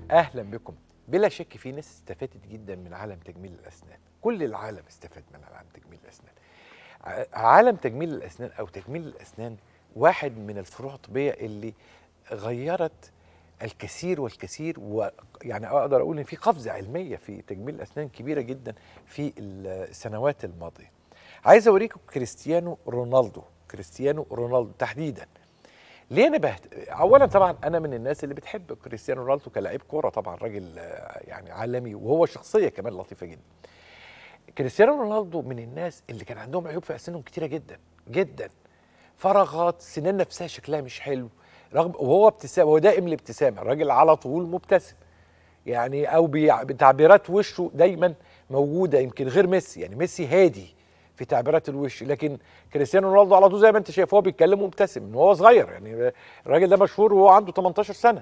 اهلا بكم بلا شك في ناس استفادت جدا من عالم تجميل الاسنان كل العالم استفاد من عالم تجميل الاسنان ع- عالم تجميل الاسنان او تجميل الاسنان واحد من الفروع الطبيه اللي غيرت الكثير والكثير ويعني اقدر اقول ان في قفزه علميه في تجميل الاسنان كبيره جدا في السنوات الماضيه عايز اوريكم كريستيانو رونالدو كريستيانو رونالدو تحديدا ليه انا بهت... اولا طبعا انا من الناس اللي بتحب كريستيانو رونالدو كلاعب كوره طبعا راجل آه، يعني عالمي وهو شخصيه كمان لطيفه جدا كريستيانو رونالدو من الناس اللي كان عندهم عيوب في اسنانهم كتيره جدا جدا فراغات سنان نفسها شكلها مش حلو رغم وهو ابتسام هو دائم الابتسامه الراجل على طول مبتسم يعني او بيع- بتعبيرات وشه دايما موجوده يمكن غير ميسي يعني ميسي هادي في تعبيرات الوش لكن كريستيانو رونالدو على طول زي ما انت شايف هو بيتكلم مبتسم من وهو صغير يعني الراجل ده مشهور وهو عنده 18 سنه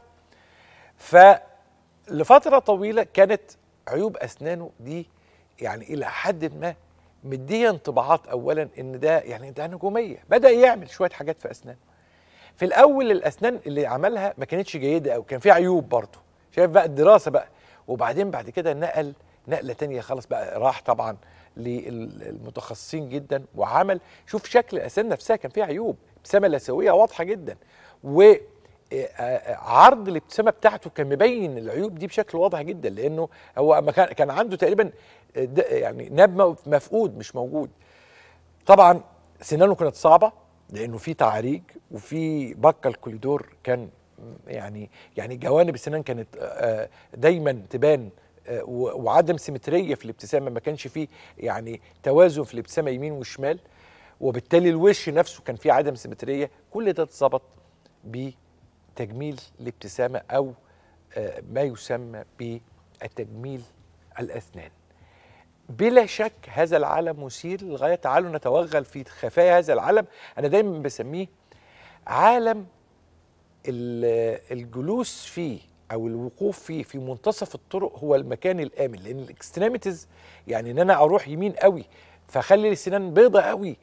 فلفتره طويله كانت عيوب اسنانه دي يعني الى حد ما مديه انطباعات اولا ان ده يعني ده نجوميه بدا يعمل شويه حاجات في اسنانه في الاول الاسنان اللي عملها ما كانتش جيده قوي كان فيها عيوب برضه شايف بقى الدراسه بقى وبعدين بعد كده نقل نقله تانية خلاص بقى راح طبعا للمتخصصين جدا وعمل شوف شكل الاسنان نفسها كان فيها عيوب ابتسامه لثويه واضحه جدا و آه، آه، عرض الابتسامه بتاعته كان مبين العيوب دي بشكل واضح جدا لانه هو ما كان كان عنده تقريبا آه، د- يعني ناب مفقود مش موجود طبعا سنانه كانت صعبه لانه في تعاريج وفي بكه الكوليدور كان يعني يعني جوانب السنان كانت آه، دايما تبان آه، و- وعدم سيمتريه في الابتسامه ما كانش فيه يعني توازن في الابتسامه يمين وشمال وبالتالي الوش نفسه كان فيه عدم سيمتريه كل ده اتظبط بتجميل الابتسامه او آه، ما يسمى بالتجميل الاسنان بلا شك هذا العالم مثير للغايه تعالوا نتوغل في خفايا هذا العالم انا دايما بسميه عالم ال- الجلوس فيه او الوقوف فيه في منتصف الطرق هو المكان الامن لان الاكستريميتيز يعني ان انا اروح يمين قوي فاخلي السنان بيضة قوي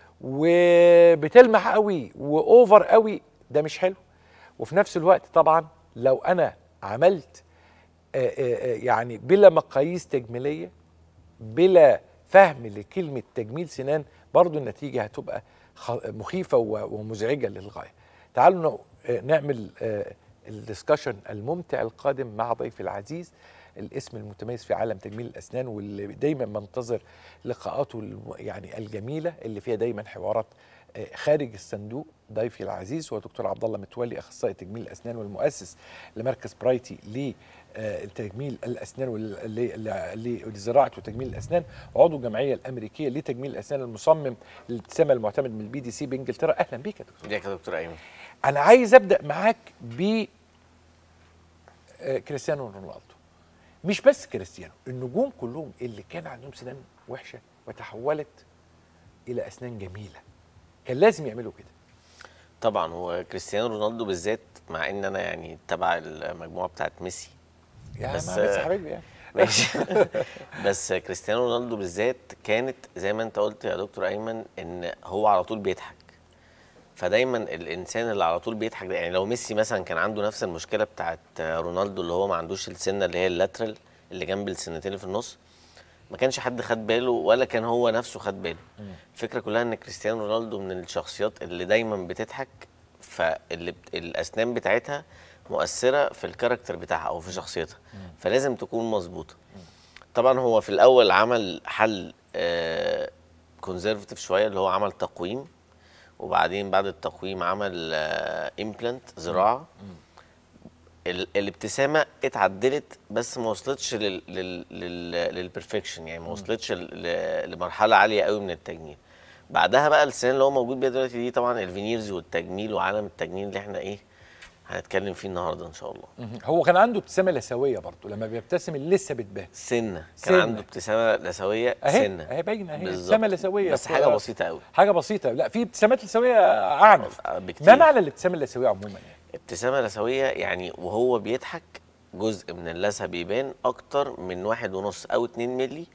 وبتلمع قوي واوفر قوي ده مش حلو وفي نفس الوقت طبعا لو انا عملت آه، آه، آه، يعني بلا مقاييس تجميليه بلا فهم لكلمة تجميل سنان برضو النتيجة هتبقى خ- مخيفة و- ومزعجة للغاية تعالوا ن- آه، نعمل آه، الدسكشن الممتع القادم مع ضيفي العزيز الاسم المتميز في عالم تجميل الأسنان واللي دايما منتظر لقاءاته الم- يعني الجميلة اللي فيها دايما حوارات آه، خارج الصندوق ضيفي العزيز هو دكتور عبد الله متولي اخصائي تجميل الاسنان والمؤسس لمركز برايتي لتجميل الاسنان وال- ل- ل- لزراعه وتجميل الاسنان وعضو الجمعيه الامريكيه لتجميل الاسنان المصمم للابتسامه المعتمد من البي دي سي بانجلترا اهلا بيك يا دكتور ازيك يا دكتور ايمن انا عايز ابدا معاك ب آه، كريستيانو رونالدو مش بس كريستيانو النجوم كلهم اللي كان عندهم سنان وحشه وتحولت الى اسنان جميله كان لازم يعملوا كده طبعا هو كريستيانو رونالدو بالذات مع ان انا يعني تبع المجموعه بتاعت ميسي يا بس- بس بس حبيبي يعني ماشي بس كريستيانو رونالدو بالذات كانت زي ما انت قلت يا دكتور ايمن ان هو على طول بيضحك فدايما الانسان اللي على طول بيضحك ده يعني لو ميسي مثلا كان عنده نفس المشكله بتاعت رونالدو اللي هو ما عندوش السنه اللي هي اللاترال اللي جنب السنتين اللي في النص ما كانش حد خد باله ولا كان هو نفسه خد باله الفكره كلها ان كريستيانو رونالدو من الشخصيات اللي دايما بتضحك فاللي بت- الاسنان بتاعتها مؤثره في الكاركتر بتاعها او في شخصيتها فلازم تكون مظبوطه طبعا هو في الاول عمل حل كونزرفتيف شويه اللي هو عمل تقويم وبعدين بعد التقويم عمل امبلانت زراعه ال- الابتسامه اتعدلت بس ما وصلتش لل لل لل للبرفكشن يعني ما وصلتش ل- ل- لمرحله عاليه قوي من التجميل بعدها بقى السنان اللي هو موجود بيها دلوقتي دي طبعا الفينيرز والتجميل وعالم التجميل اللي احنا ايه هنتكلم فيه النهارده ان شاء الله هو كان عنده ابتسامه لثويه برضه لما بيبتسم لسه بتبان سنه كان سنة. عنده ابتسامه لثويه اهي سنه اهي باينه اهي بالظبط. ابتسامه لثويه بس حاجه بسيطه قوي حاجه بسيطه لا في ابتسامات لثويه اعنف بكتير ما معنى الابتسامه اللثويه عموما يعني ابتسامه لثويه يعني وهو بيضحك جزء من اللثه بيبان اكتر من واحد ونص او اتنين ملي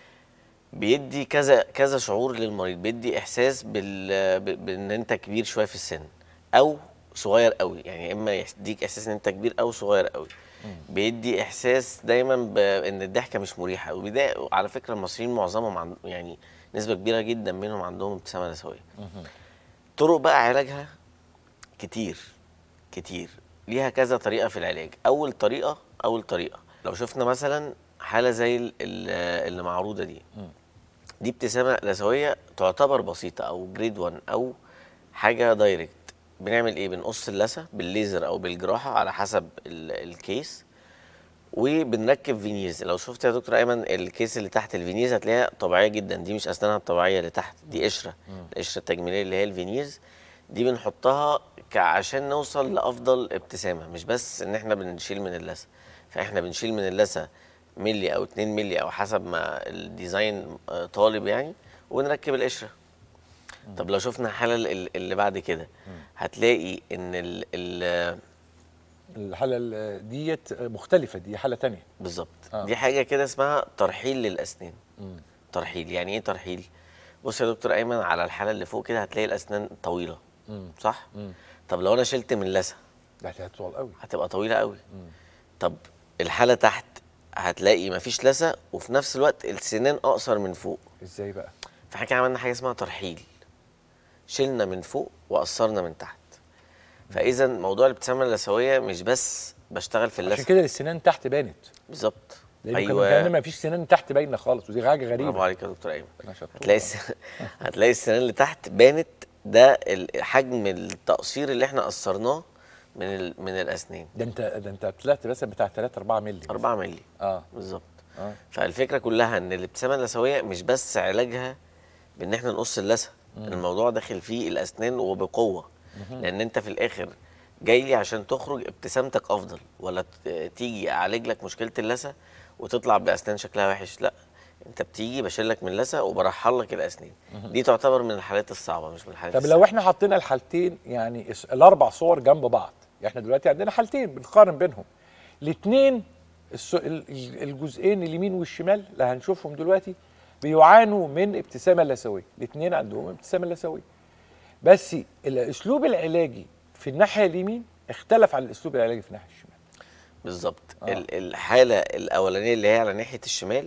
بيدي كذا كذا شعور للمريض بيدي احساس بال ب- بان انت كبير شويه في السن او صغير قوي يعني يا اما يديك احساس ان انت كبير او صغير قوي بيدي احساس دايما بان الضحكه مش مريحه وبدا على فكره المصريين معظمهم عن يعني نسبه كبيره جدا منهم عندهم ابتسامه نسويه طرق بقى علاجها كتير كتير ليها كذا طريقه في العلاج اول طريقه اول طريقه لو شفنا مثلا حاله زي ال- ال- اللي معروضه دي دي ابتسامه نسويه تعتبر بسيطه او جريد 1 او حاجه دايركت بنعمل ايه بنقص اللثه بالليزر او بالجراحه على حسب ال- الكيس وبنركب فينيرز لو شفت يا دكتور ايمن الكيس اللي تحت الفينيرز هتلاقيها طبيعيه جدا دي مش اسنانها الطبيعيه اللي تحت دي قشره القشره التجميليه اللي هي الفينيرز دي بنحطها ك- عشان نوصل لافضل ابتسامه مش بس ان احنا بنشيل من اللثه فاحنا بنشيل من اللثه ملي او 2 ملي او حسب ما الديزاين آه، طالب يعني ونركب القشره طب لو شفنا الحاله ال- اللي بعد كده هتلاقي ان ال ال الحاله ال- ديت مختلفه دي حاله تانية بالظبط آه. دي حاجه كده اسمها ترحيل للاسنان ترحيل يعني ايه ترحيل بص يا دكتور ايمن على الحاله اللي فوق كده هتلاقي الاسنان طويله صح طب لو انا شلت من اللثه ده هتطول قوي هتبقى طويله قوي طب الحاله تحت هتلاقي مفيش لثه وفي نفس الوقت السنان اقصر من فوق ازاي بقى فاحنا كده عملنا حاجه اسمها ترحيل شلنا من فوق وقصرنا من تحت فاذا موضوع الابتسامه اللثويه مش بس بشتغل في عشان اللثه كده السنان تحت بانت بالظبط لان أيوة. كان ايوه ما فيش سنان تحت باينه خالص ودي حاجه برافو غريبه عليك يا دكتور ايمن أنا شطور. هتلاقي الس... هتلاقي السنان اللي تحت بانت ده ال- حجم التقصير اللي احنا قصرناه من ال... من الاسنان ده انت ده انت طلعت مثلا بتاع 3 4 مللي 4 مللي اه بالظبط اه فالفكره كلها ان الابتسامه اللثويه مش بس علاجها بان احنا نقص اللثه الموضوع داخل فيه الاسنان وبقوه لان انت في الاخر جاي لي عشان تخرج ابتسامتك افضل ولا ت- تيجي اعالج لك مشكله اللثه وتطلع باسنان شكلها وحش لا انت بتيجي بشيل لك من اللثه وبرحل لك الاسنان دي تعتبر من الحالات الصعبه مش من الحالات طب لو السهلة. احنا حطينا الحالتين يعني اس- الاربع صور جنب بعض احنا دلوقتي عندنا حالتين بنقارن بينهم الاثنين الجزئين اليمين والشمال اللي هنشوفهم دلوقتي بيعانوا من ابتسامه لثويه الاثنين عندهم ابتسامه لثويه بس الاسلوب العلاجي في الناحيه اليمين اختلف عن الاسلوب العلاجي في الناحيه الشمال بالظبط آه. ال- الحاله الاولانيه اللي هي على ناحيه الشمال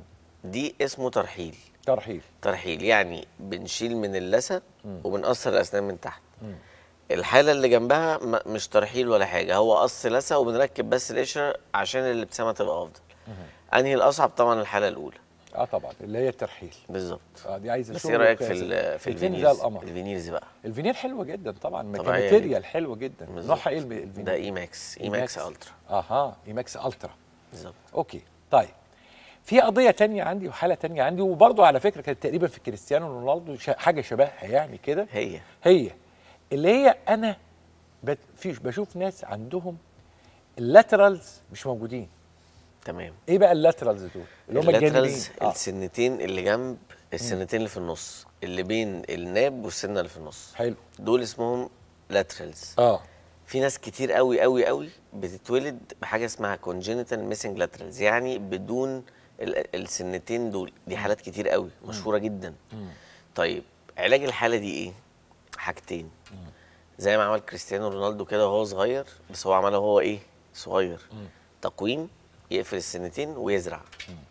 دي اسمه ترحيل ترحيل ترحيل يعني بنشيل من اللثه وبنقصر الاسنان من تحت الحاله اللي جنبها م- مش ترحيل ولا حاجه هو قص لثه وبنركب بس القشره عشان الابتسامه تبقى افضل انهي الاصعب طبعا الحاله الاولى اه طبعا اللي هي الترحيل بالظبط اه دي عايزه بس شغل ايه رايك في وقياس. ال- في الاتنين زي الفينيرز القمر الفينيرز بقى الفينير حلوه جدا طبعا طبيعية كماتيريال حلوه جدا بالظبط. نوعها ايه الب- الفينير ده اي ماكس اي ماكس الترا اها اي ماكس الترا بالظبط اوكي طيب في قضيه تانية عندي وحاله تانية عندي وبرضه على فكره كانت تقريبا في كريستيانو رونالدو ش- حاجه شبهها يعني كده هي هي اللي هي انا بت- في بشوف ناس عندهم اللاترالز مش موجودين تمام ايه بقى اللاترالز دول اللي هم الجانبين اللاترالز آه. السنتين اللي جنب السنتين اللي في النص اللي بين الناب والسنه اللي في النص حلو دول اسمهم لاترالز اه في ناس كتير قوي قوي قوي بتتولد بحاجه اسمها كونجينيتال ميسنج لاترالز يعني بدون ال- السنتين دول دي حالات كتير قوي مشهوره جدا طيب علاج الحاله دي ايه حاجتين زي ما عمل كريستيانو رونالدو كده وهو صغير بس هو عمله وهو ايه صغير تقويم يقفل السنتين ويزرع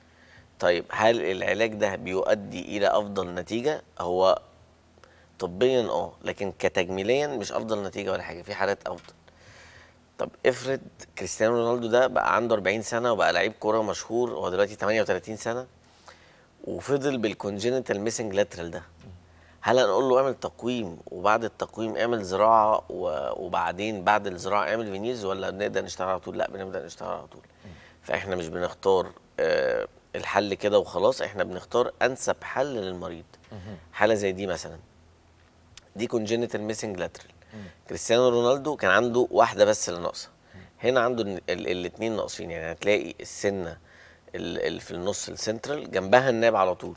طيب هل العلاج ده بيؤدي الى افضل نتيجه هو طبيا اه لكن كتجميليا مش افضل نتيجه ولا حاجه في حالات افضل طب افرض كريستيانو رونالدو ده بقى عنده 40 سنه وبقى لعيب كوره مشهور هو دلوقتي 38 سنه وفضل بالكونجينيتال ميسنج لاترال ده هل هنقول له اعمل تقويم وبعد التقويم اعمل زراعه و- وبعدين بعد الزراعه اعمل فينيرز ولا بنقدر نشتغل على طول؟ لا بنبدا نشتغل على طول. فاحنا مش بنختار آه، الحل كده وخلاص احنا بنختار انسب حل للمريض. حاله زي دي مثلا دي كونجينيتال ميسنج لاترال كريستيانو رونالدو كان عنده واحده بس اللي ناقصه هنا عنده الاثنين ناقصين يعني هتلاقي السنه ال- اللي في النص السنترال جنبها الناب على طول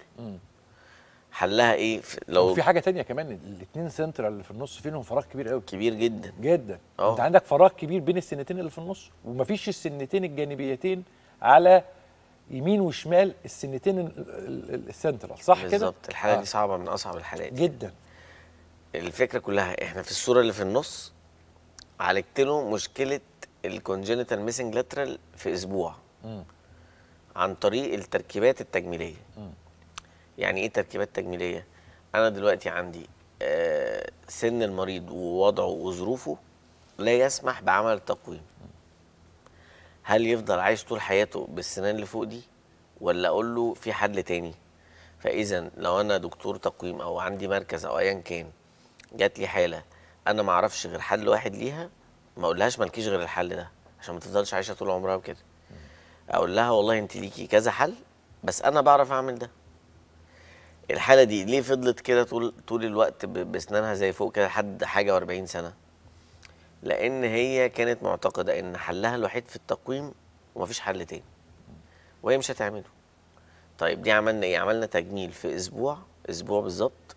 حلها ايه في- لو وفي حاجه تانية كمان الاثنين سنترال اللي في النص فيهم فراغ كبير قوي كبير جدا جدا اه. انت عندك فراغ كبير بين السنتين اللي في النص ومفيش السنتين الجانبيتين على يمين وشمال السنتين ال- ال- ال- السنترال صح كده بالظبط الحاله آه. دي صعبه من اصعب الحالات جدا الفكره كلها احنا في الصوره اللي في النص عالجت له مشكله الكونجنتال ميسنج لاترال في اسبوع مم. عن طريق التركيبات التجميليه مم. يعني ايه تركيبات تجميليه انا دلوقتي عندي آه، سن المريض ووضعه وظروفه لا يسمح بعمل تقويم هل يفضل عايش طول حياته بالسنان اللي فوق دي ولا اقول له في حل تاني فاذا لو انا دكتور تقويم او عندي مركز او ايا كان جات لي حاله انا ما اعرفش غير حل واحد ليها ما اقولهاش مالكيش غير الحل ده عشان ما تفضلش عايشه طول عمرها بكده اقول لها والله انت ليكي كذا حل بس انا بعرف اعمل ده الحاله دي ليه فضلت كده طول طول الوقت ب- باسنانها زي فوق كده لحد حاجه و40 سنه لان هي كانت معتقده ان حلها الوحيد في التقويم ومفيش حل تاني وهي مش هتعمله طيب دي عملنا ايه عملنا تجميل في اسبوع اسبوع بالظبط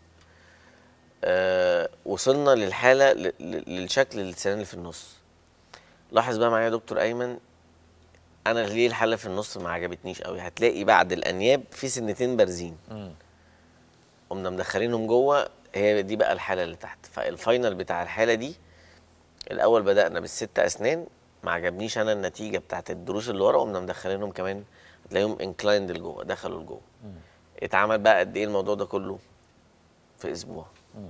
آه وصلنا للحاله ل- ل- للشكل السنان اللي في النص لاحظ بقى معايا يا دكتور ايمن انا ليه الحاله في النص ما عجبتنيش قوي هتلاقي بعد الانياب في سنتين بارزين مم. قمنا مدخلينهم جوه هي دي بقى الحاله اللي تحت فالفاينل بتاع الحاله دي الاول بدانا بالست اسنان ما عجبنيش انا النتيجه بتاعت الدروس اللي ورا قمنا مدخلينهم كمان تلاقيهم انكلايند لجوه دخلوا لجوه اتعمل بقى قد ايه الموضوع ده كله في اسبوع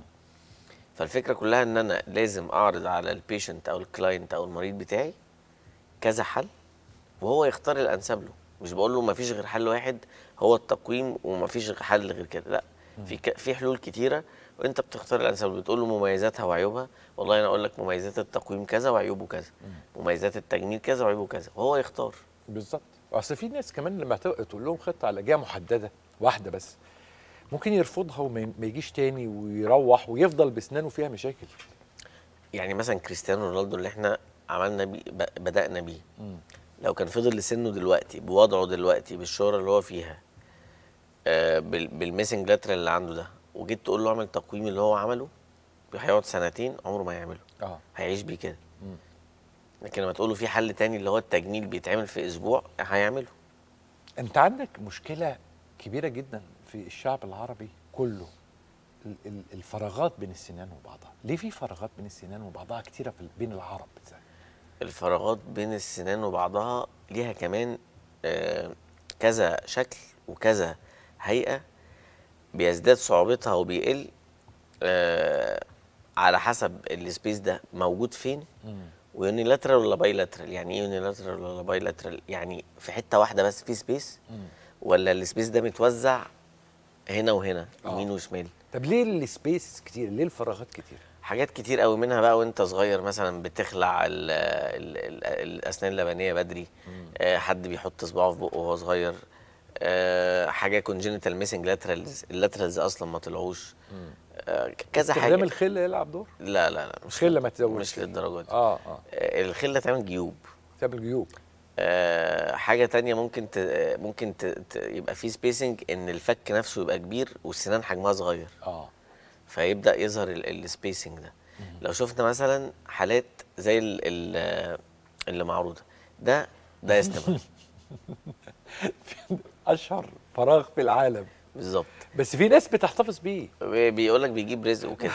فالفكره كلها ان انا لازم اعرض على البيشنت او الكلاينت او المريض بتاعي كذا حل وهو يختار الانسب له مش بقول له ما فيش غير حل واحد هو التقويم وما فيش غير حل غير كده لا في ك... في حلول كتيره وانت بتختار الانسب له بتقول له مميزاتها وعيوبها والله انا اقول لك مميزات التقويم كذا وعيوبه كذا مميزات التجميل كذا وعيوبه كذا وهو يختار بالظبط اصل في ناس كمان لما تق- تقول لهم خطه علاجيه محدده واحده بس ممكن يرفضها وما ما يجيش تاني ويروح ويفضل باسنانه فيها مشاكل يعني مثلا كريستيانو رونالدو اللي احنا عملنا بيه ب- بدانا بيه لو كان فضل لسنه دلوقتي بوضعه دلوقتي بالشهره اللي هو فيها آه بال- بالميسنج لاترال اللي عنده ده وجيت تقول له اعمل تقويم اللي هو عمله هيقعد سنتين عمره ما يعمله اه هيعيش بيه كده لكن لما تقول له في حل تاني اللي هو التجميل بيتعمل في اسبوع هيعمله انت عندك مشكله كبيره جدا في الشعب العربي كله ال- ال- الفراغات بين السنان وبعضها ليه في فراغات بين السنان وبعضها كتيره في ال- بين العرب بالذات الفراغات بين السنان وبعضها ليها كمان آه، كذا شكل وكذا هيئة بيزداد صعوبتها وبيقل آه، على حسب السبيس ده موجود فين ويونيلاترال ولا بايلاترال يعني ايه يونيلاترال ولا بايلاترال يعني في حتة واحدة بس في سبيس ولا السبيس ده متوزع هنا وهنا آه. يمين وشمال طب ليه السبيس كتير ليه الفراغات كتير حاجات كتير قوي منها بقى وانت صغير مثلا بتخلع ال ال ال الاسنان اللبنيه بدري آه حد بيحط صباعه في بقه وهو صغير آه حاجه كونجنتال ميسنج لاترالز اللاترالز اصلا ما طلعوش آه ك- كذا استخدام حاجه الخل يلعب دور لا لا لا مش الخله ما تزودش مش للدرجه دي اه اه آه الخله تعمل جيوب تعمل جيوب آه حاجه تانية ممكن ت ممكن ت ت يبقى في سبيسنج ان الفك نفسه يبقى كبير والسنان حجمها صغير اه فيبدا يظهر السبيسنج ده لو شفنا مثلا حالات زي ال ال اللي معروضه ده ده يستمر اشهر فراغ في العالم بالظبط بس في ناس بتحتفظ بيه بيقول لك بيجيب رزق وكده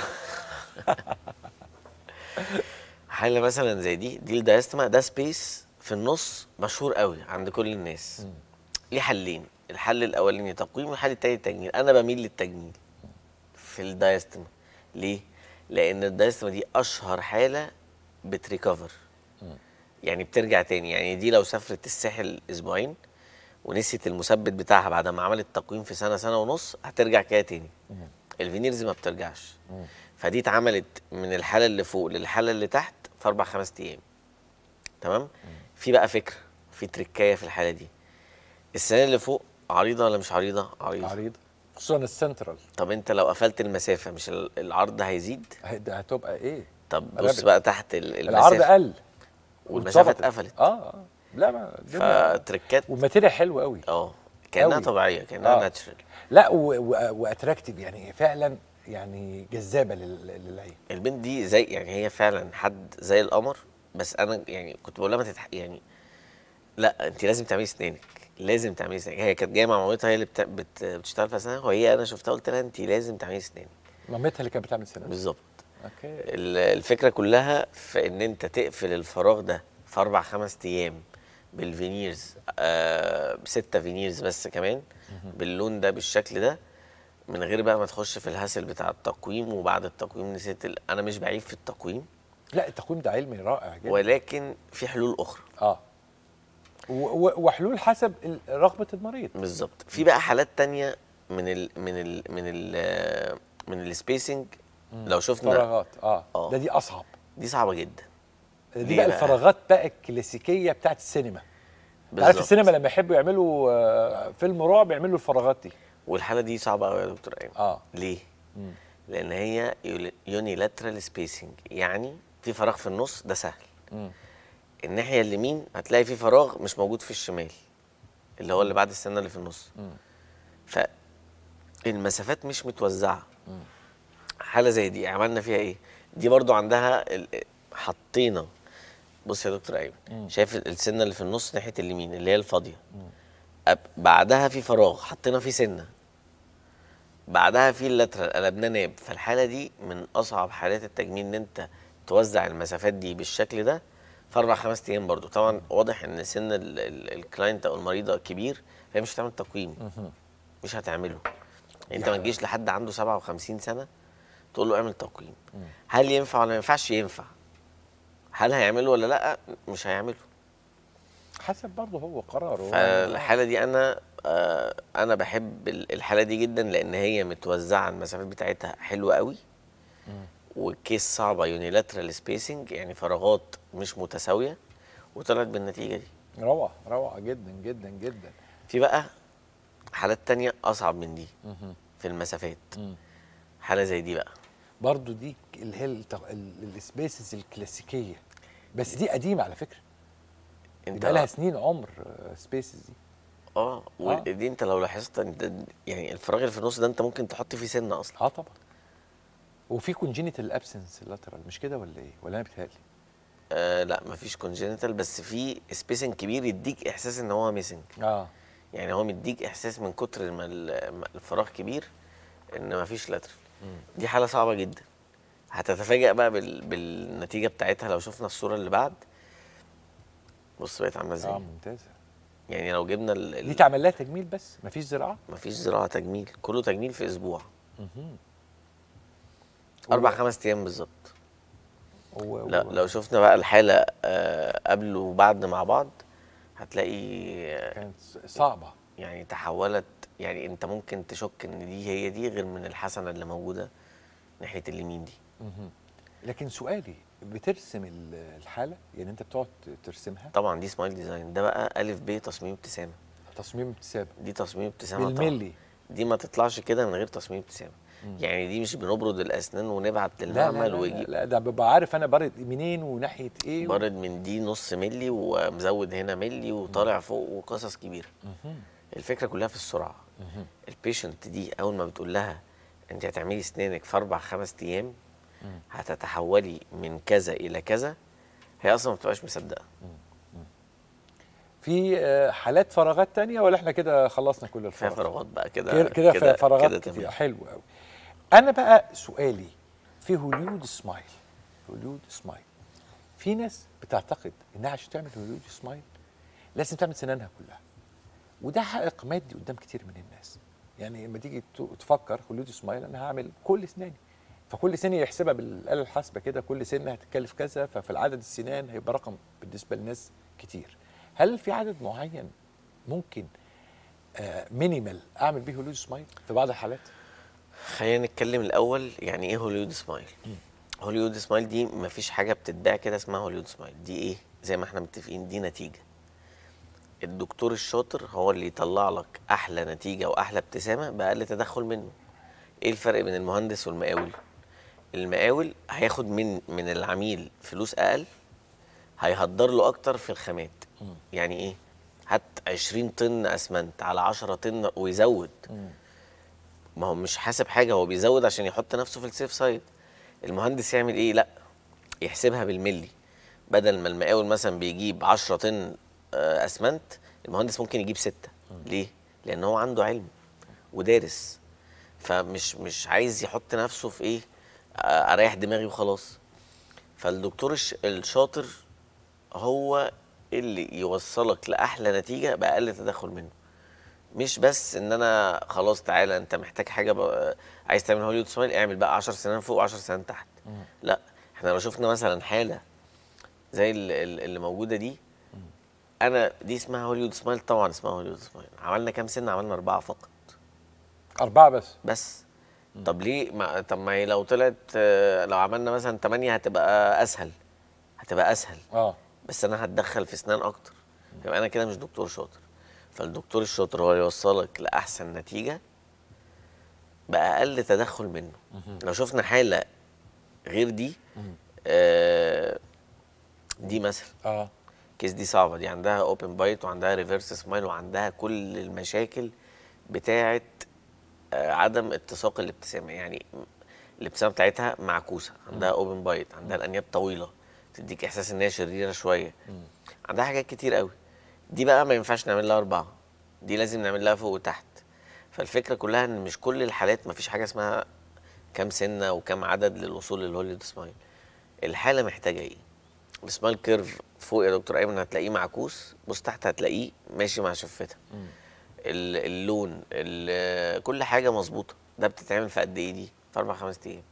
حاله مثلا زي دي دي الدايستما ده سبيس في النص مشهور قوي عند كل الناس ليه حلين الحل الاولاني تقويم والحل التاني تجميل انا بميل للتجميل في الدايستما ليه لان الدايستما دي اشهر حاله بتريكفر يعني بترجع تاني يعني دي لو سافرت الساحل اسبوعين ونسيت المثبت بتاعها بعد ما عملت تقويم في سنه سنه ونص هترجع كده تاني الفينيرز ما بترجعش فدي اتعملت من الحاله اللي فوق للحاله اللي تحت في اربع خمس ايام تمام في بقى فكره في تركايه في الحاله دي السنه اللي فوق عريضه ولا مش عريضه عريضه عريض خصوصا السنترال طب انت لو قفلت المسافه مش ال- العرض هيزيد هت- هتبقى ايه طب بص رابط. بقى تحت ال- العرض المسافه قل والمسافه واتظبطت. اتقفلت اه اه لا ما الدنيا- فتركات والماتيريال حلو قوي اه كانها أوي. طبيعيه كانها آه. ناتشرال لا واتراكتيف يعني فعلا يعني جذابه لل- للعين البنت دي زي يعني هي فعلا حد زي القمر بس انا يعني كنت بقول لها ما تتح... يعني لا انت لازم تعملي اسنانك لازم تعملي اسنانك هي كانت جايه مع مامتها هي اللي بت... بت... بتشتغل في اسنانها وهي انا شفتها قلت لها انت لازم تعملي اسنانك مامتها اللي كانت بتعمل سنان بالظبط اوكي ال- الفكره كلها في ان انت تقفل الفراغ ده في اربع خمس ايام بالفينيرز آه ستة فينيرز بس كمان باللون ده بالشكل ده من غير بقى ما تخش في الهسل بتاع التقويم وبعد التقويم نسيت ال... انا مش بعيب في التقويم لا التقويم ده علمي رائع جدا ولكن في حلول اخرى اه و- و- وحلول حسب ال- رغبه المريض بالظبط في بقى حالات تانية من ال من ال من ال من السبيسنج لو شفنا فراغات اه آه. ده دي اصعب دي صعبه جدا دي ليه بقى بقى؟ الفراغات بقى الكلاسيكيه بتاعت السينما عارف بالظبط. السينما لما يحبوا يعملوا آه، فيلم رعب يعملوا الفراغات دي والحاله دي صعبه قوي يا دكتور ايمن اه ليه؟ مم. لان هي يونيلاترال سبيسنج يعني في فراغ في النص ده سهل مم. الناحيه اليمين هتلاقي في فراغ مش موجود في الشمال اللي هو اللي بعد السنه اللي في النص مم. فالمسافات مش متوزعه حاله زي دي عملنا فيها ايه دي برضو عندها ال- حطينا بص يا دكتور ايمن شايف ال- السنه اللي في النص ناحيه اليمين اللي هي الفاضيه أب- بعدها في فراغ حطينا فيه سنه بعدها في اللاترال قلبناه ناب فالحاله دي من اصعب حالات التجميل ان انت توزع المسافات دي بالشكل ده في اربع خمس ايام برضو طبعا واضح ان سن ال- ال- الكلاينت او المريضه كبير فهي مش هتعمل تقويم مش هتعمله انت ما تجيش لحد عنده 57 سنه تقول له اعمل تقويم هل ينفع ولا ما ينفعش ينفع هل هيعمله ولا لا مش هيعمله حسب برضه هو قراره فالحاله دي انا آه انا بحب ال- الحاله دي جدا لان هي متوزعه المسافات بتاعتها حلوه قوي والكيس صعبه يونيلاترال سبيسنج يعني فراغات مش متساويه وطلعت بالنتيجه دي روعه روعه جدا جدا جدا في بقى حالات تانية اصعب من دي مهم. في المسافات مم. حاله زي دي بقى برضه دي اللي هي الت- ال- السبيسز الكلاسيكيه بس دي قديمه على فكره دي انت بقى لها سنين عمر سبيسز دي اه ودي انت لو لاحظت انت يعني الفراغ اللي في النص ده انت ممكن تحط فيه سنه اصلا اه طبعا وفي كونجينيتال ابسنس لاترال مش كده ولا ايه ولا انا بتهيألي آه لا مفيش كونجينيتال بس في سبيسنج كبير يديك احساس ان هو ميسنج اه يعني هو مديك احساس من كتر ما ال- ما الفراغ كبير ان مفيش لاترال دي حاله صعبه جدا هتتفاجئ بقى بال... بالنتيجه بتاعتها لو شفنا الصوره اللي بعد بص بقت عامله ازاي اه ممتازه يعني لو جبنا ال... دي ال... تعمل لها تجميل بس مفيش زراعه مفيش زراعه تجميل كله تجميل في اسبوع مهم. اربع و- خمس ايام بالظبط و- لا و- لو شفنا بقى الحاله آه قبل وبعد مع بعض هتلاقي آه، كانت صعبه يعني تحولت يعني انت ممكن تشك ان دي هي دي غير من الحسنه اللي موجوده ناحيه اليمين دي مهم. لكن سؤالي بترسم ال- الحاله يعني انت بتقعد ترسمها طبعا دي سمايل ديزاين ده بقى الف ب تصميم ابتسامه تصميم ابتسامه دي تصميم ابتسامه طبعا بالملي دي ما تطلعش كده من غير تصميم ابتسامه يعني دي مش بنبرد الاسنان ونبعت لا لا, لا, للمعمل لا, ويجيب لا ده ببقى عارف انا برد منين وناحيه ايه و... برد من دي نص ملي ومزود هنا ملي وطالع فوق وقصص كبيره مهم. الفكره كلها في السرعه البيشنت دي اول ما بتقول لها انت هتعملي اسنانك في اربع خمس ايام هتتحولي من كذا الى كذا هي اصلا ما بتبقاش مصدقه في آه، حالات فراغات تانية ولا احنا كده خلصنا كل فيها الفراغات فراغات بقى كده كده كده فيها فراغات كده كتير تمام. حلو قوي انا بقى سؤالي في هوليود سمايل هوليود سمايل في ناس بتعتقد انها عشان تعمل هوليود سمايل لازم تعمل سنانها كلها وده حقق مادي قدام كتير من الناس يعني لما تيجي ت- تفكر هوليود سمايل انا هعمل كل اسناني فكل سنه يحسبها بالاله الحاسبه كده كل سنه هتتكلف كذا ففي العدد السنان هيبقى رقم بالنسبه للناس كتير هل في عدد معين ممكن آه مينيمال اعمل بيه هوليود سمايل في بعض الحالات خلينا نتكلم الاول يعني ايه هوليود سمايل هوليود سمايل دي مفيش حاجه بتتباع كده اسمها هوليود سمايل دي ايه زي ما احنا متفقين دي نتيجه الدكتور الشاطر هو اللي يطلع لك احلى نتيجه واحلى ابتسامه باقل تدخل منه ايه الفرق بين المهندس والمقاول المقاول هياخد من من العميل فلوس اقل هيهدر له اكتر في الخامات يعني ايه هات 20 طن اسمنت على 10 طن ويزود ما هو مش حاسب حاجه هو بيزود عشان يحط نفسه في السيف سايد المهندس يعمل ايه لا يحسبها بالملي بدل ما المقاول مثلا بيجيب 10 طن آه، اسمنت المهندس ممكن يجيب ستة ليه لان هو عنده علم ودارس فمش مش عايز يحط نفسه في ايه آه، اريح دماغي وخلاص فالدكتور الش- الشاطر هو اللي يوصلك لاحلى نتيجه باقل تدخل منه مش بس ان انا خلاص تعالى انت محتاج حاجه بقى عايز تعمل هوليوود سمايل اعمل بقى 10 سنين فوق و10 سنين تحت لا احنا لو شفنا مثلا حاله زي ال- ال- اللي موجوده دي انا دي اسمها هوليوود سمايل طبعا اسمها هوليوود سمايل عملنا كام سنه عملنا اربعه فقط اربعه بس بس طب ليه ما طب ما هي لو طلعت آه، لو عملنا مثلا 8 هتبقى اسهل هتبقى اسهل اه بس انا هتدخل في اسنان اكتر يبقى انا كده مش دكتور شاطر فالدكتور الشاطر هو اللي يوصلك لاحسن نتيجه باقل تدخل منه لو شفنا حاله غير دي آه دي مثلا اه الكيس دي صعبه دي عندها اوبن بايت وعندها ريفرس سمايل وعندها كل المشاكل بتاعه آه، عدم اتساق الابتسامه يعني الابتسامه بتاعتها معكوسه عندها اوبن بايت عندها الانياب طويله تديك احساس ان هي شريره شويه عندها حاجات كتير قوي دي بقى ما ينفعش نعمل لها اربعه دي لازم نعمل لها فوق وتحت فالفكره كلها ان مش كل الحالات ما فيش حاجه اسمها كام سنه وكام عدد للوصول للهوليود سمايل الحاله محتاجه ايه السمايل كيرف فوق يا دكتور ايمن هتلاقيه معكوس بص تحت هتلاقيه ماشي مع شفتها ال- اللون ال- كل حاجه مظبوطه ده بتتعمل في قد ايه دي في اربع خمس ايام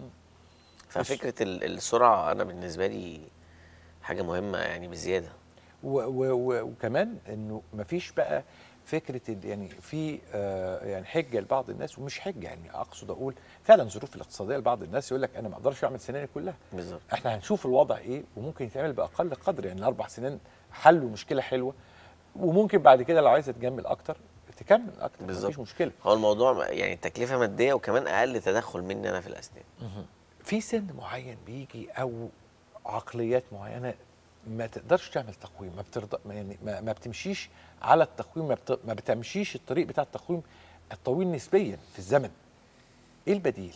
ففكره ال- السرعه انا بالنسبه لي حاجه مهمه يعني بزياده و و و وكمان انه مفيش بقى فكره ال- يعني في آه يعني حجه لبعض الناس ومش حجه يعني اقصد اقول فعلا الظروف الاقتصاديه لبعض الناس يقول لك انا ما اقدرش اعمل سناني كلها بالظبط احنا هنشوف الوضع ايه وممكن يتعمل باقل قدر يعني اربع سنين حلوا مشكله حلوه وممكن بعد كده لو عايزه تجمل اكتر تكمل اكتر بالظبط. مفيش مشكله هو الموضوع يعني تكلفه ماديه وكمان اقل تدخل مني انا في الاسنان في سن معين بيجي او عقليات معينه ما تقدرش تعمل تقويم ما بترضى ما يعني ما, ما بتمشيش على التقويم ما, بت... ما بتمشيش الطريق بتاع التقويم الطويل نسبيا في الزمن ايه البديل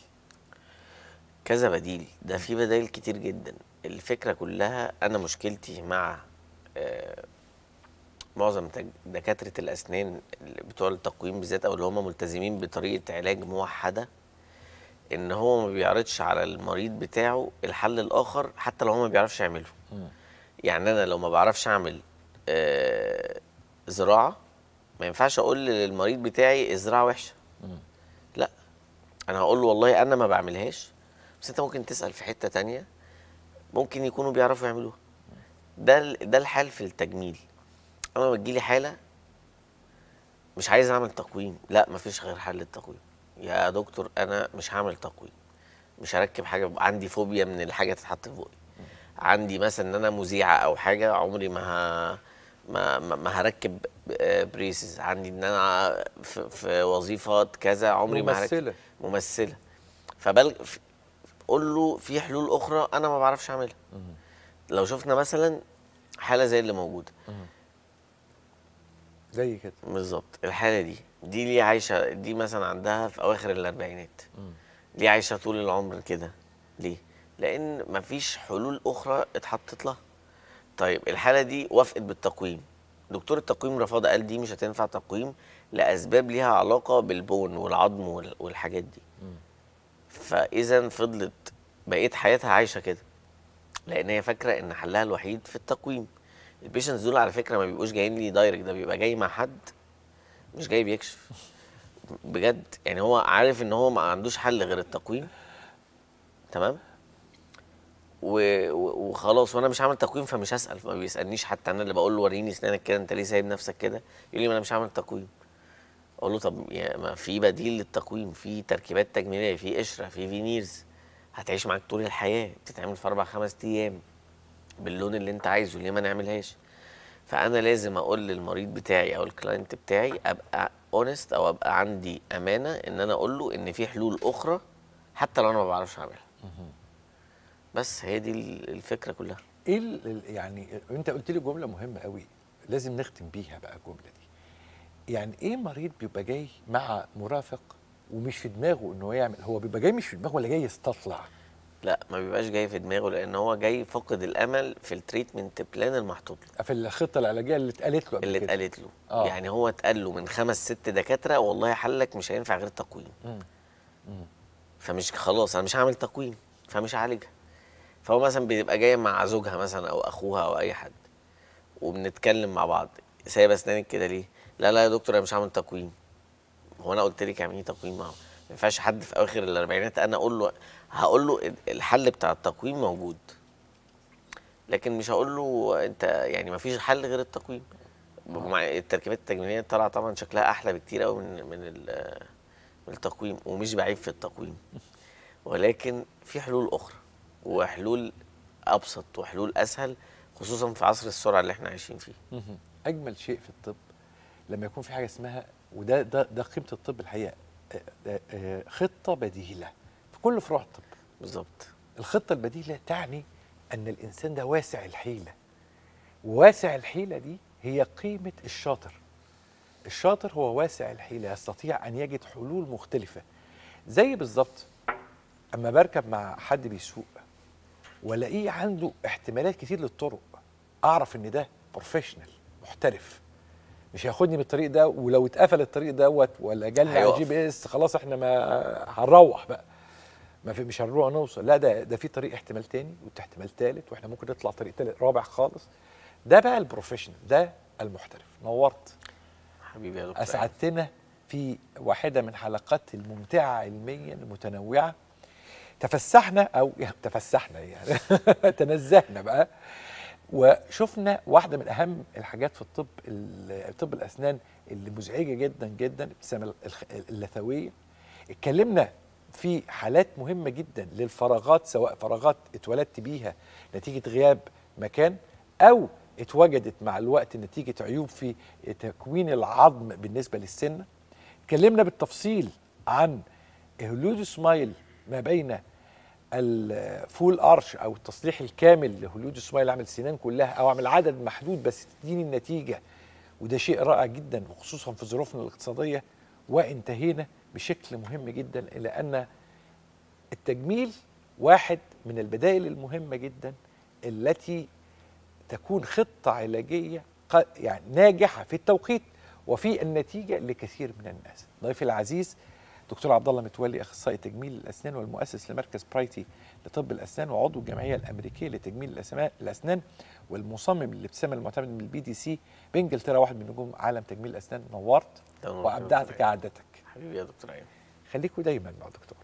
كذا بديل ده في بدائل كتير جدا الفكره كلها انا مشكلتي مع آه، معظم تج- دكاتره الاسنان اللي بتوع التقويم بالذات او اللي هم ملتزمين بطريقه علاج موحده ان هو ما بيعرضش على المريض بتاعه الحل الاخر حتى لو هو ما بيعرفش يعمله يعني انا لو ما بعرفش اعمل آه، زراعه ما ينفعش اقول للمريض بتاعي الزراعه وحشه لا انا هقول له والله انا ما بعملهاش بس انت ممكن تسال في حته تانية ممكن يكونوا بيعرفوا يعملوها ده ال- ده الحال في التجميل انا لما تجيلي حاله مش عايز اعمل تقويم لا مفيش غير حل التقويم يا دكتور انا مش هعمل تقويم مش هركب حاجه عندي فوبيا من الحاجه تتحط في بقي عندي مثلا ان انا مذيعه او حاجه عمري ما ه... ما ما ما هركب آه، بريسز عندي ان انا في, في وظيفه كذا عمري ما هركب ممثله ممثله فبل ف- قول له في حلول اخرى انا ما بعرفش اعملها لو شفنا مثلا حاله زي اللي موجوده زي كده بالظبط الحاله دي دي ليه عايشه دي مثلا عندها في اواخر الاربعينات ليه عايشه طول العمر كده ليه لان مفيش حلول اخرى اتحطت لها طيب الحاله دي وافقت بالتقويم دكتور التقويم رفض قال دي مش هتنفع تقويم لاسباب ليها علاقه بالبون والعظم وال- والحاجات دي فاذا فضلت بقيت حياتها عايشه كده لان هي فاكره ان حلها الوحيد في التقويم البيشنتس دول على فكره ما بيبقوش جايين لي دايركت ده بيبقى جاي مع حد مش جاي بيكشف بجد يعني هو عارف ان هو ما عندوش حل غير التقويم تمام و- و- وخلاص وانا مش عامل تقويم فمش هسال ما بيسالنيش حتى انا اللي بقول له وريني اسنانك كده انت ليه سايب نفسك كده يقول لي ما انا مش عامل تقويم اقول له طب يا ما في بديل للتقويم في تركيبات تجميليه في قشره في فينيرز هتعيش معاك طول الحياه بتتعمل في اربع خمس ايام باللون اللي انت عايزه ليه ما نعملهاش فانا لازم اقول للمريض بتاعي او الكلاينت بتاعي ابقى اونست او ابقى عندي امانه ان انا اقول له ان في حلول اخرى حتى لو انا ما بعرفش اعملها بس هي دي ال- الفكره كلها ايه ال- ال- يعني انت قلت لي جمله مهمه قوي لازم نختم بيها بقى الجمله دي يعني ايه مريض بيبقى جاي مع مرافق ومش في دماغه انه يعمل هو بيبقى جاي مش في دماغه ولا جاي يستطلع لا ما بيبقاش جاي في دماغه لان هو جاي فاقد الامل في التريتمنت بلان المحطوط له في الخطه العلاجيه اللي اتقالت له قبل اللي كده. اتقالت له آه. يعني هو اتقال له من خمس ست دكاتره والله حلك مش هينفع غير تقويم مم. مم. فمش خلاص انا مش هعمل تقويم فمش هعالجها فهو مثلا بيبقى جاي مع زوجها مثلا او اخوها او اي حد وبنتكلم مع بعض سايب اسنانك كده ليه لا لا يا دكتور انا مش هعمل تقويم هو انا قلت لك اعملي تقويم معه ما ينفعش حد في اواخر الاربعينات انا اقول له هقول له الحل بتاع التقويم موجود لكن مش هقول له انت يعني ما فيش حل غير التقويم مع التركيبات التجميليه طالعه طبعا شكلها احلى بكتير قوي من من ال- من التقويم ومش بعيب في التقويم ولكن في حلول اخرى وحلول ابسط وحلول اسهل خصوصا في عصر السرعه اللي احنا عايشين فيه مهم. اجمل شيء في الطب لما يكون في حاجه اسمها وده ده ده قيمه الطب الحقيقه آه، آه، آه، خطه بديله في كل فروع الطب بالظبط الخطه البديله تعني ان الانسان ده واسع الحيله وواسع الحيله دي هي قيمه الشاطر الشاطر هو واسع الحيله يستطيع ان يجد حلول مختلفه زي بالظبط اما بركب مع حد بيسوق والاقيه عنده احتمالات كتير للطرق اعرف ان ده بروفيشنال محترف مش هياخدني من الطريق ده ولو اتقفل الطريق دوت ولا جالنا هيقف. جي بي اس خلاص احنا ما هنروح بقى ما في مش هنروح نوصل لا ده ده في طريق احتمال تاني واحتمال تالت واحنا ممكن نطلع طريق تالت رابع خالص ده بقى البروفيشنال ده المحترف نورت حبيبي يا دكتور اسعدتنا في واحده من حلقات الممتعه علميا المتنوعه تفسحنا او يعني تفسحنا يعني تنزهنا بقى وشفنا واحده من اهم الحاجات في الطب ال- طب الاسنان اللي مزعجه جدا جدا الابتسامه الخ- اللثويه اتكلمنا في حالات مهمه جدا للفراغات سواء فراغات اتولدت بيها نتيجه غياب مكان او اتوجدت مع الوقت نتيجه عيوب في تكوين العظم بالنسبه للسنه اتكلمنا بالتفصيل عن هوليود سمايل ما بين الفول ارش او التصليح الكامل لهوليود سمايل اعمل السنان كلها او اعمل عدد محدود بس تديني النتيجه وده شيء رائع جدا وخصوصا في ظروفنا الاقتصاديه وانتهينا بشكل مهم جدا الى ان التجميل واحد من البدائل المهمه جدا التي تكون خطه علاجيه ق- يعني ناجحه في التوقيت وفي النتيجه لكثير من الناس. ضيفي العزيز دكتور عبد الله متولي اخصائي تجميل الاسنان والمؤسس لمركز برايتي لطب الاسنان وعضو الجمعيه الامريكيه لتجميل الأسما- الاسنان والمصمم للابتسامه المعتمد من البي دي سي بانجلترا واحد من نجوم عالم تجميل الاسنان نورت ده نور وابدعت دكتور كعادتك. حبيبي يا دكتور ايمن خليكوا دايما مع دكتور.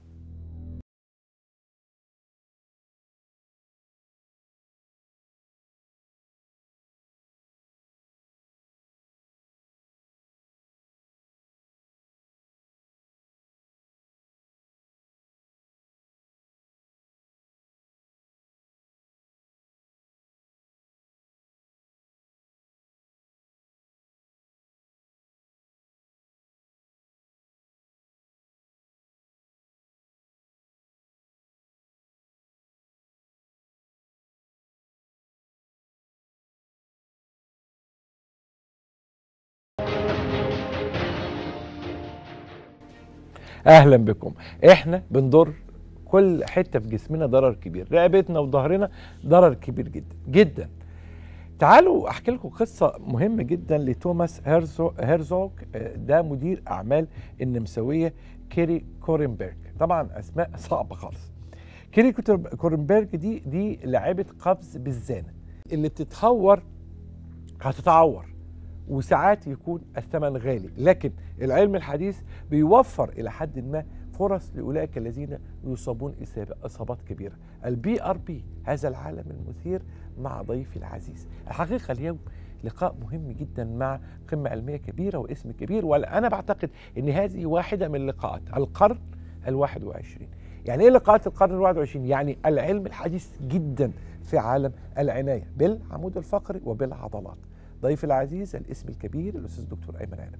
اهلا بكم احنا بنضر كل حته في جسمنا ضرر كبير رقبتنا وظهرنا ضرر كبير جدا جدا تعالوا احكي لكم قصه مهمه جدا لتوماس هيرزو هيرزوك آه، ده مدير اعمال النمساويه كيري كورنبرج طبعا اسماء صعبه خالص كيري كوتر- كورنبرج دي دي لاعبه قفز بالزانه اللي بتتهور هتتعور وساعات يكون الثمن غالي لكن العلم الحديث بيوفر الى حد ما فرص لاولئك الذين يصابون إصابة- اصابات كبيره البي ار بي هذا العالم المثير مع ضيفي العزيز الحقيقه اليوم لقاء مهم جدا مع قمه علميه كبيره واسم كبير وانا بعتقد ان هذه واحده من لقاءات القرن الواحد وعشرين يعني ايه لقاءات القرن الواحد وعشرين يعني العلم الحديث جدا في عالم العنايه بالعمود الفقري وبالعضلات ضيف العزيز الاسم الكبير الاستاذ دكتور ايمن عنب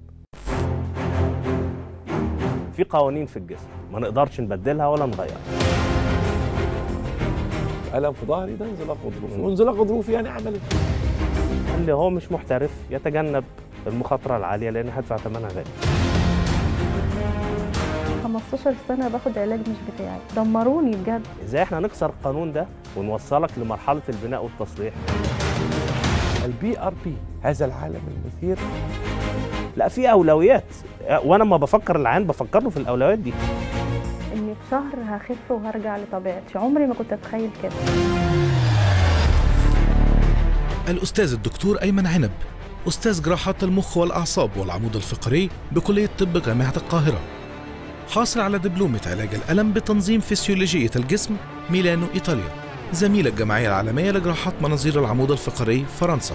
في قوانين في الجسم ما نقدرش نبدلها ولا نغيرها الم في ظهري ده انزلاق غضروفي وانزلاق غضروفي يعني عمل اللي هو مش محترف يتجنب المخاطره العاليه لان هدفع ثمنها غالي 15 سنة باخد علاج مش بتاعي دمروني بجد ازاي احنا نكسر القانون ده ونوصلك لمرحله البناء والتصليح البي ار بي هذا العالم المثير لا في اولويات وانا ما بفكر العيان بفكر له في الاولويات دي ان شهر هخف وهرجع لطبيعتي عمري ما كنت اتخيل كده الأستاذ الدكتور أيمن عنب أستاذ جراحات المخ والأعصاب والعمود الفقري بكلية طب جامعة القاهرة حاصل على دبلومة علاج الألم بتنظيم فسيولوجية الجسم ميلانو إيطاليا زميل الجمعية العالمية لجراحات مناظير العمود الفقري فرنسا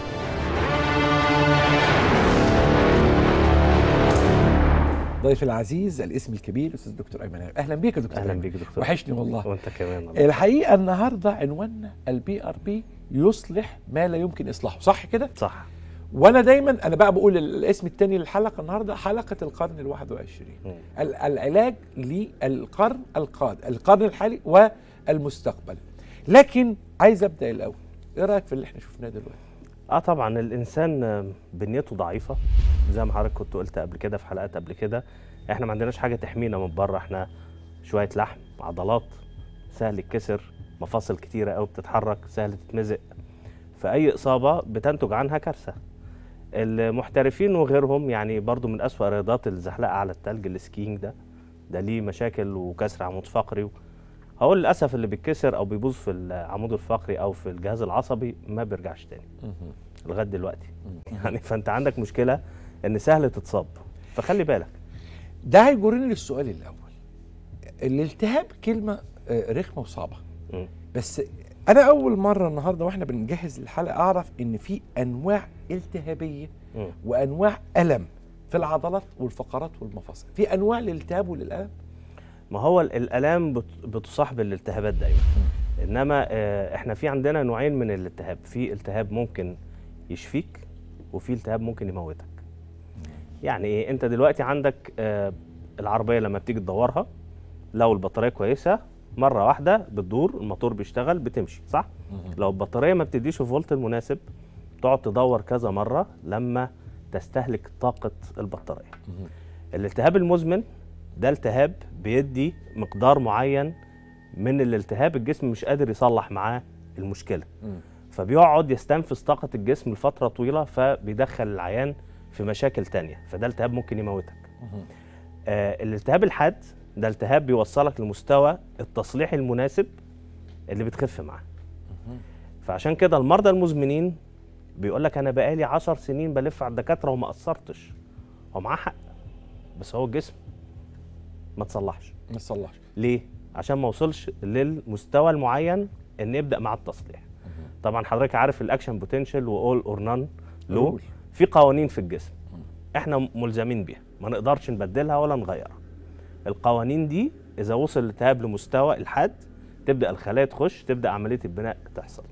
ضيف العزيز الاسم الكبير استاذ دكتور ايمن عنب. اهلا بيك يا دكتور اهلا أيمن. بيك دكتور وحشني والله وانت كمان الله. الحقيقه النهارده عنواننا البي ار بي يصلح ما لا يمكن اصلاحه صح كده صح وانا دايما انا بقى بقول الاسم الثاني للحلقه النهارده حلقه القرن ال21 مم. ال- العلاج للقرن القادم القرن الحالي والمستقبل لكن عايز ابدا الاول ايه رايك في اللي احنا شفناه دلوقتي اه طبعا الانسان آه، بنيته ضعيفه زي ما حضرتك كنت قلت قبل كده في حلقات قبل كده احنا ما عندناش حاجه تحمينا من بره احنا شويه لحم عضلات سهل يتكسر مفاصل كتيره قوي بتتحرك سهل تتمزق فاي اصابه بتنتج عنها كارثه المحترفين وغيرهم يعني برضو من أسوأ رياضات الزحلقه على التلج السكينج ده ده ليه مشاكل وكسر عمود فقري هو للاسف اللي بيتكسر او بيبوظ في العمود الفقري او في الجهاز العصبي ما بيرجعش تاني لغايه دلوقتي يعني فانت عندك مشكله ان سهل تتصاب فخلي بالك ده هيجرني للسؤال الاول الالتهاب كلمه آه، رخمه وصعبه مم. بس انا اول مره النهارده واحنا بنجهز الحلقه اعرف ان في انواع التهابيه مم. وانواع الم في العضلات والفقرات والمفاصل في انواع للالتهاب وللالم ما هو ال- الالام بت- بتصاحب الالتهابات دايما انما آه، احنا في عندنا نوعين من الالتهاب في التهاب ممكن يشفيك وفي التهاب ممكن يموتك يعني ايه انت دلوقتي عندك آه، العربيه لما بتيجي تدورها لو البطاريه كويسه مره واحده بتدور الموتور بيشتغل بتمشي صح لو البطاريه ما بتديش الفولت المناسب تقعد تدور كذا مره لما تستهلك طاقه البطاريه الالتهاب المزمن ده التهاب بيدي مقدار معين من الالتهاب الجسم مش قادر يصلح معاه المشكله فبيقعد يستنفذ طاقه الجسم لفتره طويله فبيدخل العيان في مشاكل تانية فده التهاب ممكن يموتك آه الالتهاب الحاد ده التهاب بيوصلك لمستوى التصليح المناسب اللي بتخف معاه فعشان كده المرضى المزمنين بيقول لك انا بقالي عشر سنين بلف على الدكاتره وما قصرتش هو معاه حق بس هو الجسم ما تصلحش ما تصلحش ليه عشان ما وصلش للمستوى المعين ان يبدا مع التصليح طبعا حضرتك عارف الاكشن بوتنشال واول اور نان لو قول. في قوانين في الجسم احنا ملزمين بيها ما نقدرش نبدلها ولا نغيرها القوانين دي اذا وصل الالتهاب لمستوى الحاد تبدا الخلايا تخش تبدا عمليه البناء تحصل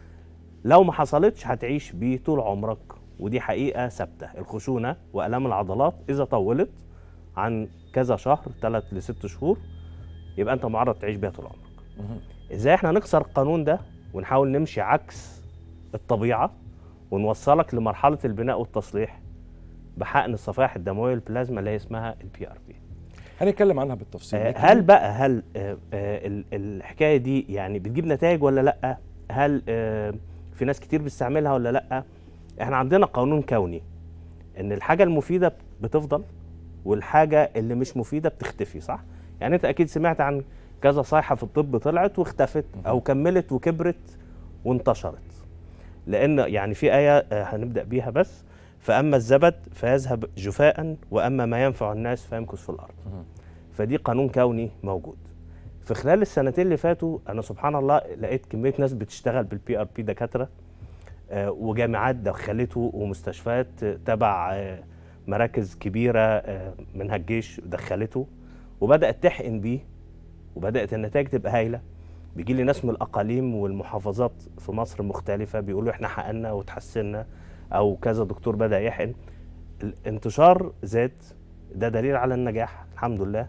لو ما حصلتش هتعيش بيه طول عمرك ودي حقيقه ثابته الخشونه والام العضلات اذا طولت عن كذا شهر ثلاث لست شهور يبقى انت معرض تعيش بيها طول عمرك ازاي احنا نكسر القانون ده ونحاول نمشي عكس الطبيعه ونوصلك لمرحله البناء والتصليح بحقن الصفائح الدمويه البلازما اللي هي اسمها البي ار بي هنتكلم عنها بالتفصيل آه، لكن هل بقى هل آه، آه، ال- الحكايه دي يعني بتجيب نتائج ولا لا هل آه، في ناس كتير بتستعملها ولا لا احنا عندنا قانون كوني ان الحاجه المفيده بتفضل والحاجه اللي مش مفيده بتختفي صح يعني انت اكيد سمعت عن كذا صيحه في الطب طلعت واختفت او كملت وكبرت وانتشرت لان يعني في ايه آه، هنبدا بيها بس فاما الزبد فيذهب جفاء واما ما ينفع الناس فيمكث في الارض فدي قانون كوني موجود في خلال السنتين اللي فاتوا انا سبحان الله لقيت كميه ناس بتشتغل بالبي ار بي دكاتره آه، وجامعات دخلته ومستشفيات آه، تبع آه، مراكز كبيره آه، منها الجيش دخلته وبدات تحقن بيه وبدات النتائج تبقى هايله بيجي لي ناس من الاقاليم والمحافظات في مصر مختلفه بيقولوا احنا حقنا وتحسنا او كذا دكتور بدا يحقن الانتشار زاد ده دليل على النجاح الحمد لله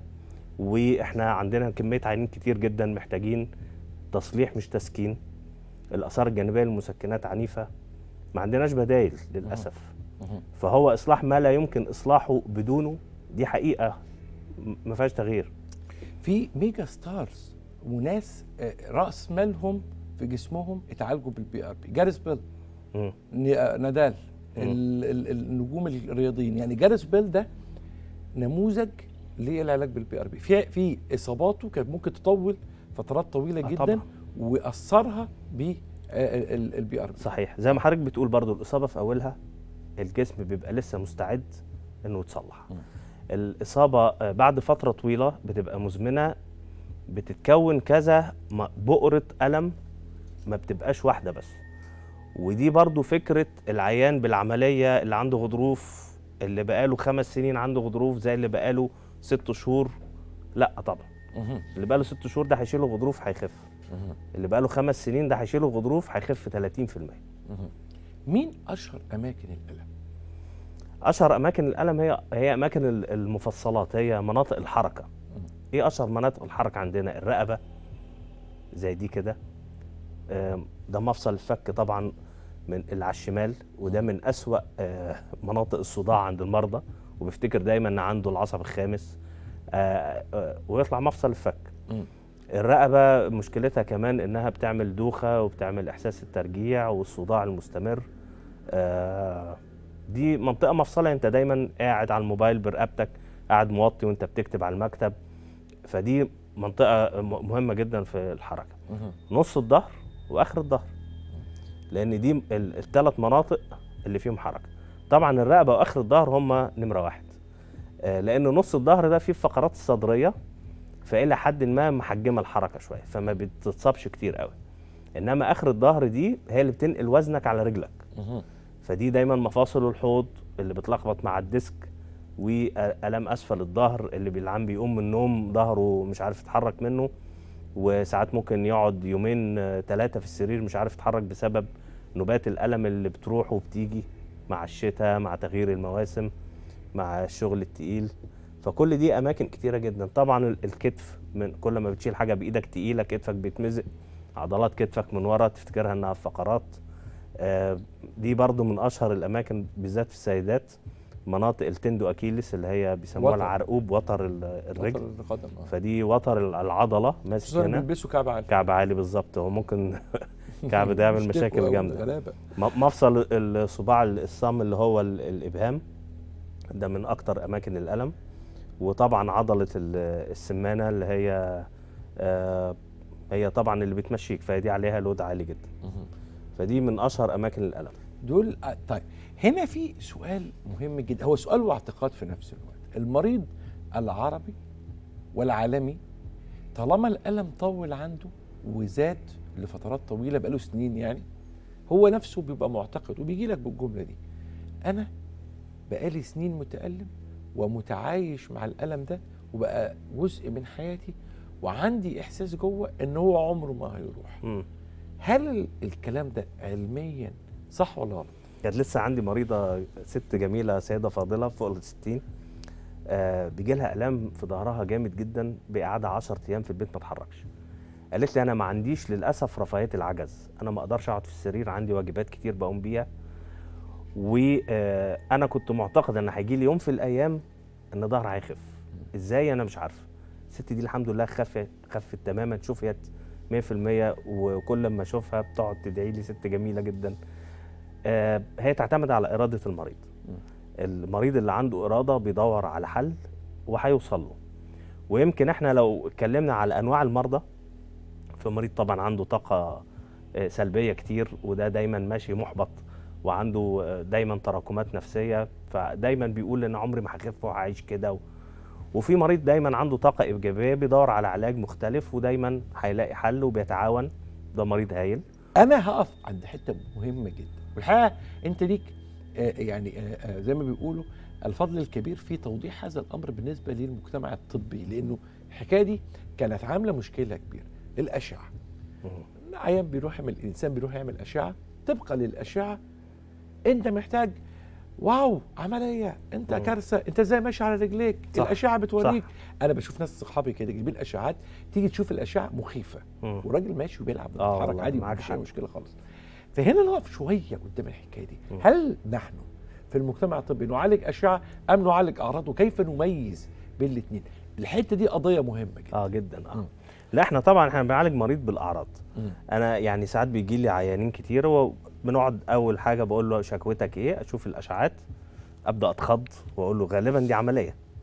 واحنا عندنا كميه عيانين كتير جدا محتاجين تصليح مش تسكين الاثار الجانبيه للمسكنات عنيفه ما عندناش بدايل للاسف فهو اصلاح ما لا يمكن اصلاحه بدونه دي حقيقه م- ما فيهاش تغيير في ميجا ستارز وناس آه، راس مالهم في جسمهم اتعالجوا بالبي ار بي جاريس بيل مم. ن- آه، نادال ال- ال- النجوم الرياضيين يعني جاريس بيل ده نموذج للعلاج بالبي ار بي في في اصاباته كانت ممكن تطول فترات طويله آه جدا طبعاً. واثرها بالبي ار بي صحيح زي ما حضرتك بتقول برضو الاصابه في اولها الجسم بيبقى لسه مستعد انه يتصلح مم. الاصابه آه، بعد فتره طويله بتبقى مزمنه بتتكون كذا م- بؤره الم ما بتبقاش واحده بس ودي برضو فكره العيان بالعمليه اللي عنده غضروف اللي بقاله خمس سنين عنده غضروف زي اللي بقاله ست شهور لا طبعا مهم. اللي بقاله ست شهور ده هيشيله غضروف هيخف مهم. اللي بقاله خمس سنين ده هيشيله غضروف هيخف 30% مهم. مين اشهر اماكن الالم اشهر اماكن الالم هي هي اماكن ال- المفصلات هي مناطق الحركه ايه اشهر مناطق الحركه عندنا الرقبه زي دي كده آم، ده مفصل الفك طبعا من اللي على الشمال وده من اسوا آه، مناطق الصداع عند المرضى وبيفتكر دايما ان عنده العصب الخامس آه، آه، ويطلع مفصل الفك مم. الرقبه مشكلتها كمان انها بتعمل دوخه وبتعمل احساس الترجيع والصداع المستمر آه، دي منطقه مفصله انت دايما قاعد على الموبايل برقبتك قاعد موطي وانت بتكتب على المكتب فدي منطقه م- مهمه جدا في الحركه مهم. نص الظهر واخر الظهر لان دي الثلاث مناطق اللي فيهم حركه طبعا الرقبه واخر الظهر هم نمره واحد آه، لان نص الظهر ده فيه الفقرات الصدريه فالى حد ما محجمه الحركه شويه فما بتتصابش كتير قوي انما اخر الظهر دي هي اللي بتنقل وزنك على رجلك مهم. فدي دايما مفاصل الحوض اللي بتلخبط مع الديسك والام اسفل الظهر اللي بالعام بيقوم من النوم ظهره مش عارف يتحرك منه وساعات ممكن يقعد يومين ثلاثه في السرير مش عارف يتحرك بسبب نوبات الالم اللي بتروح وبتيجي مع الشتاء مع تغيير المواسم مع الشغل التقيل فكل دي اماكن كتيره جدا طبعا ال- الكتف من كل ما بتشيل حاجه بايدك تقيله كتفك بيتمزق عضلات كتفك من ورا تفتكرها انها فقرات آه، دي برضو من اشهر الاماكن بالذات في السيدات مناطق التندو اكيلس اللي هي بيسموها وتر. العرقوب وتر ال- الرجل وتر القدم آه. فدي وتر ال- العضله ماسك خصوصا هنا بيلبسوا كعب عالي كعب عالي بالظبط هو ممكن كعب ده يعمل مشكلته مشاكل أوي، جامده غلابه م- مفصل الصباع الصم اللي هو ال- الابهام ده من اكتر اماكن الالم وطبعا عضله ال- السمانه اللي هي آه، هي طبعا اللي بتمشيك فدي عليها لود عالي جدا مهم. فدي من اشهر اماكن الالم دول آه، طيب هنا في سؤال مهم جدا هو سؤال واعتقاد في نفس الوقت المريض العربي والعالمي طالما الألم طول عنده وزاد لفترات طويلة بقاله سنين يعني هو نفسه بيبقى معتقد وبيجي لك بالجملة دي أنا بقالي سنين متألم ومتعايش مع الألم ده وبقى جزء من حياتي وعندي إحساس جوه إن هو عمره ما هيروح مم. هل ال- الكلام ده علميا صح ولا غلط؟ كانت لسه عندي مريضه ست جميله سيده فاضله فوق ال 60 آه بيجي لها الام في ظهرها جامد جدا بقعدة 10 ايام في البيت ما اتحركش قالت لي انا ما عنديش للاسف رفاهيه العجز انا ما اقدرش اقعد في السرير عندي واجبات كتير بقوم بيها وانا كنت معتقد ان هيجي لي يوم في الايام ان ظهري هيخف ازاي انا مش عارفه الست دي الحمد لله خفت خفت تماما شفيت 100% وكل ما اشوفها بتقعد تدعي لي ست جميله جدا آه، هي تعتمد على اراده المريض المريض اللي عنده اراده بيدور على حل وهيوصل له ويمكن احنا لو اتكلمنا على انواع المرضى في مريض طبعا عنده طاقه آه، سلبيه كتير وده دايما ماشي محبط وعنده آه، دايما تراكمات نفسيه فدايما بيقول ان عمري ما هخف وهعيش كده و... وفي مريض دايما عنده طاقه ايجابيه بيدور على علاج مختلف ودايما هيلاقي حل وبيتعاون ده مريض هايل انا هقف عند حته مهمه جدا والحقيقه انت ليك آه، يعني آه، آه، زي ما بيقولوا الفضل الكبير في توضيح هذا الامر بالنسبه للمجتمع الطبي لانه الحكايه دي كانت عامله مشكله كبيره الاشعه عيان بيروح يعمل الانسان بيروح يعمل اشعه طبقا للاشعه انت محتاج واو عمليه انت مم. كارثه انت ازاي ماشي على رجليك صح، الاشعه بتوريك صح. انا بشوف ناس صحابي كده جايبين اشعات تيجي تشوف الاشعه مخيفه مم. وراجل ماشي وبيلعب آه بيتحرك والله، عادي معاك مفيش اي حق. مشكله خالص فهنا نقف شويه قدام الحكايه دي مم. هل نحن في المجتمع الطبي نعالج اشعه ام نعالج اعراض وكيف نميز بين الاثنين الحته دي قضيه مهمه جدا اه جدا اه مم. لا احنا طبعا احنا بنعالج مريض بالاعراض مم. انا يعني ساعات بيجي لي عيانين كتير وبنقعد اول حاجه بقول له شكوتك ايه اشوف الاشعات ابدا اتخض واقول له غالبا دي عمليه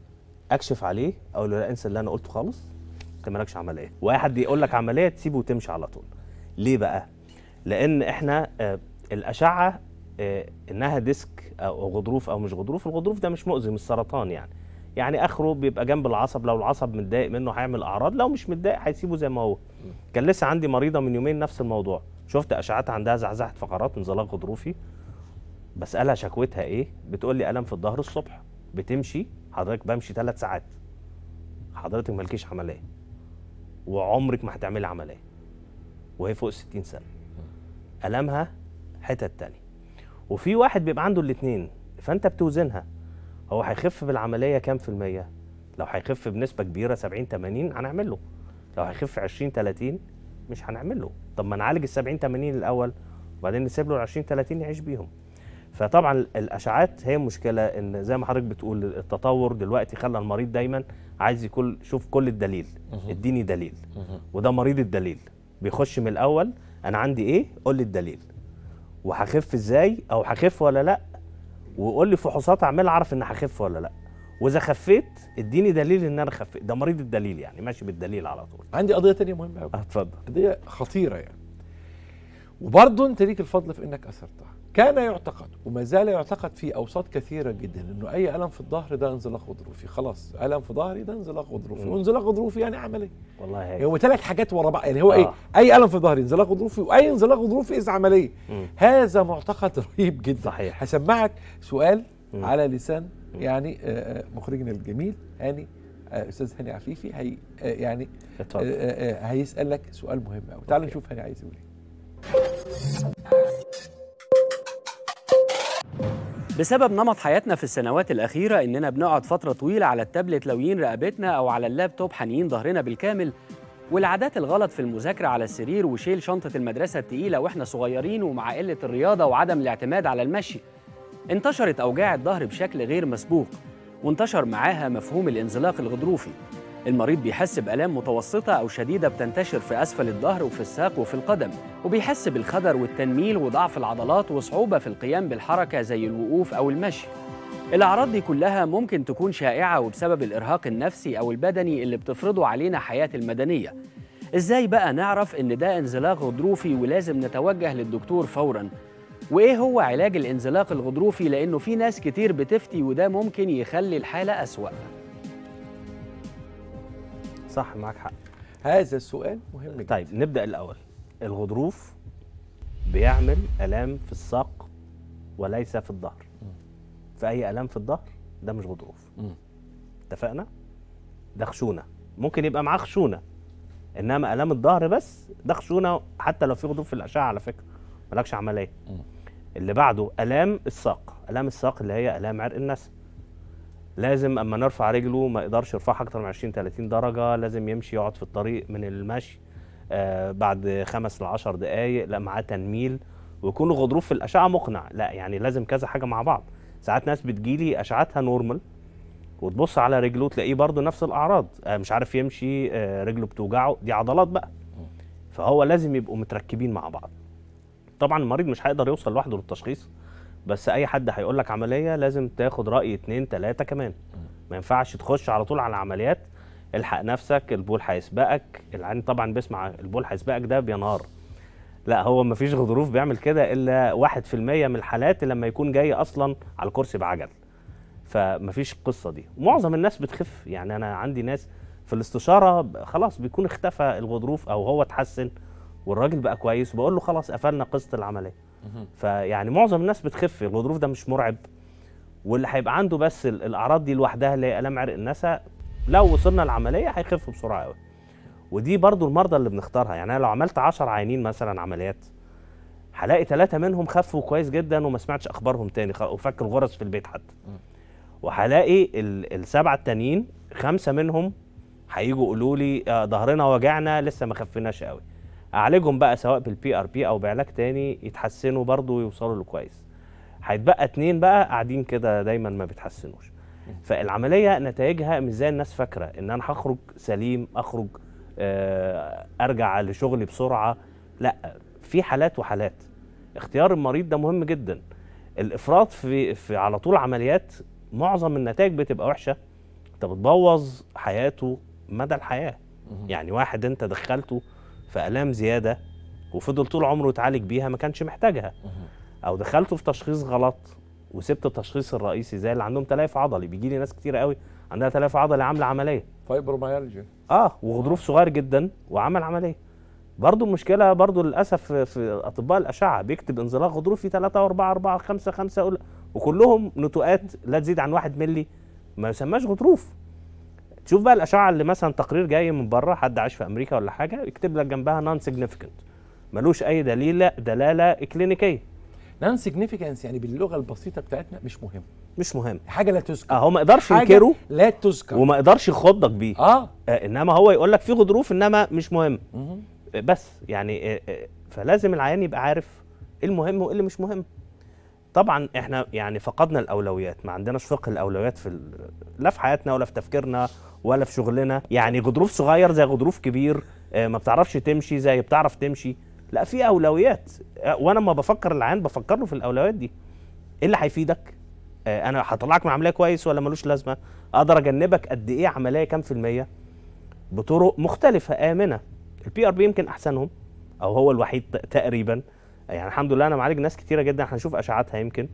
اكشف عليه اقول له لا انسى اللي انا قلته خالص انت مالكش عمليه واي حد يقول لك عمليه تسيبه وتمشي على طول ليه بقى لان احنا آه، الاشعه آه، انها ديسك او غضروف او مش غضروف الغضروف ده مش مؤذي مش سرطان يعني يعني اخره بيبقى جنب العصب لو العصب متضايق منه هيعمل اعراض لو مش متضايق هيسيبه زي ما هو كان لسه عندي مريضه من يومين نفس الموضوع شفت اشعات عندها زعزعه فقرات انزلاق غضروفي بسالها شكوتها ايه بتقول لي الم في الظهر الصبح بتمشي حضرتك بمشي ثلاث ساعات حضرتك مالكيش عمليه وعمرك ما هتعملي عمليه وهي فوق 60 سنه المها حتت تانية وفي واحد بيبقى عنده الاثنين فانت بتوزنها هو هيخف بالعمليه كام في الميه لو هيخف بنسبه كبيره 70 80 هنعمل له لو هيخف 20 30 مش هنعمل له طب ما نعالج ال 70 80 الاول وبعدين نسيب له ال 20 30 يعيش بيهم فطبعا الاشعاعات هي مشكله ان زي ما حضرتك بتقول التطور دلوقتي خلى المريض دايما عايز يكون شوف كل الدليل اديني دليل وده مريض الدليل بيخش من الاول انا عندي ايه قول لي الدليل وهخف ازاي او هخف ولا لا وقول لي فحوصات اعملها اعرف ان هخف ولا لا واذا خفيت اديني دليل ان انا خفيت ده مريض الدليل يعني ماشي بالدليل على طول عندي قضيه تانية مهمه قوي اتفضل قضيه خطيره يعني وبرضه انت ليك الفضل في انك اثرتها كان يعتقد وما زال يعتقد في اوساط كثيره جدا انه اي الم في الظهر ده انزلاق غضروفي خلاص الم في ظهري ده انزلاق غضروفي مم. وانزلاق غضروفي يعني عمليه والله هيك هو ثلاث حاجات ورا بعض يعني هو آه. ايه اي الم في ظهري انزلاق غضروفي واي انزلاق غضروفي اذا عمليه مم. هذا معتقد رهيب جدا صحيح. هسمعك سؤال مم. على لسان يعني آه، آه، مخرجنا الجميل هاني آه، استاذ هاني عفيفي هي آه، يعني آه، اتفضل آه، آه، هيسالك سؤال مهم قوي تعال أوكي. نشوف هاني عايز يقول ايه بسبب نمط حياتنا في السنوات الأخيرة إننا بنقعد فترة طويلة على التابلت لويين رقبتنا أو على اللابتوب حانيين ظهرنا بالكامل والعادات الغلط في المذاكرة على السرير وشيل شنطة المدرسة التقيلة وإحنا صغيرين ومع قلة الرياضة وعدم الاعتماد على المشي انتشرت أوجاع الظهر بشكل غير مسبوق وانتشر معاها مفهوم الانزلاق الغضروفي المريض بيحس بآلام متوسطة أو شديدة بتنتشر في أسفل الظهر وفي الساق وفي القدم وبيحس بالخدر والتنميل وضعف العضلات وصعوبة في القيام بالحركة زي الوقوف أو المشي الأعراض دي كلها ممكن تكون شائعة وبسبب الإرهاق النفسي أو البدني اللي بتفرضه علينا حياة المدنية إزاي بقى نعرف إن ده انزلاق غضروفي ولازم نتوجه للدكتور فوراً وإيه هو علاج الانزلاق الغضروفي لأنه في ناس كتير بتفتي وده ممكن يخلي الحالة أسوأ صح معاك حق هذا السؤال مهم جدا طيب نبدا الاول الغضروف بيعمل الام في الساق وليس في الظهر في اي الام في الظهر ده مش غضروف مم. اتفقنا ده خشونه ممكن يبقى معاه خشونه انما الام الظهر بس ده خشونه حتى لو في غضروف في الاشعه على فكره مالكش عمليه مم. اللي بعده الام الساق الام الساق اللي هي الام عرق النسم لازم اما نرفع رجله ما يقدرش يرفعها اكتر من 20 30 درجه لازم يمشي يقعد في الطريق من المشي آه بعد خمس ل 10 دقائق لا معاه تنميل ويكون الغضروف في الاشعه مقنع لا يعني لازم كذا حاجه مع بعض ساعات ناس بتجيلي اشعتها نورمال وتبص على رجله تلاقيه برضه نفس الاعراض آه مش عارف يمشي آه رجله بتوجعه دي عضلات بقى فهو لازم يبقوا متركبين مع بعض طبعا المريض مش هيقدر يوصل لوحده للتشخيص بس اي حد هيقول لك عمليه لازم تاخد راي اتنين تلاته كمان ما ينفعش تخش على طول على العمليات الحق نفسك البول هيسبقك العين طبعا بيسمع البول هيسبقك ده بينهار لا هو ما فيش غضروف بيعمل كده الا واحد في المية من الحالات لما يكون جاي اصلا على الكرسي بعجل فما فيش القصه دي معظم الناس بتخف يعني انا عندي ناس في الاستشاره ب- خلاص بيكون اختفى الغضروف او هو اتحسن والراجل بقى كويس وبقول له خلاص قفلنا قصه العمليه فيعني معظم الناس بتخف الغضروف ده مش مرعب واللي هيبقى عنده بس ال- الاعراض دي لوحدها اللي هي الام عرق النسا لو وصلنا العمليه هيخف بسرعه قوي ودي برضو المرضى اللي بنختارها يعني انا لو عملت 10 عيانين مثلا عمليات هلاقي ثلاثة منهم خفوا كويس جدا وما سمعتش اخبارهم تاني خ- وفك الغرز في البيت حتى وهلاقي ال- السبعة التانيين خمسة منهم هيجوا يقولوا لي آه، ظهرنا وجعنا لسه ما خفناش قوي اعالجهم بقى سواء بالبي ار بي او بعلاج تاني يتحسنوا برضو ويوصلوا لكويس هيتبقى اتنين بقى قاعدين كده دايما ما بيتحسنوش فالعمليه نتائجها مش زي الناس فاكره ان انا هخرج سليم اخرج آه، ارجع لشغلي بسرعه لا في حالات وحالات اختيار المريض ده مهم جدا الافراط في في على طول عمليات معظم النتائج بتبقى وحشه انت بتبوظ حياته مدى الحياه يعني واحد انت دخلته في الام زياده وفضل طول عمره يتعالج بيها ما كانش محتاجها او دخلته في تشخيص غلط وسبت التشخيص الرئيسي زي اللي عندهم تليف عضلي بيجي لي ناس كتير قوي عندها تليف عضلي عامله عمليه فايبروميالجيا اه وغضروف صغير جدا وعمل عمليه برضو المشكله برضو للاسف في- في اطباء الاشعه بيكتب انزلاق غضروفي 3 و4 4 5 5 أقول وكلهم نتوءات لا تزيد عن 1 ملي ما يسماش غضروف تشوف بقى الاشعه اللي مثلا تقرير جاي من بره حد عايش في امريكا ولا حاجه يكتب لك جنبها نون سيجنيفيكانت ملوش اي دليل دلاله كلينيكيه نان سيجنيفيكانس يعني باللغه البسيطه بتاعتنا مش مهم مش مهم حاجه لا تذكر اه هو ما يقدرش حاجة ينكره لا تذكر وما يقدرش يخضك بيه اه آه انما هو يقول لك في غضروف انما مش مهم مهم. بس يعني آه، آه، فلازم العيان يبقى عارف ايه المهم وايه اللي مش مهم طبعا احنا يعني فقدنا الاولويات ما عندناش فقه الاولويات في ال- لا في حياتنا ولا في تفكيرنا ولا في شغلنا يعني غضروف صغير زي غضروف كبير آه، ما بتعرفش تمشي زي بتعرف تمشي لا في اولويات آه، وانا لما بفكر العيان بفكر له في الاولويات دي ايه اللي هيفيدك آه، انا هطلعك من عمليه كويس ولا ملوش لازمه اقدر اجنبك قد ايه عمليه كام في الميه بطرق مختلفه امنه البي ار بي يمكن احسنهم او هو الوحيد ت- تقريبا يعني الحمد لله انا معالج ناس كتيره جدا هنشوف اشعاتها يمكن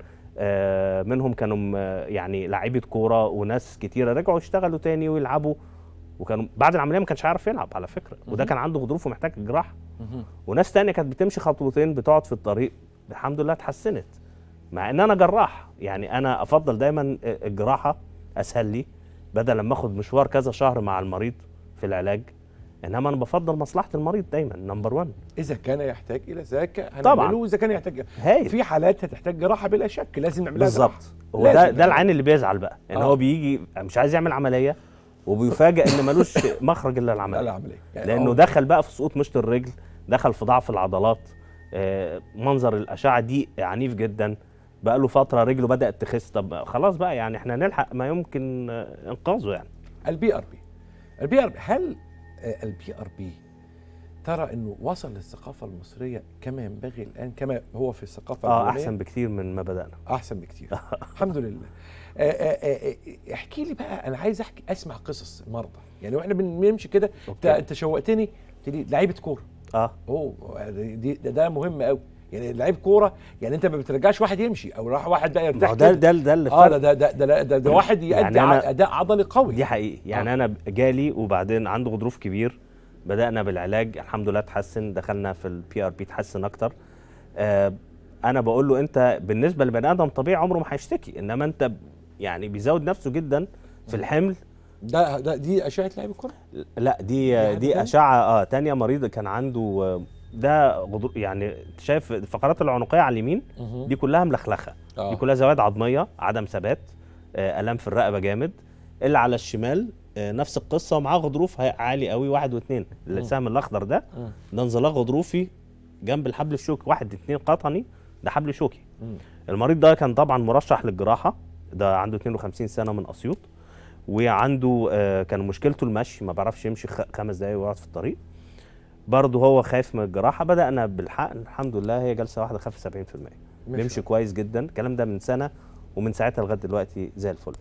آه، منهم كانوا م- يعني لعيبه كوره وناس كتيره رجعوا يشتغلوا تاني ويلعبوا وكانوا بعد العمليه ما كانش عارف يلعب على فكره وده كان عنده غضروف ومحتاج جراحه مهم. وناس تانية كانت بتمشي خطوتين بتقعد في الطريق الحمد لله اتحسنت مع ان انا جراح يعني انا افضل دايما الجراحه اسهل لي بدل لما اخد مشوار كذا شهر مع المريض في العلاج انما انا بفضل مصلحه المريض دايما نمبر 1 اذا كان يحتاج الى ذاك طبعاً. هنعمله واذا كان يحتاج هايل في حالات هتحتاج جراحه بلا شك لازم نعملها جراحة. بالظبط هو لازم ده نعملها. ده العين اللي بيزعل بقى ان آه. هو بيجي مش عايز يعمل عمليه وبيفاجئ ان ملوش مخرج الا لا العمليه العمليه يعني لانه آه. دخل بقى في سقوط مشط الرجل دخل في ضعف العضلات آه، منظر الاشعه دي عنيف جدا بقى له فتره رجله بدات تخس طب خلاص بقى يعني احنا نلحق ما يمكن آه، انقاذه يعني البي ار بي البي ار بي هل آه، البي ار بي ترى انه وصل للثقافه المصريه كما ينبغي الان كما هو في الثقافه اه اليونانية؟ احسن بكتير من ما بدانا احسن بكتير الحمد لله آه، آه، آه، احكي لي بقى انا عايز احكي اسمع قصص مرضى يعني واحنا بنمشي كده انت أوكي. انت شوقتني قلت لي لعيبه كوره اه اوه دي ده, ده مهم قوي يعني لعيب كوره يعني انت ما بترجعش واحد يمشي او راح واحد بقى ما يرتاح هو ده كده. ده ده اللي اه فرق. ده ده ده ده, ده, ده واحد يعني يؤدي أنا- ع- اداء عضلي قوي دي حقيقي يعني آه. انا جالي وبعدين عنده غضروف كبير بدانا بالعلاج الحمد لله اتحسن دخلنا في البي ار بي اتحسن اكتر آه انا بقول له انت بالنسبه لبني ادم طبيعي عمره ما هيشتكي انما انت ب- يعني بيزود نفسه جدا في الحمل ده ده دي اشعه لعيب الكوره لا دي حاجة دي تانية؟ اشعه اه تانية مريض كان عنده آه، ده غضروف يعني شايف الفقرات العنقيه على اليمين دي كلها ملخلخه آه. دي كلها زوائد عظميه عدم ثبات آه، الام في الرقبه جامد اللي على الشمال آه، نفس القصه ومعاه غضروف هي- عالي قوي واحد واثنين السهم الاخضر ده مم. ده انزلاق غضروفي جنب الحبل الشوكي واحد اتنين قطني ده حبل شوكي مم. المريض ده كان طبعا مرشح للجراحه ده عنده 52 سنه من اسيوط وعنده آه، كان مشكلته المشي ما بيعرفش يمشي خ- خمس دقايق ويقعد في الطريق برضه هو خايف من الجراحه بدانا بالحقن الحمد لله هي جلسه واحده خف 70% بيمشي كويس جدا الكلام ده من سنه ومن ساعتها لغايه دلوقتي زي الفل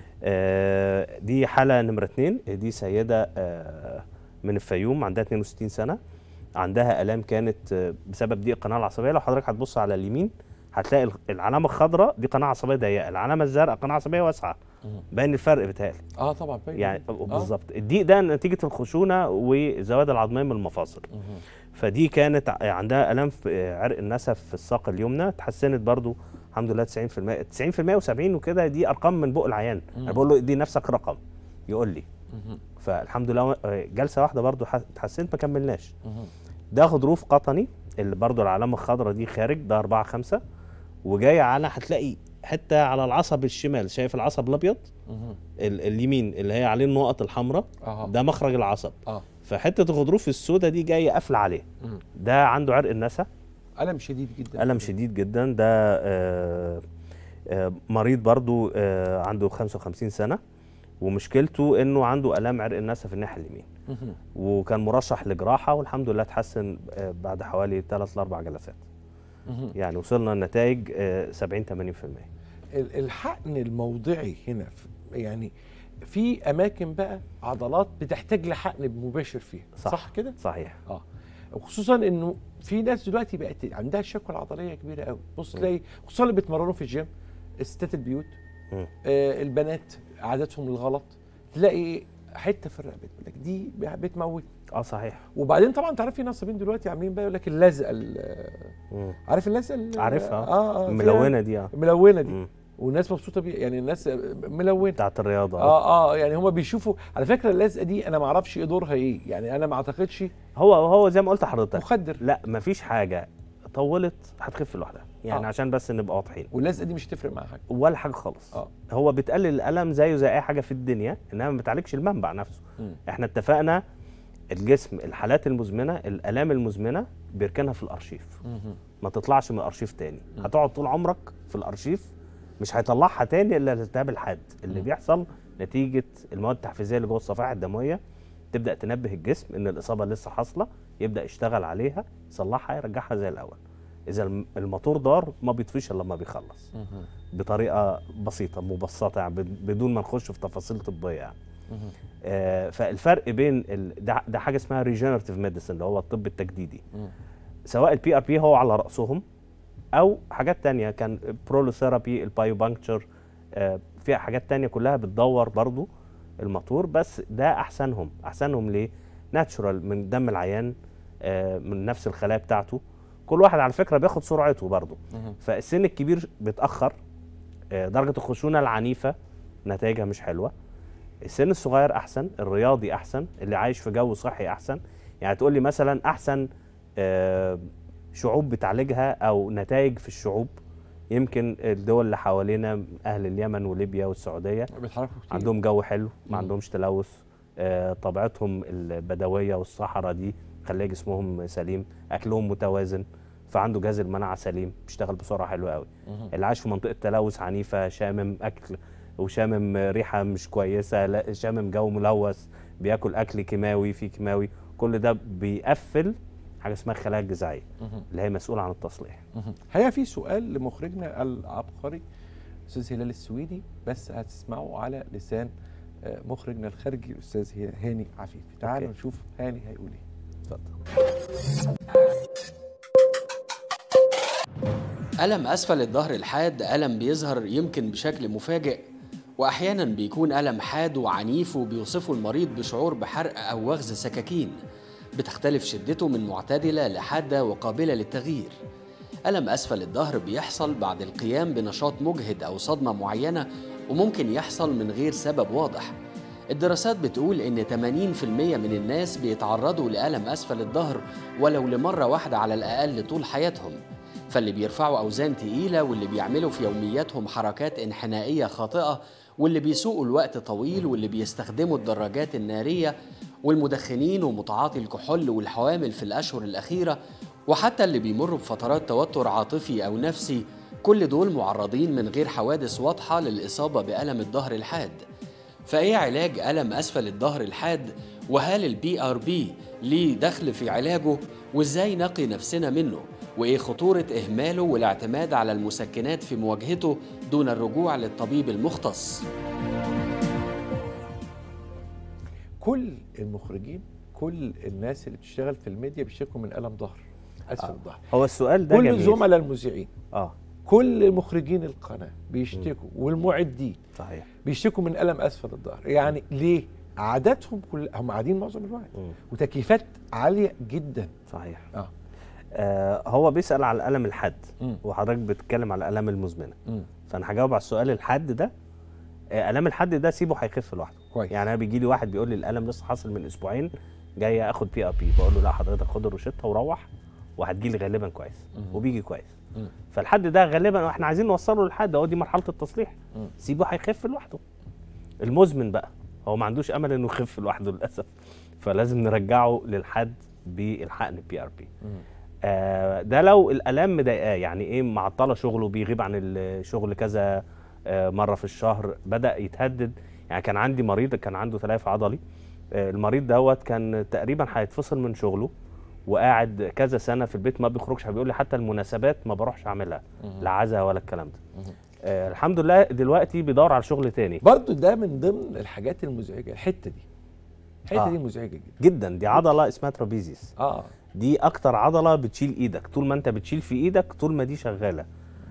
آه دي حاله نمره اتنين دي سيده آه من الفيوم عندها 62 سنه عندها الام كانت آه، بسبب ضيق القناه العصبيه لو حضرتك هتبص على اليمين هتلاقي الخ- العلامه الخضراء دي قناه عصبيه ضيقه العلامه الزرقاء قناه عصبيه واسعه باين الفرق بتهيألي اه طبعا باين. يعني آه. بالظبط الضيق ده نتيجه الخشونه والزوائد العظميه من المفاصل فدي كانت ع- عندها الام في عرق النسف في الساق اليمنى اتحسنت برضو الحمد لله 90% 90% و70 وكده دي ارقام من بق العيان انا بقول له ادي نفسك رقم يقول لي فالحمد لله آه، جلسه واحده برضو ح- اتحسنت ما كملناش ده غضروف قطني اللي برضو العلامه الخضراء دي خارج ده 4 5 وجاي على هتلاقي حته على العصب الشمال شايف العصب الابيض ال- اليمين اللي هي عليه النقط الحمراء اه ده مخرج العصب اه فحته الغضروف السوداء دي جايه قافله عليه مم. ده عنده عرق النسا الم شديد جدا الم شديد جدا ده آه، آه، مريض برضو آه، عنده 55 سنه ومشكلته انه عنده الام عرق النسا في الناحيه اليمين مهم. وكان مرشح لجراحه والحمد لله اتحسن آه، بعد حوالي 3 ل 4 جلسات مهم. يعني وصلنا لنتائج 70 80% ال- الحقن الموضعي هنا في- يعني في اماكن بقى عضلات بتحتاج لحقن مباشر فيها صح. صح كده صحيح اه وخصوصا انه في ناس دلوقتي بقت عندها الشكوى العضليه كبيره قوي بص تلاقي خصوصا اللي بيتمرنوا في الجيم ستات البيوت مم. آه البنات عاداتهم الغلط تلاقي حته في الرقبه بتقول لك دي بتموت اه صحيح وبعدين طبعا تعرف في نصابين دلوقتي عاملين بقى يقول لك اللزقه ال- مم. عارف اللزقه ال- عارفها اه اه فيها- ملونه دي اه ملونه دي مم. والناس مبسوطه بيها يعني الناس ملونه بتاعت الرياضه اه اه يعني هما بيشوفوا على فكره اللزقه دي انا ما اعرفش ايه دورها ايه يعني انا ما اعتقدش هو هو زي ما قلت لحضرتك مخدر لا مفيش حاجه طولت هتخف لوحدها يعني آه. عشان بس نبقى واضحين واللزقه دي مش هتفرق معاها حاجه ولا حاجه خالص اه هو بتقلل الالم زيه زي اي حاجه في الدنيا انما ما بتعالجش المنبع نفسه مم. احنا اتفقنا الجسم الحالات المزمنه الالام المزمنه بيركنها في الارشيف ما تطلعش من الارشيف تاني هتقعد طول عمرك في الارشيف مش هيطلعها تاني الا الالتهاب الحاد اللي بيحصل نتيجه المواد التحفيزيه اللي جوه الصفائح الدمويه تبدا تنبه الجسم ان الاصابه لسه حاصله يبدا يشتغل عليها يصلحها يرجعها زي الاول اذا الم- الموتور دار ما بيطفيش الا لما بيخلص بطريقه بسيطه مبسطه يعني بد- بدون ما نخش في تفاصيل طبيه يعني آه فالفرق بين ال... ده, ده حاجه اسمها ريجنراتيف ميديسن اللي هو الطب التجديدي سواء البي ار بي هو على راسهم او حاجات تانية كان برولوثيرابي البايوبانكتشر آه فيها حاجات تانية كلها بتدور برضو الموتور بس ده احسنهم احسنهم ليه ناتشورال من دم العيان آه من نفس الخلايا بتاعته كل واحد على فكره بياخد سرعته برضو فالسن الكبير بيتاخر آه درجه الخشونه العنيفه نتائجها مش حلوه السن الصغير احسن الرياضي احسن اللي عايش في جو صحي احسن يعني تقول لي مثلا احسن آه، شعوب بتعالجها او نتائج في الشعوب يمكن الدول اللي حوالينا اهل اليمن وليبيا والسعوديه بيتحركوا كتير عندهم جو حلو ما مم. عندهمش تلوث آه، طبيعتهم البدويه والصحراء دي خليه جسمهم سليم اكلهم متوازن فعنده جهاز المناعه سليم بيشتغل بسرعه حلوه قوي اللي عايش في منطقه تلوث عنيفه شامم اكل وشامم ريحه مش كويسه لا شامم جو ملوث بياكل اكل كيماوي فيه كيماوي كل ده بيقفل حاجه اسمها الخلايا الجذعيه اللي هي مسؤوله عن التصليح هي في سؤال لمخرجنا العبقري استاذ هلال السويدي بس هتسمعه على لسان آه، مخرجنا الخارجي الاستاذ هاني عفيفي تعالوا أوكي. نشوف هاني هيقول ايه اتفضل ألم أسفل الظهر الحاد ألم بيظهر يمكن بشكل مفاجئ وأحيانا بيكون ألم حاد وعنيف وبيوصفه المريض بشعور بحرق أو وغز سكاكين بتختلف شدته من معتدلة لحادة وقابلة للتغيير ألم أسفل الظهر بيحصل بعد القيام بنشاط مجهد أو صدمة معينة وممكن يحصل من غير سبب واضح الدراسات بتقول إن 80% من الناس بيتعرضوا لألم أسفل الظهر ولو لمرة واحدة على الأقل طول حياتهم فاللي بيرفعوا أوزان تقيلة واللي بيعملوا في يومياتهم حركات انحنائية خاطئة واللي بيسوقوا الوقت طويل واللي بيستخدموا الدراجات النارية والمدخنين ومتعاطي الكحول والحوامل في الأشهر الأخيرة وحتى اللي بيمروا بفترات توتر عاطفي أو نفسي كل دول معرضين من غير حوادث واضحة للإصابة بألم الظهر الحاد فايه علاج الم اسفل الظهر الحاد وهل البي ار بي ليه دخل في علاجه وازاي نقي نفسنا منه وايه خطوره اهماله والاعتماد على المسكنات في مواجهته دون الرجوع للطبيب المختص كل المخرجين كل الناس اللي بتشتغل في الميديا بيشتكوا من الم ظهر اسفل الظهر هو السؤال ده كل جميل الزملاء المذيعين اه كل مخرجين القناه بيشتكوا والمعدين صحيح بيشتكوا من الم اسفل الظهر يعني ليه عاداتهم كل هم قاعدين معظم الوقت مم. وتكييفات عاليه جدا صحيح اه آه هو بيسال على الالم الحاد مم. وحضرتك بتتكلم على الالام المزمنه مم. فانا هجاوب على السؤال الحاد ده آه، الام الحد ده سيبه هيخف لوحده كويس. يعني انا بيجي لي واحد بيقول لي الالم لسه حاصل من اسبوعين جاي اخد بي ار بي بقول له لا حضرتك خد الروشته وروح وهتجي لي غالبا كويس وبيجي كويس مم. فالحد ده غالبا احنا عايزين نوصله للحد هو دي مرحله التصليح مم. سيبه هيخف لوحده المزمن بقى هو ما عندوش امل انه يخف لوحده للاسف فلازم نرجعه للحد بالحقن بي ار بي آه ده لو الالام مضايقاه يعني ايه معطله شغله بيغيب عن الشغل كذا آه مره في الشهر بدا يتهدد يعني كان عندي مريض كان عنده تليف عضلي آه المريض دوت كان تقريبا هيتفصل من شغله وقاعد كذا سنه في البيت ما بيخرجش بيقول لي حتى المناسبات ما بروحش اعملها لا عزا ولا الكلام ده آه الحمد لله دلوقتي بيدور على شغل تاني برضو ده من ضمن الحاجات المزعجه الحته دي الحته آه. دي مزعجه جدا جدا دي عضله اسمها ترابيزيس اه دي اكتر عضله بتشيل ايدك طول ما انت بتشيل في ايدك طول ما دي شغاله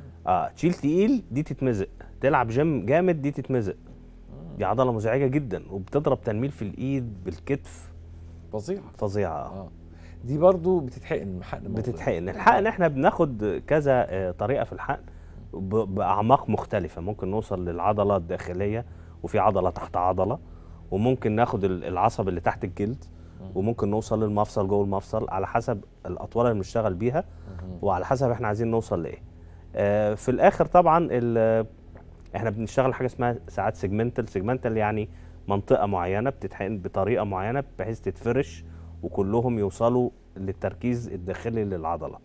اه تشيل تقيل دي تتمزق تلعب جيم جامد دي تتمزق دي عضله مزعجه جدا وبتضرب تنميل في الايد بالكتف فظيعه فظيعه اه دي برضو بتتحقن حقن موضوع. بتتحقن الحقن احنا بناخد كذا آه، طريقه في الحقن ب- باعماق مختلفه ممكن نوصل للعضله الداخليه وفي عضله تحت عضله وممكن ناخد ال- العصب اللي تحت الجلد وممكن نوصل للمفصل جوه المفصل على حسب الاطوال اللي بنشتغل بيها وعلى حسب احنا عايزين نوصل لايه آه، في الاخر طبعا ال- احنا بنشتغل حاجه اسمها ساعات سيجمنتال سيجمنتال يعني منطقه معينه بتتحقن بطريقه معينه بحيث تتفرش وكلهم يوصلوا للتركيز الداخلي للعضله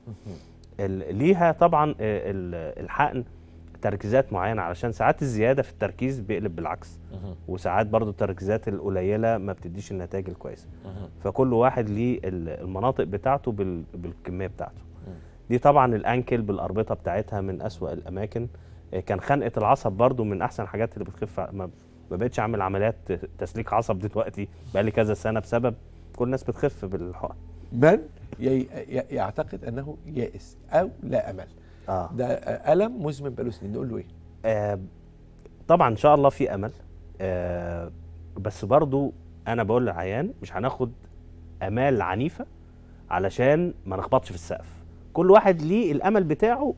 ال- ليها طبعا آه، ال- الحقن تركيزات معينه علشان ساعات الزياده في التركيز بيقلب بالعكس وساعات برضو التركيزات القليله ما بتديش النتائج الكويسه فكل واحد ليه ال- المناطق بتاعته بال- بالكميه بتاعته دي طبعا الانكل بالاربطه بتاعتها من اسوأ الاماكن آه، كان خنقه العصب برضو من احسن الحاجات اللي بتخف ع- ما ما بقتش اعمل عمليات تسليك عصب دلوقتي بقالي كذا سنه بسبب كل الناس بتخف بالحقن من ي- ي- يعتقد انه يائس او لا امل اه ده آه، الم مزمن بقاله سنين نقول له ايه آه، طبعا ان شاء الله في امل آه، بس برضو انا بقول للعيان مش هناخد امال عنيفه علشان ما نخبطش في السقف كل واحد ليه الامل بتاعه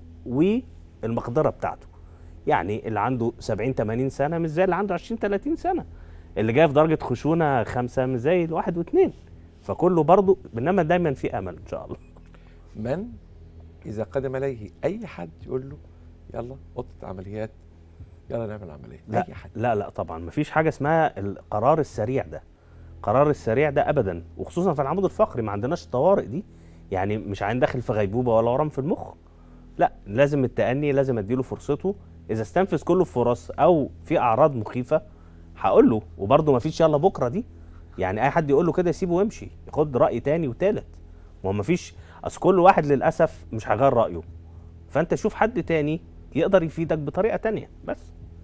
والمقدره بتاعته يعني اللي عنده 70 80 سنه مش زي اللي عنده 20 30 سنه اللي جاي في درجه خشونه خمسة مش زي الواحد واثنين فكله برضو انما دايما في امل ان شاء الله من اذا قدم اليه اي حد يقول له يلا اوضه عمليات يلا نعمل عمليه لا اي حد لا لا طبعا مفيش حاجه اسمها القرار السريع ده القرار السريع ده ابدا وخصوصا في العمود الفقري ما عندناش الطوارئ دي يعني مش عين داخل في غيبوبه ولا ورم في المخ لا لازم التأني لازم اديله فرصته اذا استنفذ كل الفرص او في اعراض مخيفه هقول له وبرده ما فيش يلا بكره دي يعني اي حد يقول له كده يسيبه ويمشي ياخد راي تاني وتالت ما هو ما فيش اصل كل واحد للاسف مش هيغير رايه فانت شوف حد تاني يقدر يفيدك بطريقه تانية بس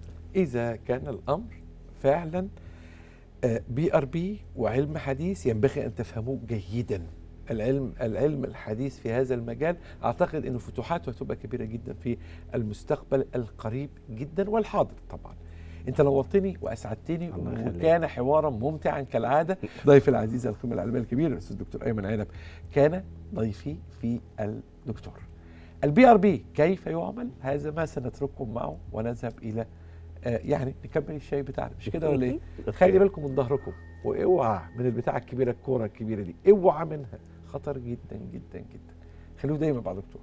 اذا كان الامر فعلا بي ار بي وعلم حديث ينبغي ان تفهموه جيدا العلم العلم الحديث في هذا المجال اعتقد انه فتوحاته هتبقى كبيره جدا في المستقبل القريب جدا والحاضر طبعا انت نورتني واسعدتني الله يخليك. وكان حوارا ممتعا كالعاده ضيفي العزيز القيمه العلميه الكبير الاستاذ الدكتور ايمن عنب كان ضيفي في الدكتور البي ار بي كيف يعمل هذا ما سنترككم معه ونذهب الى آه يعني نكمل الشاي بتاعنا مش كده ولا ايه خلي بالكم من ظهركم واوعى من البتاعه الكبيره الكوره الكبيره دي اوعى منها خطر جدا جدا جدا خلوه دايما مع دكتور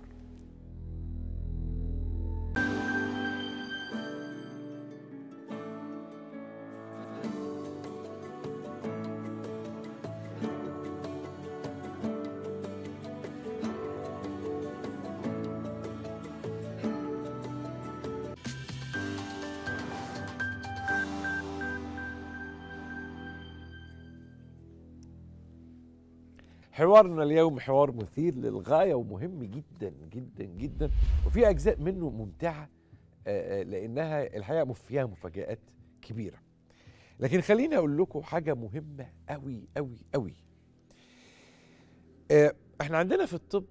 حوارنا اليوم حوار مثير للغايه ومهم جدا جدا جدا وفي اجزاء منه ممتعه آه، آه، لانها الحقيقه مف- فيها مفاجات كبيره لكن خليني اقول لكم حاجه مهمه قوي قوي قوي آه، احنا عندنا في الطب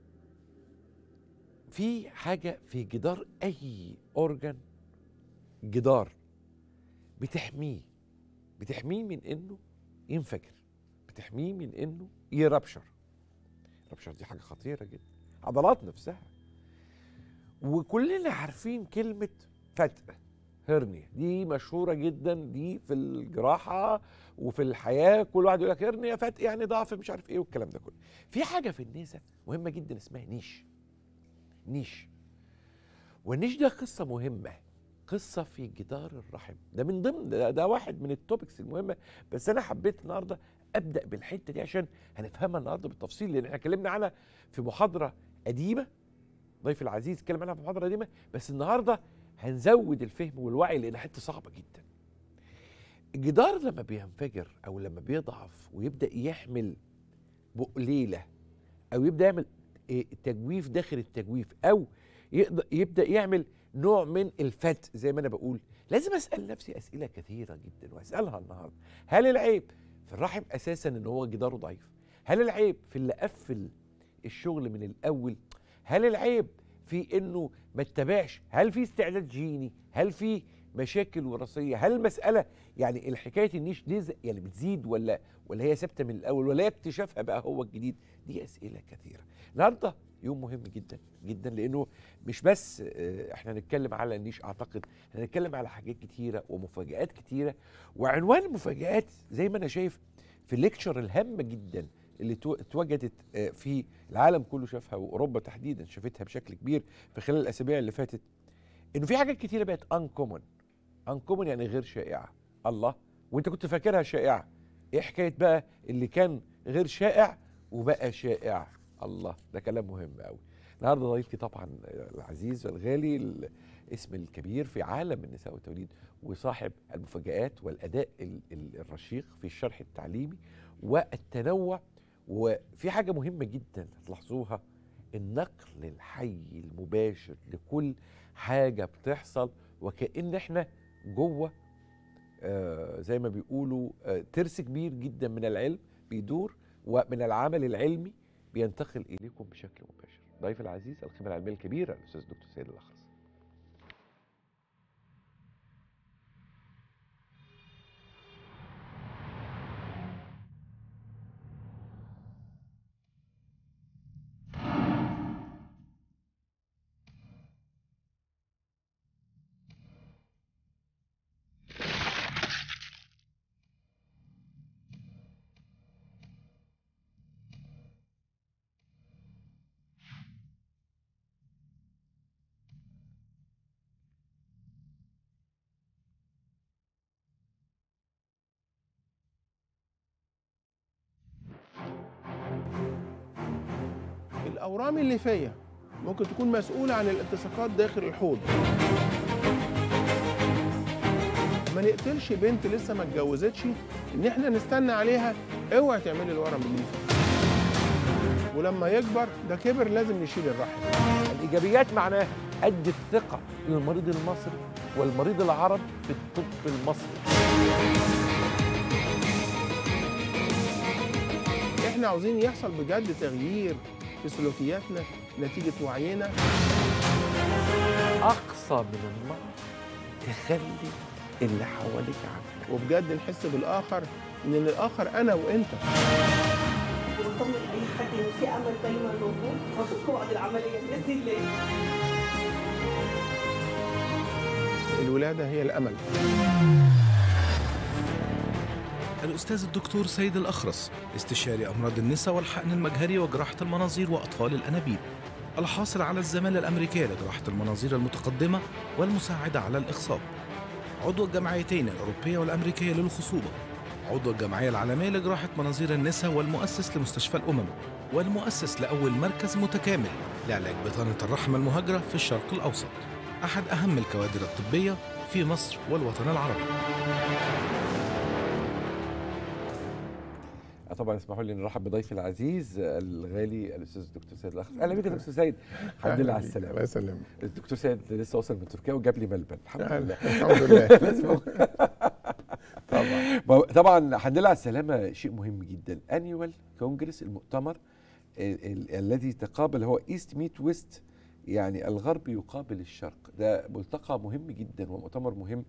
في حاجه في جدار اي اورجان جدار بتحميه بتحميه من انه ينفجر بتحميه من انه يربشر ربشر دي حاجه خطيره جدا عضلات نفسها وكلنا عارفين كلمه فتق هرنيا دي مشهوره جدا دي في الجراحه وفي الحياه كل واحد يقول لك هرنيا فتق يعني ضعف مش عارف ايه والكلام ده كله في حاجه في النساء مهمه جدا اسمها نيش نيش والنيش ده قصه مهمه قصه في جدار الرحم ده من ضمن ده, ده واحد من التوبكس المهمه بس انا حبيت النهارده ابدا بالحته دي عشان هنفهمها النهارده بالتفصيل لان احنا اتكلمنا عنها في محاضره قديمه ضيف العزيز اتكلم عنها في محاضره قديمه بس النهارده هنزود الفهم والوعي لان حته صعبه جدا الجدار لما بينفجر او لما بيضعف ويبدا يحمل بقليله او يبدا يعمل إيه، تجويف داخل التجويف او يقدر يبدا يعمل نوع من الفتق زي ما انا بقول لازم اسال نفسي اسئله كثيره جدا واسالها النهارده هل العيب في الرحم اساسا ان هو جداره ضعيف هل العيب في اللي قفل الشغل من الاول هل العيب في انه ما اتبعش هل في استعداد جيني هل في مشاكل وراثيه هل المساله يعني الحكايه النيش دي ز- يعني بتزيد ولا ولا هي ثابته من الاول ولا هي اكتشافها بقى هو الجديد دي اسئله كثيره النهارده يوم مهم جدا جدا لانه مش بس آه، احنا هنتكلم على النيش اعتقد احنا هنتكلم على حاجات كتيره ومفاجات كتيره وعنوان المفاجات زي ما انا شايف في الليكتشر الهامه جدا اللي تو- اتوجدت آه، في العالم كله شافها واوروبا تحديدا شافتها بشكل كبير في خلال الاسابيع اللي فاتت انه في حاجات كتيره بقت انكومن انكومن يعني غير شائعه الله وانت كنت فاكرها شائعه ايه حكايه بقى اللي كان غير شائع وبقى شائع الله ده كلام مهم قوي النهارده ضيفي طبعا العزيز والغالي الاسم الكبير في عالم النساء والتوليد وصاحب المفاجآت والاداء ال- ال- الرشيق في الشرح التعليمي والتنوع وفي حاجه مهمه جدا هتلاحظوها النقل الحي المباشر لكل حاجه بتحصل وكأن احنا جوه آه زي ما بيقولوا آه ترس كبير جدا من العلم بيدور ومن العمل العلمي بينتقل اليكم بشكل مباشر. ضيف العزيز الخبره العلميه الكبيره الاستاذ دكتور سيد الاخرس. الاورام الليفيه ممكن تكون مسؤوله عن الالتصاقات داخل الحوض ما نقتلش بنت لسه ما اتجوزتش ان احنا نستنى عليها اوعي تعملي الورم الليفي ولما يكبر ده كبر لازم نشيل الرحم الايجابيات معناها قد الثقه للمريض المصري والمريض العربي في الطب المصري. احنا عاوزين يحصل بجد تغيير في سلوكياتنا نتيجه وعينا اقصى من النار تخلي اللي حواليك عنك. وبجد نحس بالاخر ان الاخر انا وانت وبطمن اي حد ان في امل دايما موجود واشوفكم بعد العمليه باذن الله الولاده هي الامل الأستاذ الدكتور سيد الأخرس استشاري أمراض النساء والحقن المجهري وجراحة المناظير وأطفال الأنابيب الحاصل على الزمالة الأمريكية لجراحة المناظير المتقدمة والمساعدة على الإخصاب عضو الجمعيتين الأوروبية والأمريكية للخصوبة عضو الجمعية العالمية لجراحة مناظير النساء والمؤسس لمستشفى الأمم والمؤسس لأول مركز متكامل لعلاج بطانة الرحم المهاجرة في الشرق الأوسط أحد أهم الكوادر الطبية في مصر والوطن العربي آه طبعا اسمحوا لي نرحب بضيفي العزيز الغالي الاستاذ الدكتور سيد الاخر اهلا بك يا دكتور سيد الحمد لله على الله السلامه يسلمك الدكتور سيد لسه وصل من تركيا وجاب لي ملبن الحمد لله الحمد لله لازم طبعا ما هو- طبعا الحمد لله على السلامه شيء مهم جدا انيوال كونجرس المؤتمر ال- ال- الذي تقابل هو ايست ميت ويست يعني الغرب يقابل الشرق ده ملتقى مهم جدا ومؤتمر مهم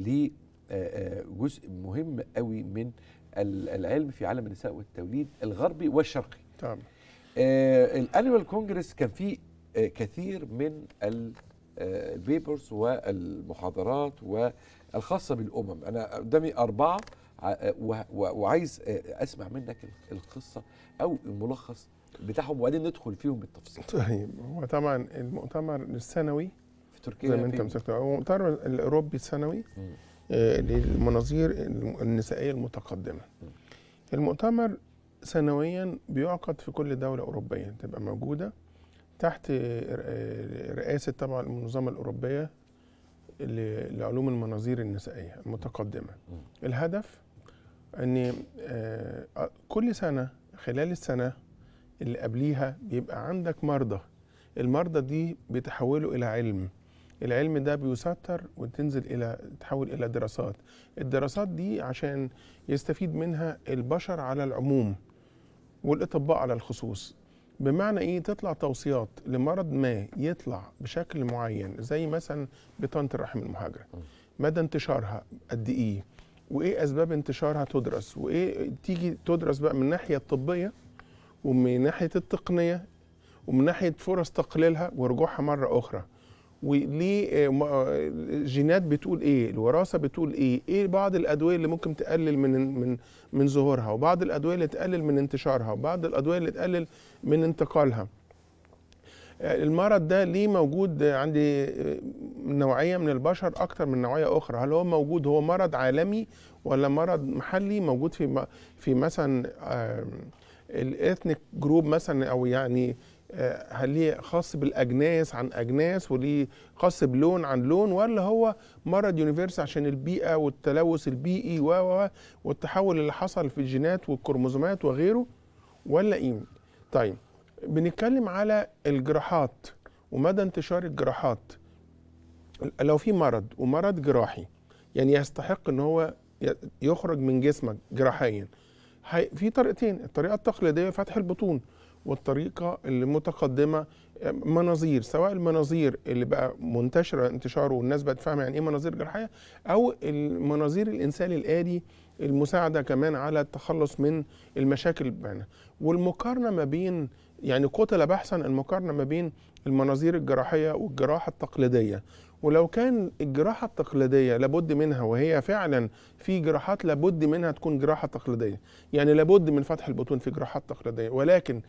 لجزء مهم قوي من ال- العلم في عالم النساء والتوليد الغربي والشرقي طبعا الانيوال كونجرس كان فيه آه، كثير من ال- آه، البيبرز والمحاضرات والخاصه بالامم انا قدامي اربعه ع- و- و- وعايز آه، اسمع منك ال- القصه او الملخص بتاعهم وبعدين ندخل فيهم بالتفصيل طيب هو طبعا المؤتمر السنوي في تركيا زي ما انت في- مسكت هو المؤتمر الاوروبي السنوي مم. آه، للمناظير النسائيه المتقدمه المؤتمر سنويا بيعقد في كل دوله اوروبيه تبقى موجوده تحت آه، رئاسه طبعا المنظمه الاوروبيه ل- لعلوم المناظير النسائيه المتقدمه الهدف ان آه، كل سنه خلال السنه اللي قبليها بيبقى عندك مرضى المرضى دي بيتحولوا الى علم العلم ده بيستر وتنزل الى تحول الى دراسات الدراسات دي عشان يستفيد منها البشر على العموم والاطباء على الخصوص بمعنى ايه تطلع توصيات لمرض ما يطلع بشكل معين زي مثلا بطانه الرحم المهاجره مدى انتشارها قد ايه وايه اسباب انتشارها تدرس وايه تيجي تدرس بقى من الناحيه الطبيه ومن ناحيه التقنيه ومن ناحيه فرص تقليلها ورجوعها مره اخرى وليه آه، م- آه، الجينات بتقول ايه الوراثه بتقول ايه ايه بعض الادويه اللي ممكن تقلل من من من ظهورها وبعض الادويه اللي تقلل من انتشارها وبعض الادويه اللي تقلل من انتقالها آه، المرض ده ليه موجود عندي آه، نوعيه من البشر اكتر من نوعيه اخرى هل هو موجود هو مرض عالمي ولا مرض محلي موجود في م- في مثلا الاثنيك جروب مثلا او يعني آه، هل ليه خاص بالاجناس عن اجناس وليه خاص بلون عن لون ولا هو مرض يونيفرس عشان البيئه والتلوث البيئي و و- والتحول اللي حصل في الجينات والكروموزومات وغيره ولا ايه طيب بنتكلم على الجراحات ومدى انتشار الجراحات لو في مرض ومرض جراحي يعني يستحق ان هو ي- يخرج من جسمك جراحيا هي- في طريقتين الطريقه التقليديه فتح البطون والطريقه المتقدمه آه، مناظير سواء المناظير اللي بقى منتشره انتشاره والناس بقت فاهمه يعني ايه مناظير جراحيه او المناظير الانسان الالي المساعده كمان على التخلص من المشاكل بتاعنا والمقارنه ما بين يعني قتل بحثا المقارنه ما بين المناظير الجراحيه والجراحه التقليديه ولو كان الجراحه التقليديه لابد منها وهي فعلا في جراحات لابد منها تكون جراحه تقليديه يعني لابد من فتح البطون في جراحات تقليديه ولكن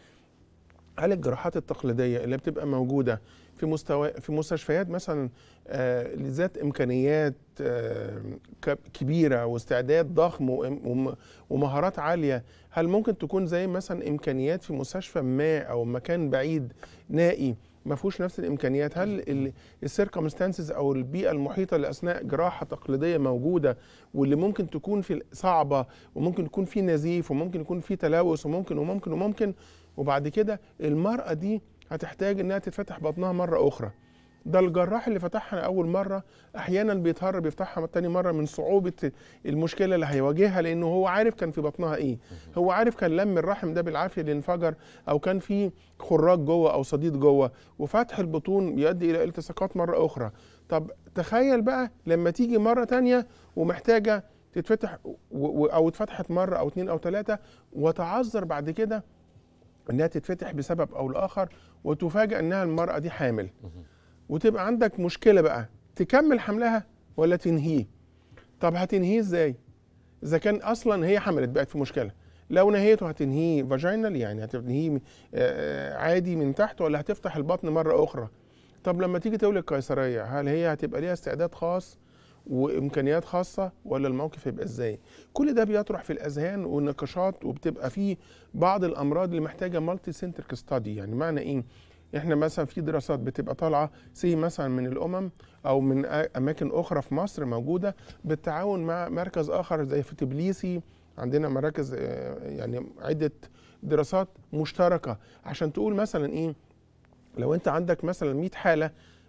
هل الجراحات التقليديه اللي بتبقى موجوده في مستوى في مستشفيات مثلا آه، ذات امكانيات آه، ك- كبيره واستعداد ضخم وإم- وم- ومهارات عاليه هل ممكن تكون زي مثلا امكانيات في مستشفى ما او مكان بعيد نائي ما فيهوش نفس الامكانيات هل السيركمستانسز او البيئه المحيطه لاثناء جراحه تقليديه موجوده واللي ممكن تكون في صعبه وممكن يكون في نزيف وممكن يكون في تلوث وممكن وممكن وممكن وبعد كده المراه دي هتحتاج انها تتفتح بطنها مره اخرى ده الجراح اللي فتحها اول مره احيانا بيتهرب يفتحها تاني مره من صعوبه المشكله اللي هيواجهها لانه هو عارف كان في بطنها ايه هو عارف كان لم الرحم ده بالعافيه اللي انفجر او كان في خراج جوه او صديد جوه وفتح البطون بيؤدي الى التصاقات مره اخرى طب تخيل بقى لما تيجي مره تانية ومحتاجه تتفتح و- و- او اتفتحت مره او اتنين او تلاته وتعذر بعد كده انها تتفتح بسبب او لاخر وتفاجئ انها المراه دي حامل وتبقى عندك مشكله بقى تكمل حملها ولا تنهيه طب هتنهيه ازاي اذا كان اصلا هي حملت بقت في مشكله لو نهيته هتنهيه فاجينال يعني هتنهيه آه، عادي من تحت ولا هتفتح البطن مره اخرى طب لما تيجي تولد قيصريه هل هي هتبقى ليها استعداد خاص وامكانيات خاصه ولا الموقف هيبقى ازاي كل ده بيطرح في الاذهان والنقاشات وبتبقى فيه بعض الامراض اللي محتاجه مالتي سنترك ستادي يعني معنى ايه احنا مثلا في دراسات بتبقى طالعه سي مثلا من الامم او من أ- اماكن اخرى في مصر موجوده بالتعاون مع مركز اخر زي في تبليسي عندنا مراكز آه، يعني عده دراسات مشتركه عشان تقول مثلا ايه لو انت عندك مثلا 100 حاله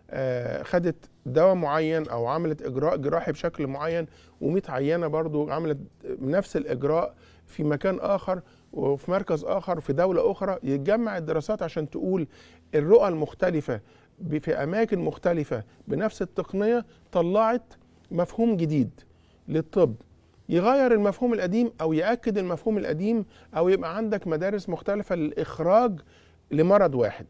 آه، خدت دواء معين او عملت اجراء جراحي بشكل معين و100 عينه برضو عملت نفس الاجراء في مكان اخر وفي مركز اخر في دوله اخرى يتجمع الدراسات عشان تقول الرؤى المختلفه ب- في اماكن مختلفه بنفس التقنيه طلعت مفهوم جديد للطب يغير المفهوم القديم او ياكد المفهوم القديم او يبقى عندك مدارس مختلفه للاخراج لمرض واحد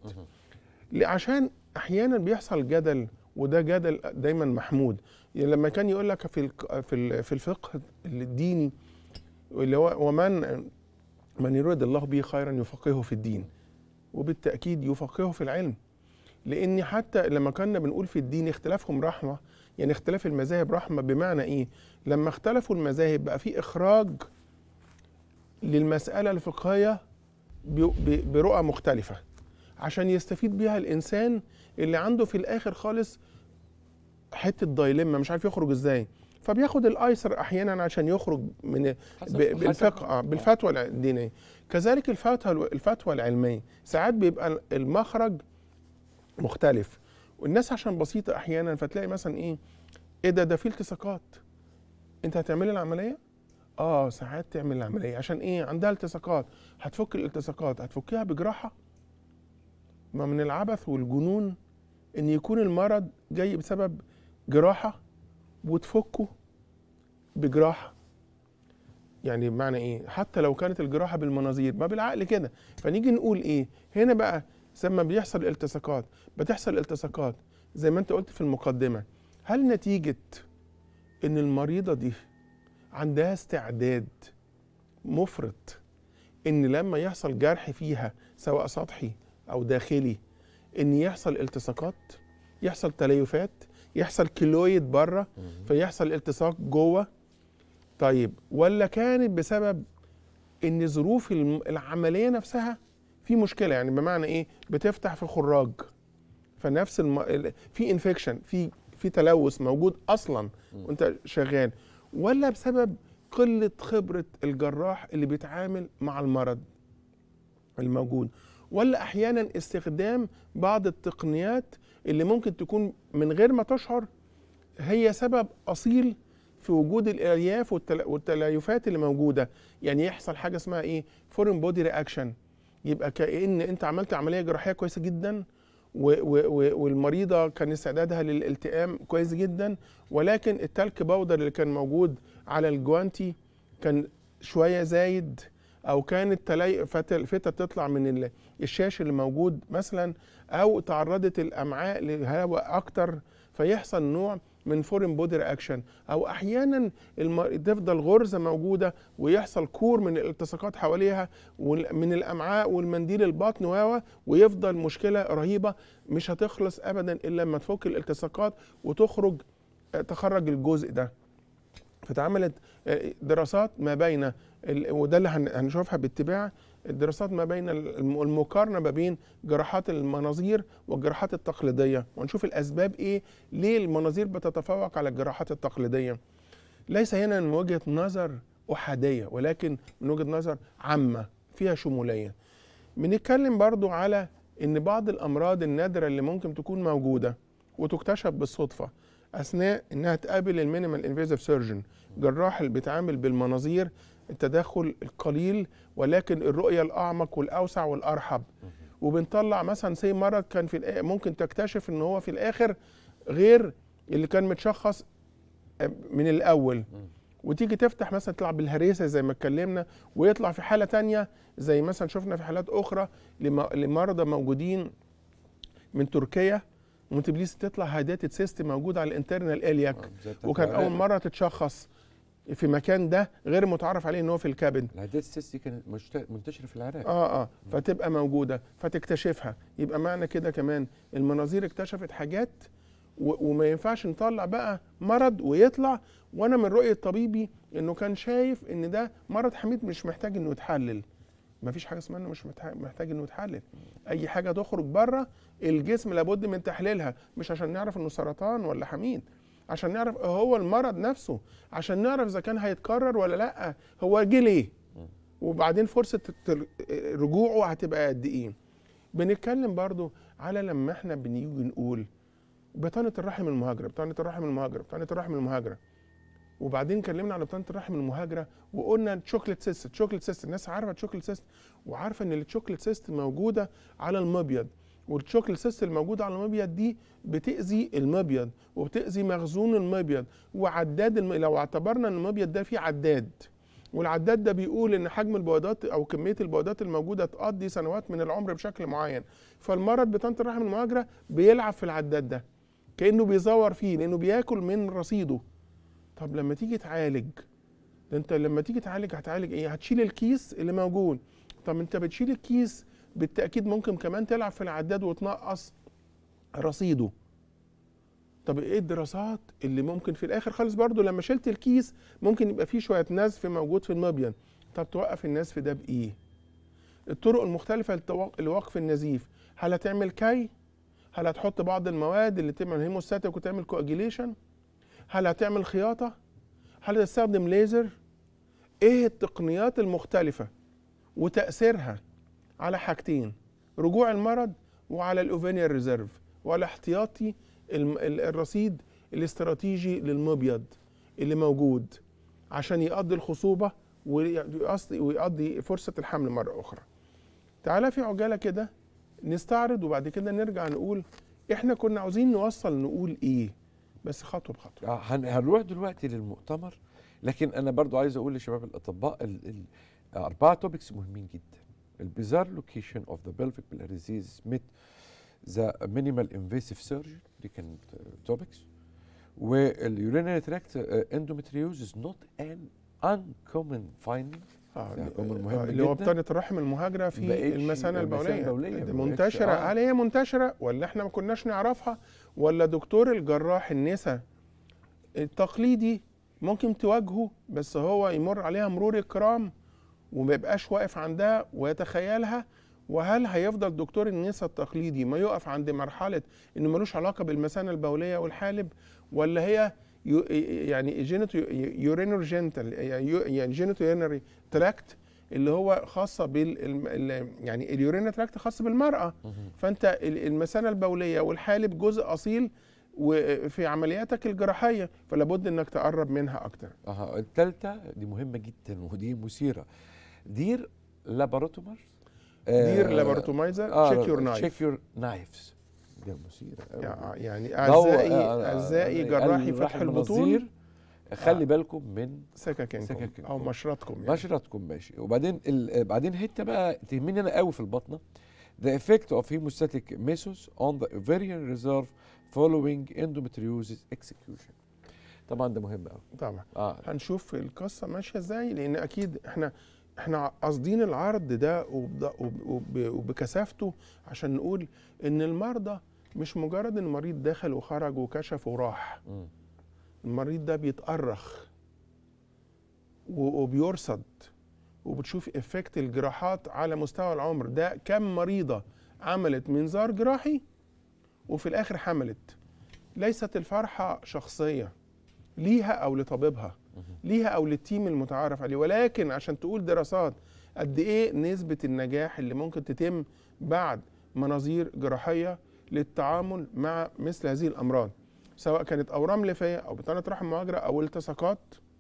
ل- عشان احيانا بيحصل جدل وده جدل دايما محمود يعني لما كان يقول لك في الك- في ال- في الفقه الديني اللي هو ومن من يريد الله به خيرا يفقهه في الدين وبالتاكيد يفقهه في العلم لان حتى لما كنا بنقول في الدين اختلافهم رحمه يعني اختلاف المذاهب رحمه بمعنى ايه لما اختلفوا المذاهب بقى في اخراج للمساله الفقهيه ب- ب- برؤى مختلفه عشان يستفيد بيها الانسان اللي عنده في الاخر خالص حته دايلما مش عارف يخرج ازاي فبياخد الايسر احيانا عشان يخرج من حسب- ب- بالفقه آه، بالفتوى الدينيه كذلك الفتوى الفتوى العلميه ساعات بيبقى المخرج مختلف والناس عشان بسيطه احيانا فتلاقي مثلا ايه ايه ده ده في التصاقات انت هتعملي العمليه اه ساعات تعمل العمليه عشان ايه عندها التصاقات هتفك الالتصاقات هتفكيها بجراحه ما من العبث والجنون ان يكون المرض جاي بسبب جراحه وتفكه بجراحه يعني بمعنى ايه حتى لو كانت الجراحه بالمناظير ما بالعقل كده فنيجي نقول ايه هنا بقى لما بيحصل التصاقات بتحصل التصاقات زي ما انت قلت في المقدمه هل نتيجه ان المريضه دي عندها استعداد مفرط ان لما يحصل جرح فيها سواء سطحي او داخلي ان يحصل التصاقات يحصل تليفات يحصل كيلويد بره فيحصل التصاق جوه طيب ولا كانت بسبب ان ظروف الم- العمليه نفسها في مشكله يعني بمعنى ايه بتفتح في خراج فنفس الم... ال- في انفكشن في في تلوث موجود اصلا وانت شغال ولا بسبب قله خبره الجراح اللي بيتعامل مع المرض الموجود ولا احيانا استخدام بعض التقنيات اللي ممكن تكون من غير ما تشعر هي سبب اصيل في وجود الالياف والتل- والتليفات اللي موجوده يعني يحصل حاجه اسمها ايه فورين بودي رياكشن يبقى كأن انت عملت عمليه جراحيه كويسه جدا و و و والمريضه كان استعدادها للالتئام كويس جدا ولكن التلك باودر اللي كان موجود على الجوانتي كان شويه زايد او كانت تلي فتل- فتة تطلع من ال- الشاش اللي موجود مثلا او تعرضت الامعاء لهواء اكتر فيحصل نوع من فورين بودي رياكشن او احيانا الم... تفضل غرزه موجوده ويحصل كور من الالتصاقات حواليها وال- من الامعاء والمنديل البطن و ويفضل مشكله رهيبه مش هتخلص ابدا الا لما تفك الالتصاقات وتخرج آه، تخرج الجزء ده فتعملت آه، دراسات ما بين ال- وده اللي هن- هنشوفها باتباع الدراسات ما بين الم- المقارنه ما بين جراحات المناظير والجراحات التقليديه ونشوف الاسباب ايه ليه المناظير بتتفوق على الجراحات التقليديه ليس هنا من وجهه نظر احاديه ولكن من وجهه نظر عامه فيها شموليه بنتكلم برضو على ان بعض الامراض النادره اللي ممكن تكون موجوده وتكتشف بالصدفه اثناء انها تقابل المينيمال انفيزيف سيرجن جراح اللي بيتعامل بالمناظير التدخل القليل ولكن الرؤيه الاعمق والاوسع والارحب وبنطلع مثلا سي مرض كان في الآ- ممكن تكتشف ان هو في الاخر غير اللي كان متشخص من الاول وتيجي تفتح مثلا تطلع بالهريسه زي ما اتكلمنا ويطلع في حاله تانية زي مثلا شفنا في حالات اخرى لم- لمرضى موجودين من تركيا ومتبليس تطلع هيداتد سيست موجود على الانترنال الياك وكان اول مره تتشخص في مكان ده غير متعرف عليه ان هو في الكابن العداد السيستي كانت مشت- منتشره في العراق اه اه فتبقى موجوده فتكتشفها يبقى معنى كده كمان المناظير اكتشفت حاجات و- وما ينفعش نطلع بقى مرض ويطلع وانا من رؤيه طبيبي انه كان شايف ان ده مرض حميد مش محتاج انه يتحلل ما فيش حاجه اسمها انه مش محتاج, محتاج انه يتحلل اي حاجه تخرج بره الجسم لابد من تحليلها مش عشان نعرف انه سرطان ولا حميد عشان نعرف إيه هو المرض نفسه عشان نعرف اذا كان هيتكرر ولا لا هو جه ليه وبعدين فرصه التر- رجوعه هتبقى قد ايه بنتكلم برضو على لما احنا بنيجي نقول بطانه الرحم المهاجره بطانه الرحم المهاجره بطانه الرحم المهاجره وبعدين اتكلمنا على بطانه الرحم المهاجره وقلنا الشوكليت سيست الشوكليت سيست الناس عارفه الشوكليت سيست وعارفه ان الشوكليت سيست موجوده على المبيض والشوكليت سيست الموجوده على المبيض دي بتاذي المبيض وبتاذي مخزون المبيض وعداد الم... لو اعتبرنا ان المبيض ده فيه عداد والعداد ده بيقول ان حجم البويضات او كميه البويضات الموجوده تقضي سنوات من العمر بشكل معين فالمرض بطانه الرحم المهاجره بيلعب في العداد ده كانه بيزور فيه لانه بياكل من رصيده طب لما تيجي تعالج ده انت لما تيجي تعالج هتعالج ايه هتشيل الكيس اللي موجود طب انت بتشيل الكيس بالتاكيد ممكن كمان تلعب في العداد وتنقص رصيده طب ايه الدراسات اللي ممكن في الاخر خالص برضو لما شلت الكيس ممكن يبقى فيه شويه نزف موجود في المبيض طب توقف النزف ده بايه الطرق المختلفه لتوق- لوقف النزيف هل هتعمل كي هل هتحط بعض المواد اللي تعمل هيموستاتيك وتعمل كواجيليشن هل هتعمل خياطه هل هتستخدم ليزر ايه التقنيات المختلفه وتاثيرها على حاجتين رجوع المرض وعلى الاوفينيال ريزيرف ولا احتياطي الم- ال- الرصيد الاستراتيجي للمبيض اللي موجود عشان يقضي الخصوبة ويقضي ويقضي فرصة الحمل مرة أخرى تعالى في عجالة كده نستعرض وبعد كده نرجع نقول احنا كنا عاوزين نوصل نقول ايه بس خطوة بخطوة آه، هن- هنروح دلوقتي للمؤتمر لكن انا برضو عايز اقول لشباب الاطباء ال ال اربعه توبكس مهمين جدا البيزار لوكيشن اوف ذا بلفيك بلاريزيز ميت ذا مينيمال انفيسيف سيرجن دي كانت توبكس واليورينري تراكت اندومتريوزز نوت ان uncommon finding آه ده أمر آه، مهم اللي هو جدا. بطانة الرحم المهاجرة في بقتش المثانة المثانة البولية البولية، دي ما بقتش- منتشرة آه. هل هي منتشرة ولا احنا ما كناش نعرفها ولا دكتور الجراح النساء التقليدي ممكن تواجهه بس هو يمر عليها مرور الكرام وما يبقاش واقف عندها ويتخيلها وهل هيفضل دكتور النساء التقليدي ما يقف عند مرحلة انه ملوش علاقة بالمثانة البولية والحالب ولا هي يو يعني جينيتو يورينور جنتال يعني جينيتو يورينري تراكت اللي هو خاصة بال الم- ال- يعني اليورينا تراكت خاص بالمرأة فانت ال- المثانة البولية والحالب جزء اصيل وفي عملياتك الجراحية فلا بد انك تقرب منها اكتر اها الثالثه دي مهمه جدا ودي مثيره دير لاباروتومر دير لاباراتومايزر تشيك يور نايف تشيك يور نايفز دي مثيره أوي. يع- يعني ضوء- اعزائي آه، اعزائي آه، جراحي قلب فتح رحم البطون مناظير، خلي آه. بالكم من سككنكم سككنكم. او مشرطكم يعني. بشرتكم ماشي وبعدين ال... بعدين حته بقى تهمني انا قوي في البطنه the effect of hemostatic mesos on the ovarian reserve following endometriosis execution طبعا ده مهم قوي طبعا اه هنشوف القصه ماشيه ازاي لان اكيد احنا احنا قاصدين العرض ده وب- وب- وب- وبكثافته عشان نقول ان المرضى مش مجرد ان المريض دخل وخرج وكشف وراح مم. المريض ده بيتأرخ و- وبيرصد وبتشوف افكت الجراحات على مستوى العمر ده كم مريضة عملت منظار جراحي وفي الآخر حملت ليست الفرحة شخصية ليها أو لطبيبها ليها أو للتيم المتعارف عليه ولكن عشان تقول دراسات قد إيه نسبة النجاح اللي ممكن تتم بعد مناظير جراحية للتعامل مع مثل هذه الأمراض سواء كانت أورام ليفية أو بطانة رحم مهاجرة أو التصاقات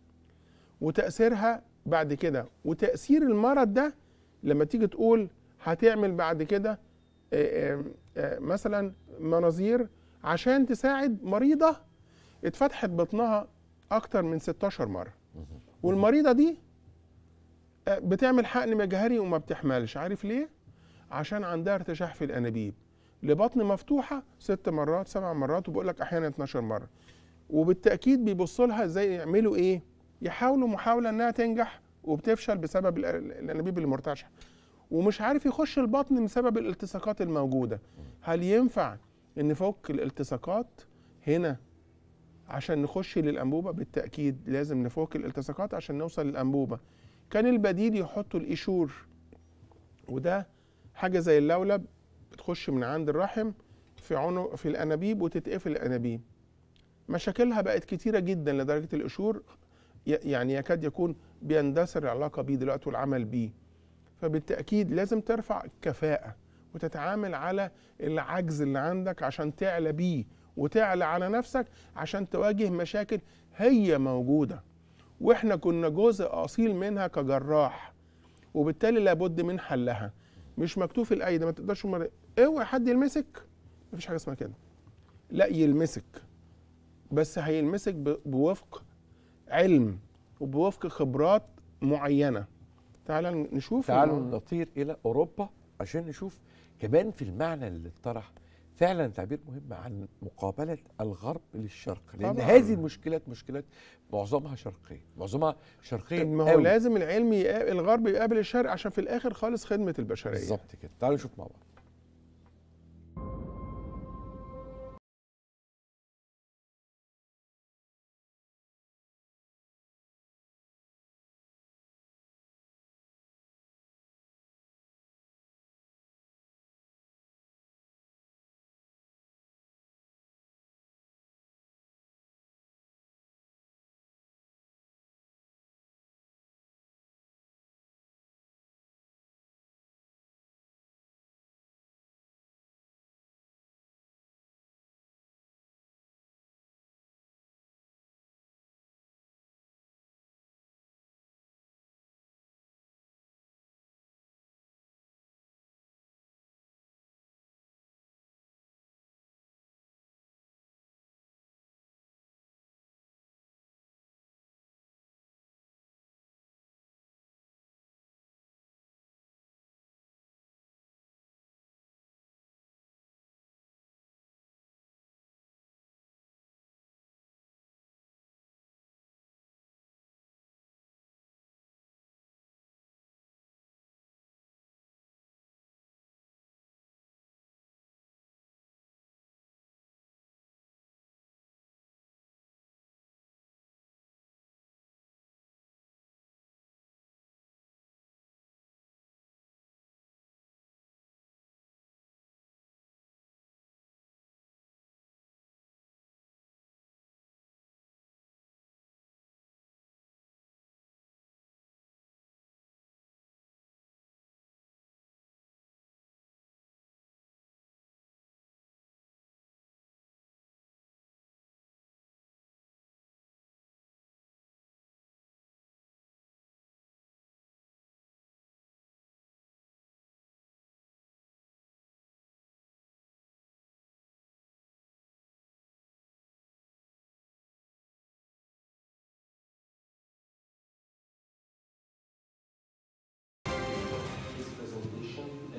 وتأثيرها بعد كده وتأثير المرض ده لما تيجي تقول هتعمل بعد كده آه، آه، آه، مثلا مناظير عشان تساعد مريضة اتفتحت بطنها أكتر من 16 مرة والمريضة دي آه، بتعمل حقن مجهري وما بتحملش عارف ليه؟ عشان عندها ارتشاح في الأنابيب لبطن مفتوحة ست مرات سبع مرات وبقول لك أحيانا 12 مرة وبالتأكيد بيبصوا لها ازاي يعملوا إيه؟ يحاولوا محاولة إنها تنجح وبتفشل بسبب الأ- الأنابيب اللي مرتعشة ومش عارف يخش البطن بسبب الالتصاقات الموجودة هل ينفع ان نفك الالتصاقات هنا عشان نخش للأنبوبة بالتأكيد لازم نفك الالتصاقات عشان نوصل للأنبوبة كان البديل يحطوا القشور وده حاجة زي اللولب بتخش من عند الرحم في عنق في الأنابيب وتتقفل الأنابيب مشاكلها بقت كتيرة جدا لدرجة القشور ي- يعني يكاد يكون بيندثر العلاقة بيه دلوقتي والعمل بيه فبالتأكيد لازم ترفع الكفاءة وتتعامل على العجز اللي عندك عشان تعلى بيه وتعلى على نفسك عشان تواجه مشاكل هي موجودة واحنا كنا جزء أصيل منها كجراح وبالتالي لابد من حلها مش مكتوب في الأيدي ما تقدرش مر... اوعى حد يلمسك مفيش حاجة اسمها كده لا يلمسك بس هيلمسك ب- بوفق علم وبوفق خبرات معينة تعال نشوف تعالوا الموضوع. نطير الى اوروبا عشان نشوف كمان في المعنى اللي اتطرح فعلا تعبير مهم عن مقابله الغرب للشرق لان طبعاً. هذه المشكلات مشكلات معظمها شرقيه معظمها شرقيه ما هو قوي. لازم العلم يقابل الغرب يقابل الشرق عشان في الاخر خالص خدمه البشريه بالظبط كده تعالوا نشوف مع بعض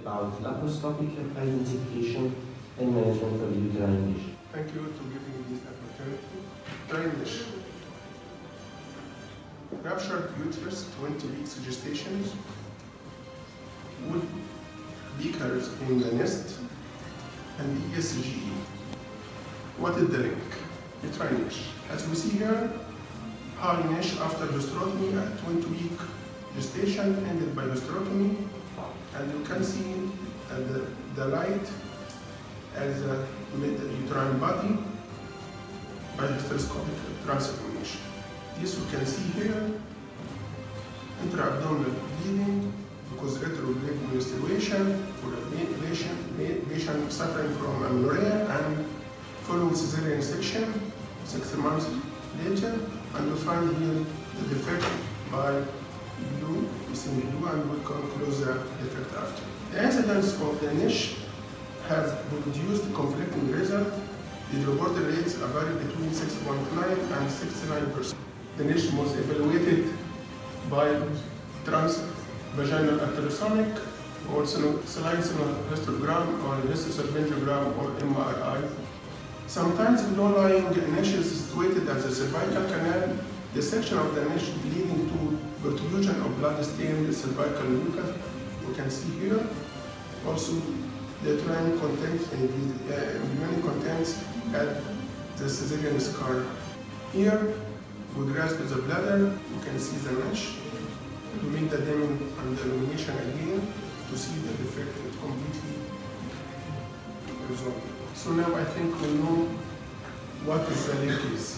about laparoscopic identification and management of uterine lesion. Thank you to giving me this opportunity. Drainage. Ruptured uterus, 20 weeks gestation, wood beakers in the nest, and the ESGE. What is the link? The drainage. As we see here, high mesh after hysterectomy at 20 week gestation ended by hysterectomy, and you can see uh, the, the light as a mid-uterine body by hysteroscopic transformation. This you can see here, intra-abdominal bleeding because retrograde menstruation for a pa- patient, pa- patient suffering from amenorrhea and following cesarean section six months later, and you find here the defect by blue, missing blue, and we can close the defect after. The incidence of the niche have produced conflicting results. The reported rates are vary between 6.9 and 69 percent. The niche was evaluated by transvaginal ultrasonic, or silencinal histogram, or histosylvangiogram, or MRI. Sometimes low-lying niche is situated at the cervical canal. The section of the niche leading to protrusion of blood-stained cervical mucus, you can see here. Also, the uterine contents and the uh, embryonic contents at the cesarean scar. Here, we grasp the bladder, you can see the mesh. To make the dimming and the illumination again, to see the defect is completely resolved. So now I think we know what is the link is.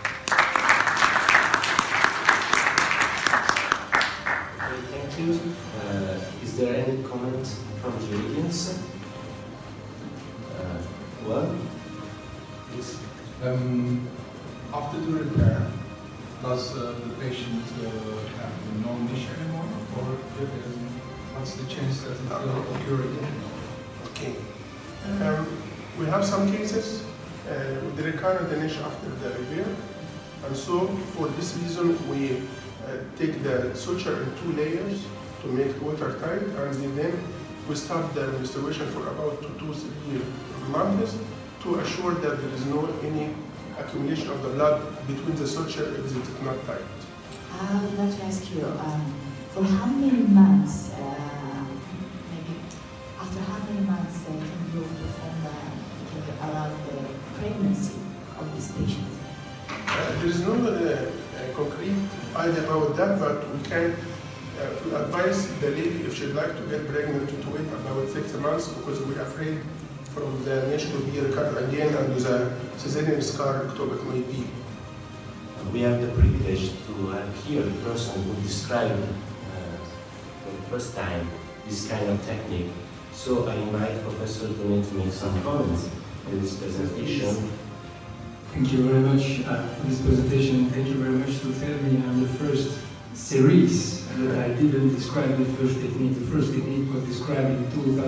Okay, thank you. Uh, is there any comment from the audience? Uh, well, please. Um, after the repair, does uh, the patient uh, have no niche anymore, or um, what's the chance that it will occur again? Okay. Um, we have some cases uh, with the recurrent niche after the repair, and so for this reason we uh, take the suture in two layers to make it watertight, and then we stop the restoration for about two to three months to assure that there is no any accumulation of the blood between the suture if it is not tight. I would like to ask you, um, for how many months, uh, maybe after how many months uh, can you perform uh, can you allow the pregnancy of this patient? Uh, there is no uh, uh, concrete idea about that, but we can uh, we advise the lady if she'd like to get pregnant to wait about six months because we're afraid from the niche to be recurred again and with a cesarean scar ectopic may be. We have the privilege to have here a person who described uh, for the first time this kind of technique. So I invite Professor Tonet to make some comments in this presentation. Thank you very much uh, for this presentation. Thank you very much to tell me I'm the first series that I didn't describe the first technique. The first technique was described in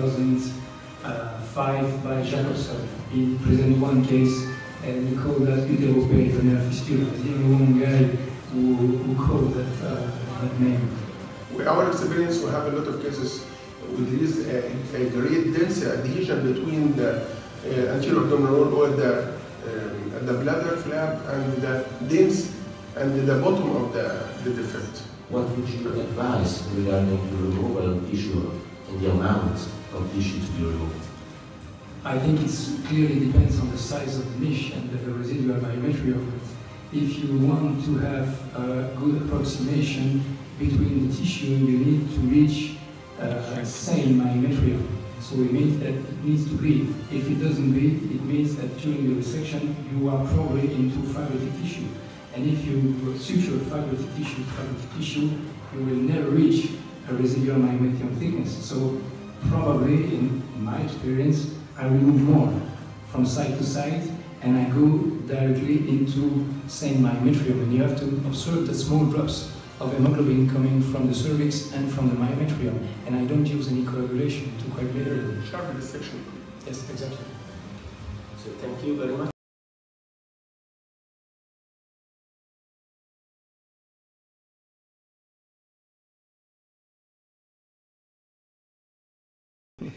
2005 by Jacobson. He presented one case and he called that uteroperitoneal fistula. He's the only one guy who, who called that, uh, that name. With our experience, we have a lot of cases with this uh, a great dense adhesion between the uh, anterior abdominal wall or the, um, the bladder flap and the dense and the bottom of the, the defect. What would you advise regarding the removal of tissue and the amount of tissue to be removed? I think it clearly depends on the size of the niche and the residual biometry of it. If you want to have a good approximation between the tissue, you need to reach uh, same myometrium. So it means that it needs to bleed. If it doesn't bleed, it means that during the resection you are probably into fibrotic tissue. And if you suture fibrotic tissue to fibrotic tissue, you will never reach a residual myometrium thickness. So probably, in my experience, I remove more from side to side and I go directly into same myometrium. And you have to observe the small drops of hemoglobin coming from the cervix and from the myometrium. And I don't use any coagulation to coagulate it. Sharp dissection. Yes, exactly. So thank you very much.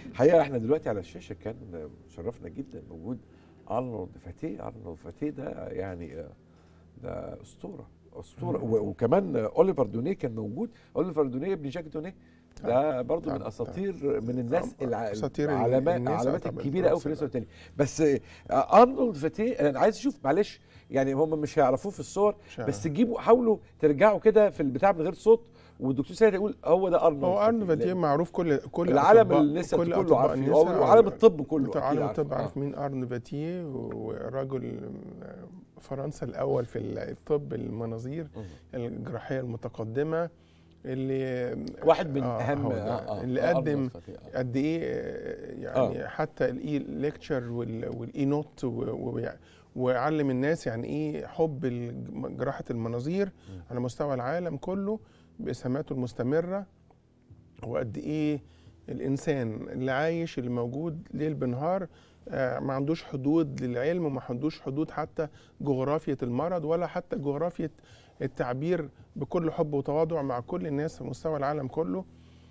الحقيقه احنا دلوقتي على الشاشه كان شرفنا جدا موجود ارنولد فاتيه ارنولد فاتيه ده يعني آه، ده اسطوره اسطوره و- وكمان اوليفر دونيه كان موجود اوليفر دونيه ابن جاك دونيه ده برضه من اساطير من الناس الع- أساطير العلماء الناس العلامات طبعاً الكبيره قوي في الفرنسية. النسبه التانية بس آه، ارنولد فاتيه انا عايز اشوف معلش يعني هم مش هيعرفوه في الصور مش بس تجيبوا حاولوا ترجعوا كده في البتاع من غير صوت والدكتور سيد يقول هو ده ارنولد هو ارنولد فاتيه معروف كل كل العالم أطباء- النسا كل كله أطباء عارفين النسا وعالم الطب كله بتوع أكيد عالم عارف. الطب آه. عارف مين ارن فاتيه ورجل فرنسا الاول في الطب المناظير الجراحيه المتقدمه اللي واحد من آه أهم- هو ده، آه، آه، اللي آه، قدم أرنولد فاتيه، آه. قد ايه آه، يعني آه. حتى الاي ليكتشر والاي نوت وعلم الناس يعني ايه حب الج- جراحه المناظير على مستوى العالم كله باسهاماته المستمره وقد ايه الانسان اللي عايش اللي موجود ليل بنهار آه، ما عندوش حدود للعلم وما عندوش حدود حتى جغرافية المرض ولا حتى جغرافية التعبير بكل حب وتواضع مع كل الناس في مستوى العالم كله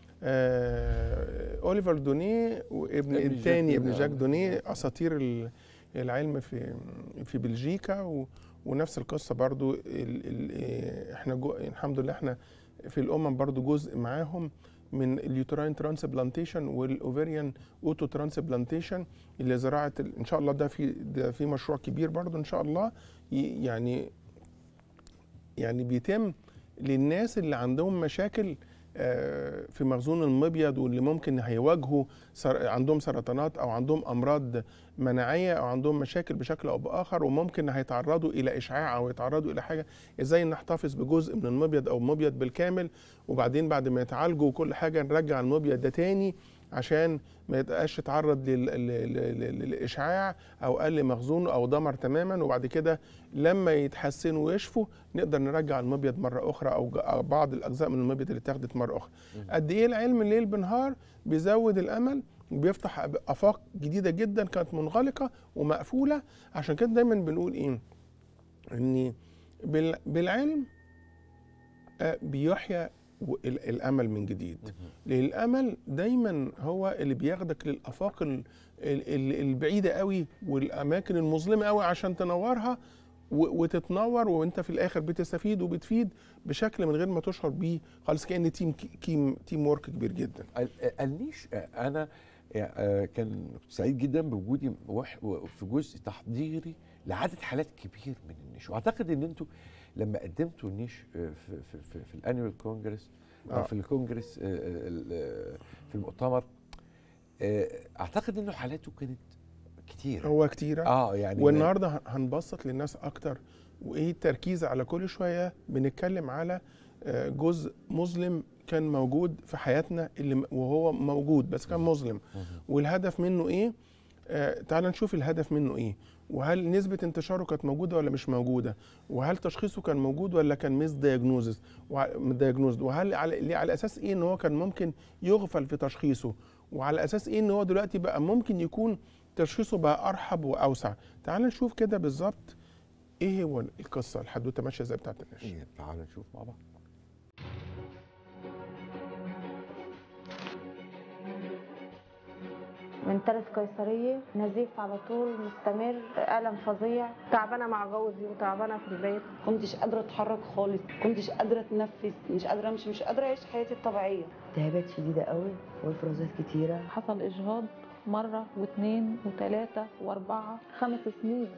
آه، اوليفر دونيه وابن ابن جاك الثاني ابن دونيه، جاك آه. دونيه اساطير ال- العلم في في بلجيكا و ونفس القصه برضو ال ال آه، احنا جو الحمد لله احنا في الامم برضو جزء معاهم من اليوتراين ترانسبلانتيشن والاوفيريان اوتو ترانسبلانتيشن اللي زراعه ال- ان شاء الله ده في ده في مشروع كبير برضو ان شاء الله ي- يعني يعني بيتم للناس اللي عندهم مشاكل آه، في مخزون المبيض واللي ممكن هيواجهوا سر... عندهم سرطانات او عندهم امراض مناعيه او عندهم مشاكل بشكل او باخر وممكن هيتعرضوا الى اشعاع او يتعرضوا الى حاجه ازاي نحتفظ بجزء من المبيض او مبيض بالكامل وبعدين بعد ما يتعالجوا وكل حاجه نرجع المبيض ده تاني عشان ما يبقاش يتعرض لل- لل- لل- للاشعاع او قل مخزونه او دمر تماما وبعد كده لما يتحسنوا ويشفوا نقدر نرجع المبيض مره اخرى او ج- أو بعض الاجزاء من المبيض اللي اتاخدت مره اخرى قد ايه العلم الليل بنهار بيزود الامل وبيفتح أب- افاق جديده جدا كانت منغلقه ومقفوله عشان كده دايما بنقول ايه ان بال- بالعلم آه، بيحيى و- ال- الامل من جديد لان الامل دايما هو اللي بياخدك للافاق ال- ال- ال- البعيده قوي والاماكن المظلمه قوي عشان تنورها و- وتتنور وانت في الاخر بتستفيد وبتفيد بشكل من غير ما تشعر بيه خالص كان تيم تيم تيم ورك كبير جدا ال- النيش آه، انا آه، كان سعيد جدا بوجودي وح- في جزء تحضيري لعدد حالات كبير من النيش واعتقد ان انتوا لما قدمتوا النيش آه، في في في, في الانيوال كونجرس او آه. في الكونجرس آه، ال- ال- في المؤتمر آه، اعتقد انه حالاته كانت كتير هو كتيره اه يعني والنهارده هن- هنبسط للناس اكتر وايه التركيز على كل شويه بنتكلم على آه، جزء مظلم كان موجود في حياتنا اللي م- وهو موجود بس كان مظلم والهدف منه ايه آه تعال نشوف الهدف منه ايه وهل نسبة انتشاره كانت موجودة ولا مش موجودة وهل تشخيصه كان موجود ولا كان ميس دايجنوزز دايجنوزد وهل على, ليه- على اساس ايه ان هو كان ممكن يغفل في تشخيصه وعلى اساس ايه ان هو دلوقتي بقى ممكن يكون تشخيصه بقى ارحب واوسع تعال نشوف كده بالظبط ايه هو القصة الحدوتة ماشية ازاي بتاعت الناس إيه، تعال نشوف مع بعض من ثالث قيصرية نزيف على طول مستمر ألم فظيع تعبانة مع جوزي وتعبانة في البيت كنتش قادرة اتحرك خالص كنتش قادرة اتنفس مش قادرة امشي مش قادرة اعيش حياتي الطبيعية التهابات شديدة قوي وافرازات كتيرة حصل إجهاض مرة واثنين وثلاثة وأربعة خمس سنين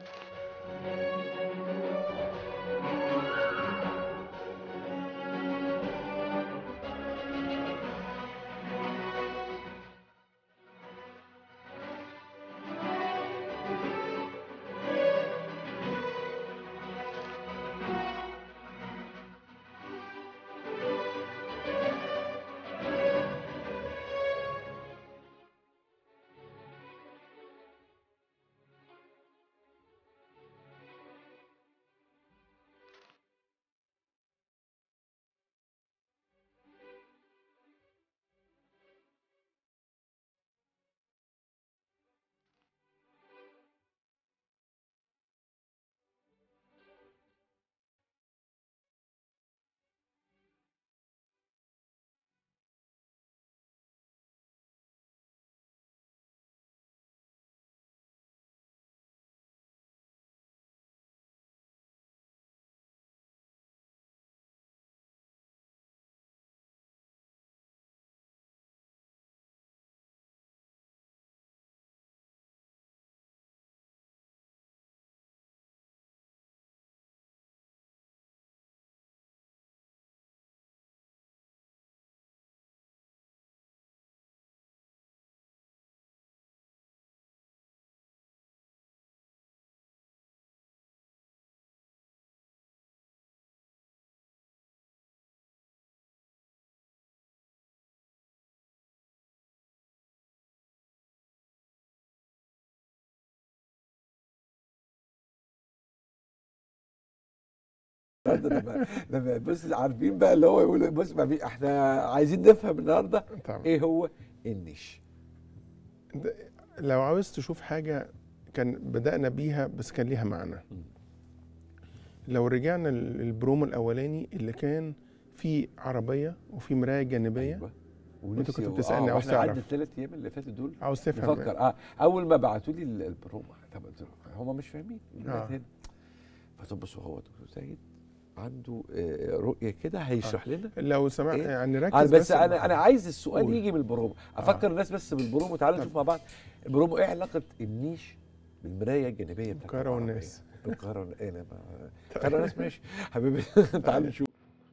النهارده لما لما بص عارفين بقى اللي هو يقول بص ما في احنا عايزين نفهم النهارده طبعا. ايه هو النيش ده- لو عاوز تشوف حاجة كان بدأنا بيها بس كان ليها معنى لو رجعنا للبرومو الأولاني اللي كان في عربية وفي مراية جانبية أيوة. وانت كنت ونفسي- بتسألني آه، عاوز واحنا قعدنا تعرف الثلاث ايام اللي فاتوا دول عاوز تفهم نفكر اه اول ما بعتوا لي ال- البرومو طب قلت لهم هم مش فاهمين آه. آه. هنا فطب بصوا هو دكتور سيد عنده آه، رؤيه كده هيشرح آه. لنا لو سمحت إيه؟ يعني ركز أنا بس, بس انا انا عايز السؤال قول. يجي من البرومو افكر الناس بس بالبرومو تعالوا نشوف مع بعض البرومو ايه علاقه النيش بالمرايه الجانبيه بتاعت القاهرة العربية؟ والناس. بالقاهره والناس. ايه انا ما- القاهره والناس ماشي حبيبي تعالوا نشوف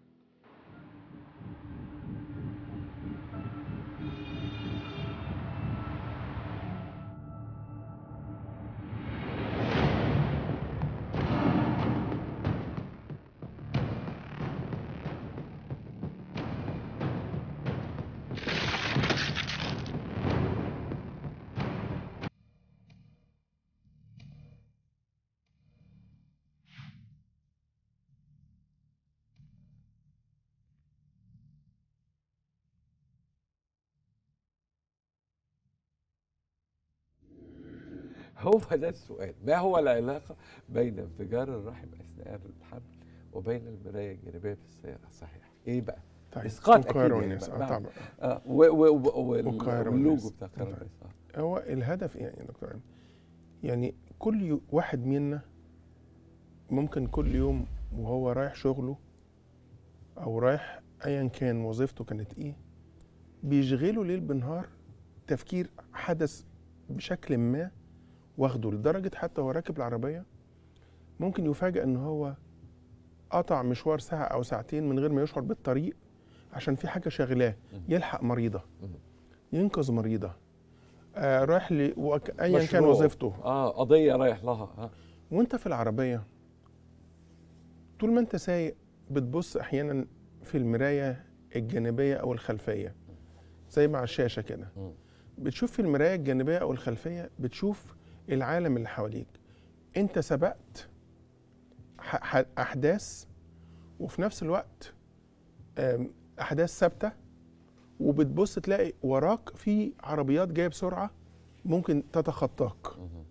هو ده السؤال ما هو العلاقة بين انفجار الرحم أثناء الحمل وبين المراية الجانبية في السيارة الصحيح إيه بقى؟ طيب، إسقاط القاهرة أكيد يعني والناس، آه، مع- طبعا. آه و- و- و- وال- والقاهرة واللوجو والناس. بتاع القاهرة طبعا. والناس آه. هو الهدف يعني يا دكتور أيمن، يعني كل يو- واحد منا ممكن كل يوم وهو رايح شغله او رايح ايا كان وظيفته كانت ايه بيشغله ليل بنهار تفكير حدث بشكل ما واخده لدرجه حتى هو راكب العربيه ممكن يفاجئ ان هو قطع مشوار ساعه او ساعتين من غير ما يشعر بالطريق عشان في حاجه شاغلاه يلحق مريضه ينقذ مريضه آه رايح ل وك- ايا كان مشروع. وظيفته اه قضية رايح لها آه. وانت في العربيه طول ما انت سايق بتبص احيانا في المرايه الجانبيه او الخلفيه زي مع الشاشه كده بتشوف في المرايه الجانبيه او الخلفيه بتشوف العالم اللي حواليك انت سبقت ح- ح- احداث وفي نفس الوقت آم، احداث ثابته وبتبص تلاقي وراك في عربيات جايه بسرعه ممكن تتخطاك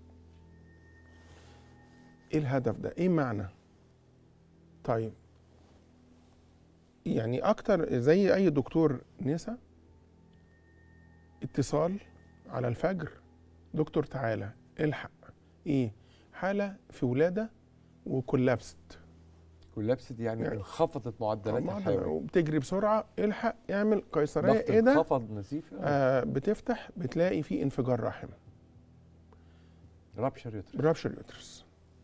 ايه الهدف ده ايه معنى طيب يعني اكتر زي اي دكتور نسا اتصال على الفجر دكتور تعالى الحق ايه حاله في ولاده وكولابست كولابست يعني, يعني انخفضت معدلات معدل- الحيوية وبتجري بسرعه الحق اعمل قيصريه ضغط ايه ده انخفض نزيف آه بتفتح بتلاقي في انفجار رحم رابشر يوترس رابشر يوترس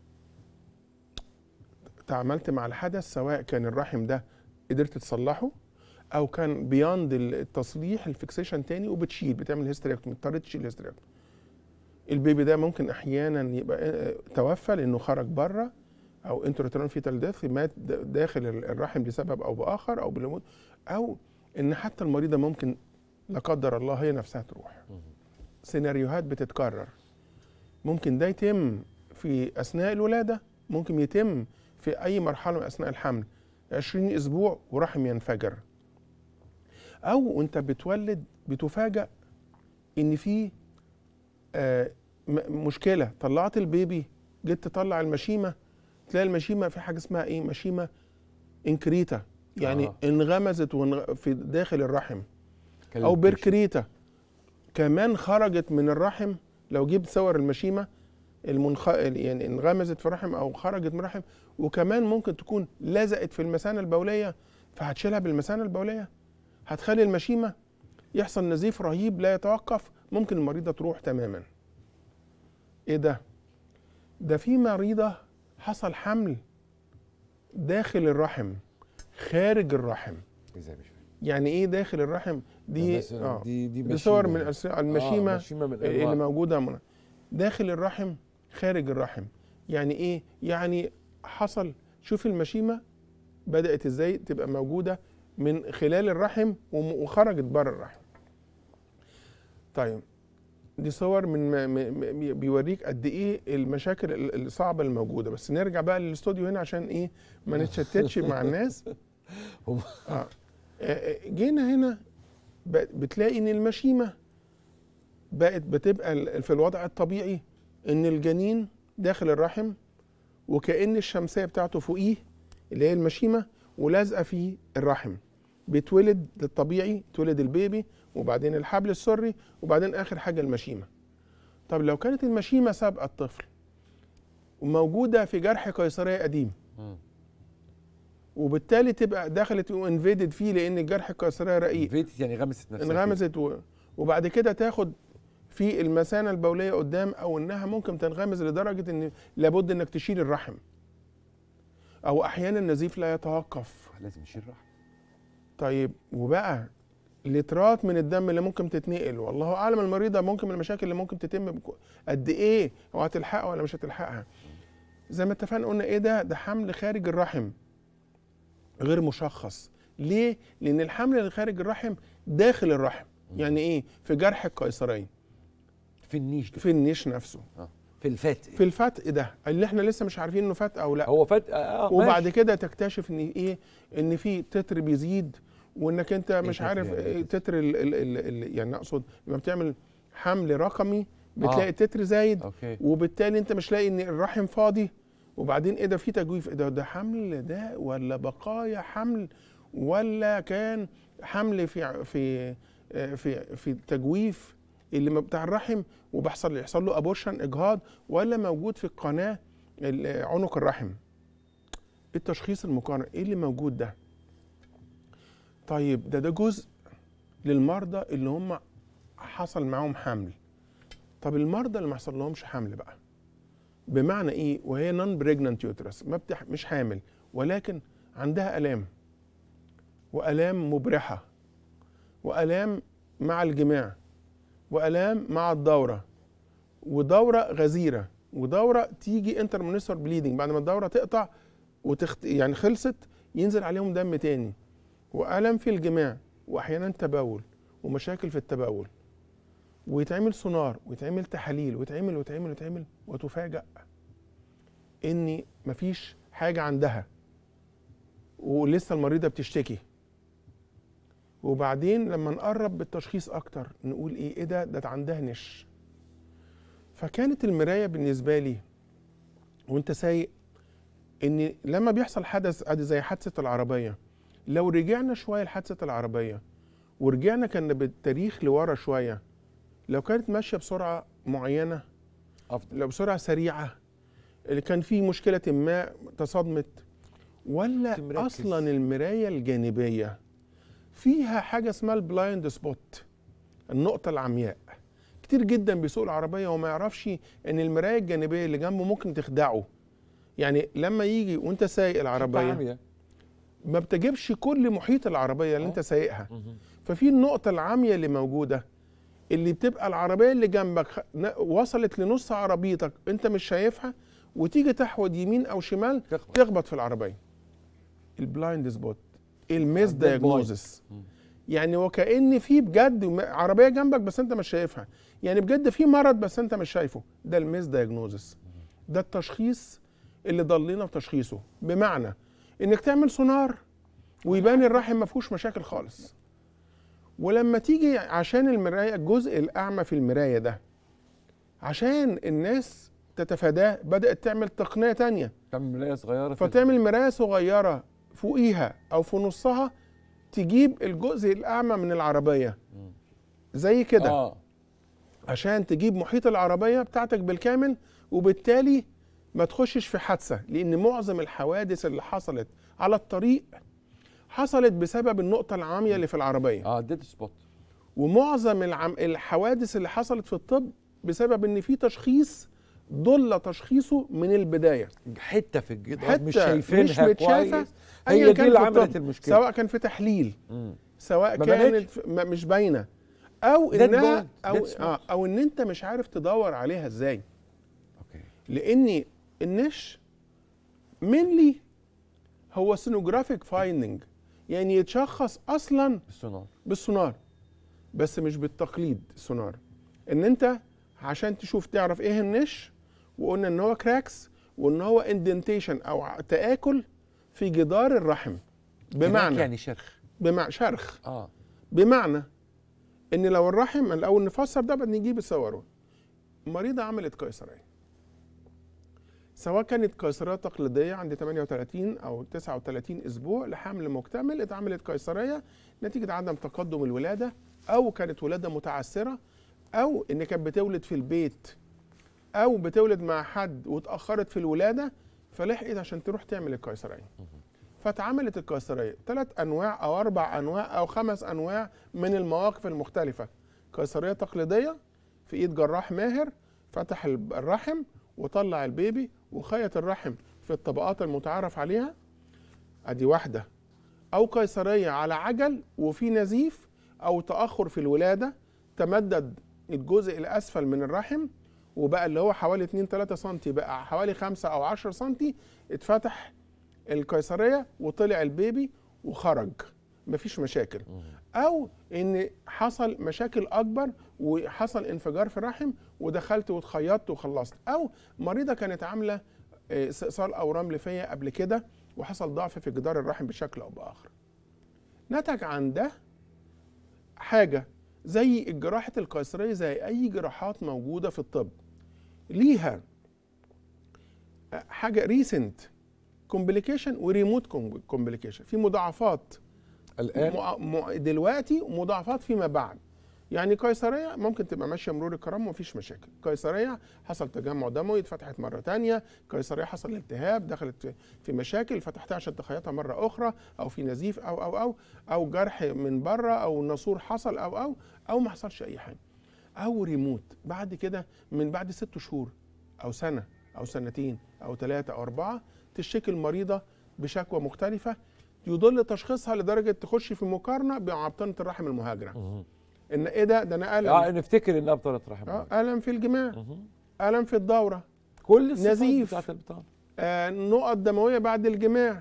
تعاملت مع الحدث سواء كان الرحم ده قدرت تصلحه او كان بياند التصليح الفيكسيشن تاني وبتشيل بتعمل هيستريكتومي اضطريت تشيل هيستريكتومي البيبي ده ممكن احيانا يبقى آه، توفى لانه خرج بره او انتراترون فيتال ديث مات د- داخل ال- الرحم لسبب او باخر او بالموت او ان حتى المريضه ممكن لا قدر الله هي نفسها تروح سيناريوهات بتتكرر ممكن ده يتم في اثناء الولاده ممكن يتم في اي مرحله من اثناء الحمل 20 اسبوع ورحم ينفجر او وانت بتولد بتفاجأ ان في آه م- مشكله طلعت البيبي جيت تطلع المشيمه تلاقي المشيمه في حاجه اسمها ايه مشيمه انكريتا يعني آه. آه. انغمزت وانغ- في داخل الرحم كلام او بيش. بركريتا كمان خرجت من الرحم لو جبت صور المشيمه المنخ... يعني انغمزت في الرحم او خرجت من الرحم وكمان ممكن تكون لزقت في المثانه البوليه فهتشيلها بالمثانه البوليه هتخلي المشيمه يحصل نزيف رهيب لا يتوقف ممكن المريضه تروح تماما ايه ده ده في مريضه حصل حمل داخل الرحم خارج الرحم ازاي مش فاهم يعني ايه داخل الرحم دي مثلاً آه. دي- دي دي صور مشيمة. من أس- المشيمه آه، مشيمة من اللي أنواع. موجوده من داخل الرحم خارج الرحم يعني ايه يعني حصل شوف المشيمه بدات ازاي تبقى موجوده من خلال الرحم وم- وخرجت بره الرحم طيب دي صور من م- م- م- بيوريك قد ايه المشاكل ال- الصعبه الموجوده بس نرجع بقى للاستوديو هنا عشان ايه ما نتشتتش مع الناس آه. آه، آه، جينا هنا ب- بتلاقي ان المشيمه بقت بتبقى ال- في الوضع الطبيعي ان الجنين داخل الرحم وكأن الشمسيه بتاعته فوقيه اللي هي المشيمه ولازقه في الرحم بيتولد الطبيعي تولد البيبي وبعدين الحبل السري وبعدين اخر حاجه المشيمه طب لو كانت المشيمه سابقه الطفل وموجوده في جرح قيصريه قديم وبالتالي تبقى دخلت وانفيدد فيه لان الجرح القيصريه رقيق انفيدد يعني غمست نفسها فيه. انغمست و... وبعد كده تاخد في المثانه البوليه قدام او انها ممكن تنغمز لدرجه ان لابد انك تشيل الرحم او احيانا النزيف لا يتوقف لازم يشيل رحم طيب وبقى لترات من الدم اللي ممكن تتنقل والله اعلم المريضه ممكن من المشاكل اللي ممكن تتم بك- قد ايه وهتلحقها ولا مش هتلحقها زي ما اتفقنا قلنا ايه ده ده حمل خارج الرحم غير مشخص ليه لان الحمل اللي خارج الرحم داخل الرحم يعني ايه في جرح القيصريه في النيش في النيش نفسه في الفتق في الفتق ده اللي احنا لسه مش عارفين انه فتق او لا هو فتق اه وبعد ماشي. كده تكتشف ان ايه ان في تتر بيزيد وانك انت مش تتر عارف يعني إيه إيه تتر ال ال ال ال يعني اقصد لما بتعمل حمل رقمي بتلاقي آه. التتر زايد أوكي. وبالتالي انت مش لاقي ان الرحم فاضي وبعدين ايه ده في تجويف ايه ده ده حمل ده ولا بقايا حمل ولا كان حمل في في آه، في في التجويف اللي ما بتاع الرحم وبيحصل يحصل له ابورشن اجهاض ولا موجود في القناه ال- عنق الرحم التشخيص المقارن ايه اللي موجود ده طيب ده ده جزء للمرضى اللي هم حصل معاهم حمل طب المرضى اللي ما حصل لهمش حمل بقى بمعنى ايه وهي نون بريجنانت يوترس ما بتح... مش حامل ولكن عندها الام والام مبرحه والام مع الجماع والام مع الدوره ودوره غزيره ودوره تيجي انترمونيسور بليدنج بعد ما الدوره تقطع وتخت... يعني خلصت ينزل عليهم دم تاني والم في الجماع واحيانا تبول ومشاكل في التبول ويتعمل سونار ويتعمل تحاليل ويتعمل ويتعمل ويتعمل وتفاجأ ان مفيش حاجه عندها ولسه المريضه بتشتكي وبعدين لما نقرب بالتشخيص اكتر نقول ايه ايه ده ده عندها نش فكانت المرايه بالنسبه لي وانت سايق ان لما بيحصل حدث ادي زي حادثه العربيه لو رجعنا شويه لحادثه العربيه ورجعنا كان بالتاريخ لورا شويه لو كانت ماشيه بسرعه معينه افضل لو بسرعه سريعه اللي كان في مشكله ما تصادمت ولا مركز. اصلا المرايه الجانبيه فيها حاجه اسمها البلايند سبوت النقطه العمياء كتير جدا بيسوق العربيه وما يعرفش ان المرايه الجانبيه اللي جنبه ممكن تخدعه يعني لما يجي وانت سايق العربيه عامية. ما بتجيبش كل محيط العربيه اللي انت سايقها ففي النقطه العاميه اللي موجوده اللي بتبقى العربيه اللي جنبك خ- ن- وصلت لنص عربيتك انت مش شايفها وتيجي تحود يمين او شمال تخبط في العربيه البلايند سبوت الميس عندك دايجنوزس يعني وكأن في بجد م- عربيه جنبك بس انت مش شايفها يعني بجد في مرض بس انت مش شايفه ده الميس دايجنوزس ده التشخيص اللي ضلينا في تشخيصه بمعنى انك تعمل سونار ويبان الرحم ما فيهوش مشاكل خالص ولما تيجي عشان المرايه الجزء الاعمى في المرايه ده عشان الناس تتفاداه بدات تعمل تقنيه تانية تعمل مرايه صغيره في فتعمل مرايه صغيره فوقيها او في نصها تجيب الجزء الاعمى من العربيه زي كده اه عشان تجيب محيط العربيه بتاعتك بالكامل وبالتالي ما تخشش في حادثه لان معظم الحوادث اللي حصلت على الطريق حصلت بسبب النقطه العاميه اللي في العربيه اه ديد سبوت ومعظم العم... الحوادث اللي حصلت في الطب بسبب ان في تشخيص ضل تشخيصه من البدايه حته في الجدار حتى مش شايفينها مش متشافه كويس أياً هي كان دي اللي في عملت الطب، المشكله سواء كان في تحليل مم. سواء ما كانت بانتش. ف- ما- مش باينه او Dead انها bone, او dead spot. آه او ان انت مش عارف تدور عليها ازاي لان النش مينلي هو سينوجرافيك فايندنج يعني يتشخص اصلا بالسونار بالسونار بس مش بالتقليد السونار ان انت عشان تشوف تعرف ايه النش وقلنا ان هو كراكس وان هو اندنتيشن او تآكل في جدار الرحم بمعنى يعني شرخ بمعنى شرخ اه بمعنى ان لو الرحم الاول نفسر ده بعد نجيب الصوره مريضه عملت قيصريه سواء كانت قيصريه تقليديه عند 38 او 39 اسبوع لحمل مكتمل اتعملت قيصريه نتيجه عدم تقدم الولاده او كانت ولاده متعسره او ان كانت بتولد في البيت او بتولد مع حد واتاخرت في الولاده فلحقت عشان تروح تعمل القيصريه فاتعملت القيصريه ثلاث انواع او اربع انواع او خمس انواع من المواقف المختلفه قيصريه تقليديه في ايد جراح ماهر فتح الرحم وطلع البيبي وخيط الرحم في الطبقات المتعارف عليها ادي واحده او قيصريه على عجل وفي نزيف او تاخر في الولاده تمدد الجزء الاسفل من الرحم وبقى اللي هو حوالي 2 3 سم بقى حوالي 5 او 10 سم اتفتح القيصريه وطلع البيبي وخرج مفيش مشاكل او ان حصل مشاكل اكبر وحصل انفجار في الرحم ودخلت واتخيطت وخلصت او مريضه كانت عامله آه، استئصال اورام ليفيه قبل كده وحصل ضعف في جدار الرحم بشكل او باخر نتج عن ده حاجه زي الجراحه القيصريه زي اي جراحات موجوده في الطب ليها حاجه ريسنت كومبليكيشن وريموت كومبليكيشن في مضاعفات الآن؟ مع- مع- دلوقتي ومضاعفات فيما بعد يعني قيصريه ممكن تبقى ماشيه مرور الكرام ومفيش مشاكل قيصريه حصل تجمع دموي اتفتحت مره تانية قيصريه حصل التهاب دخلت في- في مشاكل فتحتها عشان تخيطها مره اخرى او في نزيف او او او او جرح من بره او ناسور حصل او او او ما حصلش اي حاجه او ريموت بعد كده من بعد ست شهور او سنه او سنتين او ثلاثه او اربعه تشتكي المريضه بشكوى مختلفه يضل تشخيصها لدرجه تخش في مقارنه بعبطنه الرحم المهاجره ان ايه ده ده انا الم اه نفتكر انها بطانه رحم اه الم في الجماع الم في الدوره كل الصفات نزيف بتاعت البطانه آه نقط دمويه بعد الجماع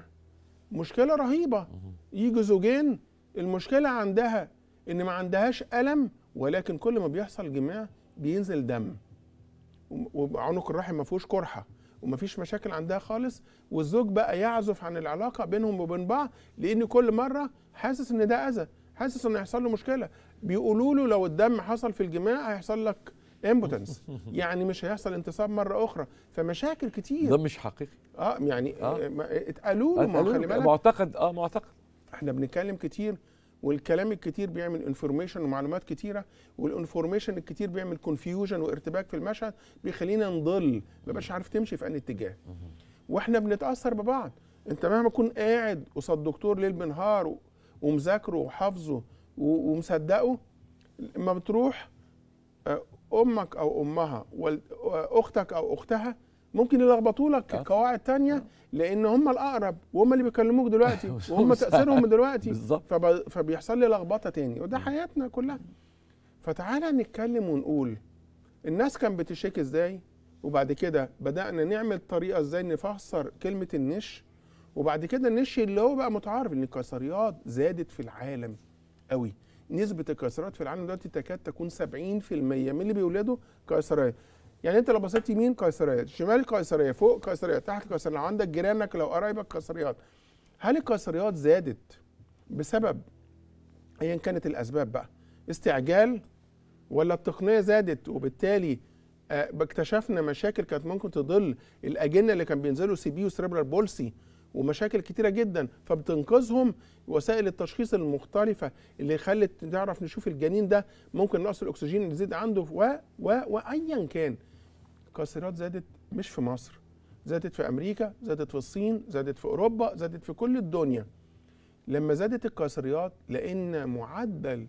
مشكله رهيبه يجوا زوجين المشكله عندها ان ما عندهاش الم ولكن كل ما بيحصل جماع بينزل دم وم- وعنق الرحم ما فيهوش قرحه ومفيش مشاكل عندها خالص والزوج بقى يعزف عن العلاقه بينهم وبين بعض لان كل مره حاسس ان ده اذى حاسس ان هيحصل له مشكله بيقولوا له لو الدم حصل في الجماع هيحصل لك امبوتنس يعني مش هيحصل انتصاب مره اخرى فمشاكل كتير ده مش حقيقي اه يعني آه. آه. ما- اتقالوا له ما هو خلي بالك معتقد اه معتقد احنا بنتكلم كتير والكلام الكتير بيعمل انفورميشن ومعلومات كتيره والانفورميشن الكتير بيعمل كونفيوجن وارتباك في المشهد بيخلينا نضل ما بقاش عارف تمشي في انهي اتجاه واحنا بنتاثر ببعض انت مهما تكون قاعد قصاد دكتور ليل بنهار و- ومذاكره وحافظه و- ومصدقه اما بتروح آه، امك او امها وال- آه، اختك او اختها ممكن يلخبطوا لك قواعد تانية لان هم الاقرب وهم اللي بيكلموك دلوقتي وهم تاثيرهم دلوقتي بالظبط. فب- فبيحصل لي لخبطه تاني وده حياتنا كلها فتعالى نتكلم ونقول الناس كانت بتشيك ازاي وبعد كده بدانا نعمل طريقه ازاي نفسر كلمه النش وبعد كده النش اللي هو بقى متعارف ان القيصريات زادت في العالم قوي نسبه القيصريات في العالم دلوقتي تكاد تكون 70% من اللي بيولدوا قيصريه يعني انت لو بصيت يمين قيصريه شمال قيصريه فوق قيصريه تحت قيصريه لو عندك جيرانك لو قرايبك قيصريات هل القيصريات زادت بسبب ايا كانت الاسباب بقى استعجال ولا التقنيه زادت وبالتالي آه، اكتشفنا مشاكل كانت ممكن تضل الاجنه اللي كان بينزلوا سي بي وسريبرال بولسي ومشاكل كتيره جدا فبتنقذهم وسائل التشخيص المختلفه اللي خلت نعرف نشوف الجنين ده ممكن نقص الاكسجين اللي يزيد عنده و و وايا كان القاصرات زادت مش في مصر زادت في امريكا زادت في الصين زادت في اوروبا زادت في كل الدنيا لما زادت القاصريات لان معدل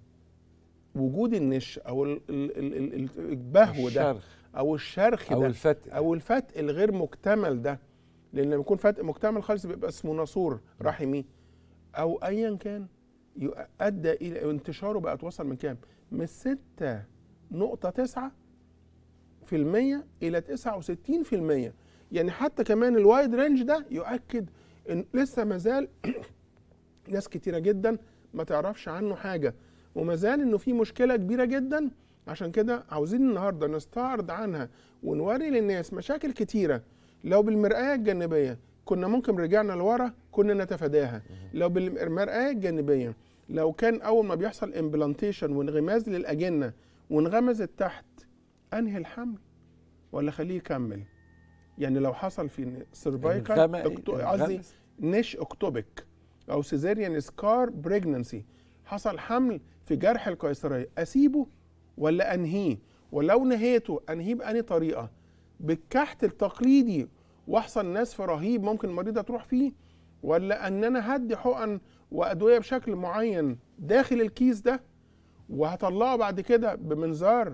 وجود النش او ال- ال- ال- ال- ال- البهو ده الشرخ. او الشرخ أو ده الفتق. او الفتق الغير مكتمل ده لان لما يكون فتق مكتمل خالص بيبقى اسمه ناسور رحمي او ايا كان يؤ- ادى الى انتشاره بقى توصل من كام؟ من 6 نقطة 9 في المية إلى 69 في المية يعني حتى كمان الوايد رينج ده يؤكد إن لسه مازال ناس كتيرة جدا ما تعرفش عنه حاجة وما زال إنه في مشكلة كبيرة جدا عشان كده عاوزين النهارده نستعرض عنها ونوري للناس مشاكل كتيره لو بالمرآة الجانبيه كنا ممكن رجعنا لورا كنا نتفاداها لو بالمرآة الجانبيه لو كان اول ما بيحصل امبلانتيشن وانغماز للاجنه وانغمزت تحت انهي الحمل ولا خليه يكمل يعني لو حصل في سيرفايكال انغمى- قصدي انغمس. نش اكتوبيك او سيزيريان سكار بريجننسي حصل حمل في جرح القيصريه اسيبه ولا انهيه ولو نهيته انهيه بأني طريقه بالكحت التقليدي واحصل نسف رهيب ممكن المريضه تروح فيه ولا ان انا هدي حقن وادويه بشكل معين داخل الكيس ده وهطلعه بعد كده بمنظار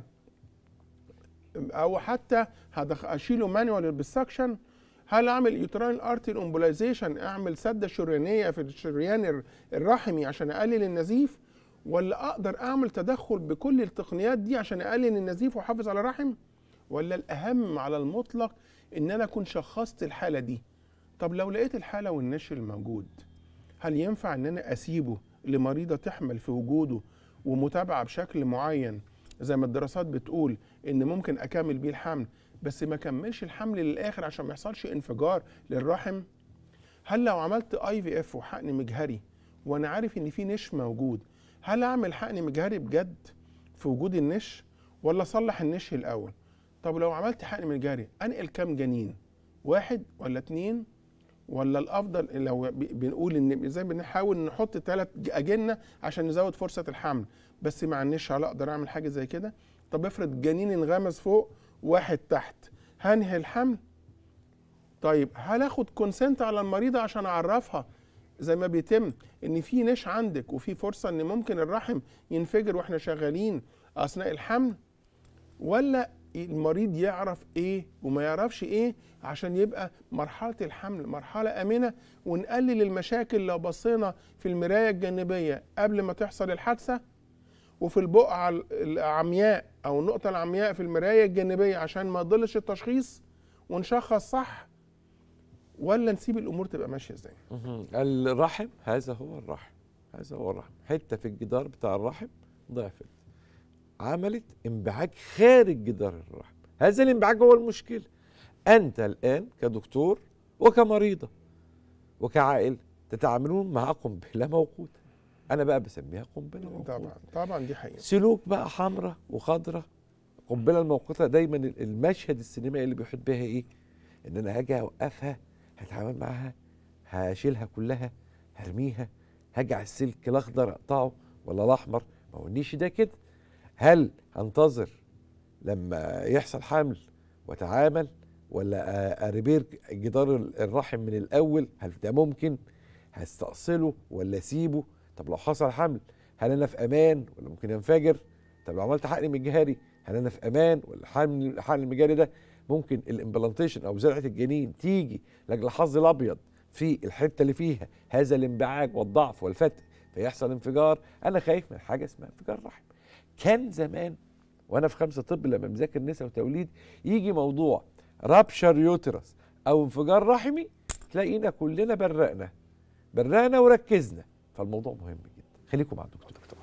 او حتى هدخ- اشيله مانوال بالسكشن هل اعمل يوتراين ارتري امبولايزيشن اعمل سده شريانيه في الشريان الر- الرحمي عشان اقلل النزيف ولا اقدر اعمل تدخل بكل التقنيات دي عشان اقلل النزيف واحافظ على الرحم ولا الاهم على المطلق ان انا اكون شخصت الحاله دي طب لو لقيت الحاله والنشر الموجود هل ينفع ان انا اسيبه لمريضه تحمل في وجوده ومتابعه بشكل معين زي ما الدراسات بتقول ان ممكن اكمل بيه الحمل بس ما كملش الحمل للاخر عشان ما يحصلش انفجار للرحم هل لو عملت اي في اف وحقن مجهري وانا عارف ان في نش موجود هل اعمل حقن مجهري بجد في وجود النش ولا اصلح النش الاول طب لو عملت حقن مجهري انقل كام جنين واحد ولا اتنين ولا الافضل لو ب- بنقول ان زي بنحاول نحط ثلاث اجنه عشان نزود فرصه الحمل بس مع النش هل اقدر اعمل حاجه زي كده طب افرض جنين انغمس فوق واحد تحت هنهي الحمل طيب هل اخد كونسنت على المريضه عشان اعرفها زي ما بيتم ان في نش عندك وفي فرصه ان ممكن الرحم ينفجر واحنا شغالين اثناء الحمل ولا المريض يعرف ايه وما يعرفش ايه عشان يبقى مرحله الحمل مرحله امنه ونقلل المشاكل لو بصينا في المرايه الجانبيه قبل ما تحصل الحادثه وفي البقعه العمياء او النقطه العمياء في المرايه الجانبيه عشان ما يضلش التشخيص ونشخص صح ولا نسيب الامور تبقى ماشيه ازاي مهم. الرحم هذا هو الرحم هذا هو الرحم حته في الجدار بتاع الرحم ضعفت عملت انبعاج خارج جدار الرحم هذا الانبعاج هو المشكله انت الان كدكتور وكمريضه وكعائله تتعاملون مع قنبله موقوته انا بقى بسميها قنبله موقوته طبعا طبعا دي حقيقه سلوك بقى حمراء وخضراء القنبله الموقوته دايما المشهد السينمائي اللي بيحط بيها ايه ان انا هاجي اوقفها هتعامل معاها هشيلها كلها هرميها هاجي على السلك الاخضر اقطعه ولا الاحمر ما هو النيش ده كده هل هنتظر لما يحصل حمل واتعامل ولا أ- اريبير جدار الرحم من الاول هل ده ممكن هستأصله ولا اسيبه طب لو حصل حمل هل انا في امان ولا ممكن ينفجر طب لو عملت حقن مجهري هل انا في امان ولا الحقن الحقن المجهري ده ممكن الامبلانتيشن او زرعه الجنين تيجي لاجل الحظ الابيض في الحته اللي فيها هذا الانبعاج والضعف والفتق فيحصل انفجار انا خايف من حاجه اسمها انفجار رحم كان زمان وانا في خمسه طب لما بذاكر نساء وتوليد يجي موضوع رابشر يوترس او انفجار رحمي تلاقينا كلنا برقنا برقنا وركزنا فالموضوع مهم جدا خليكم مع الدكتور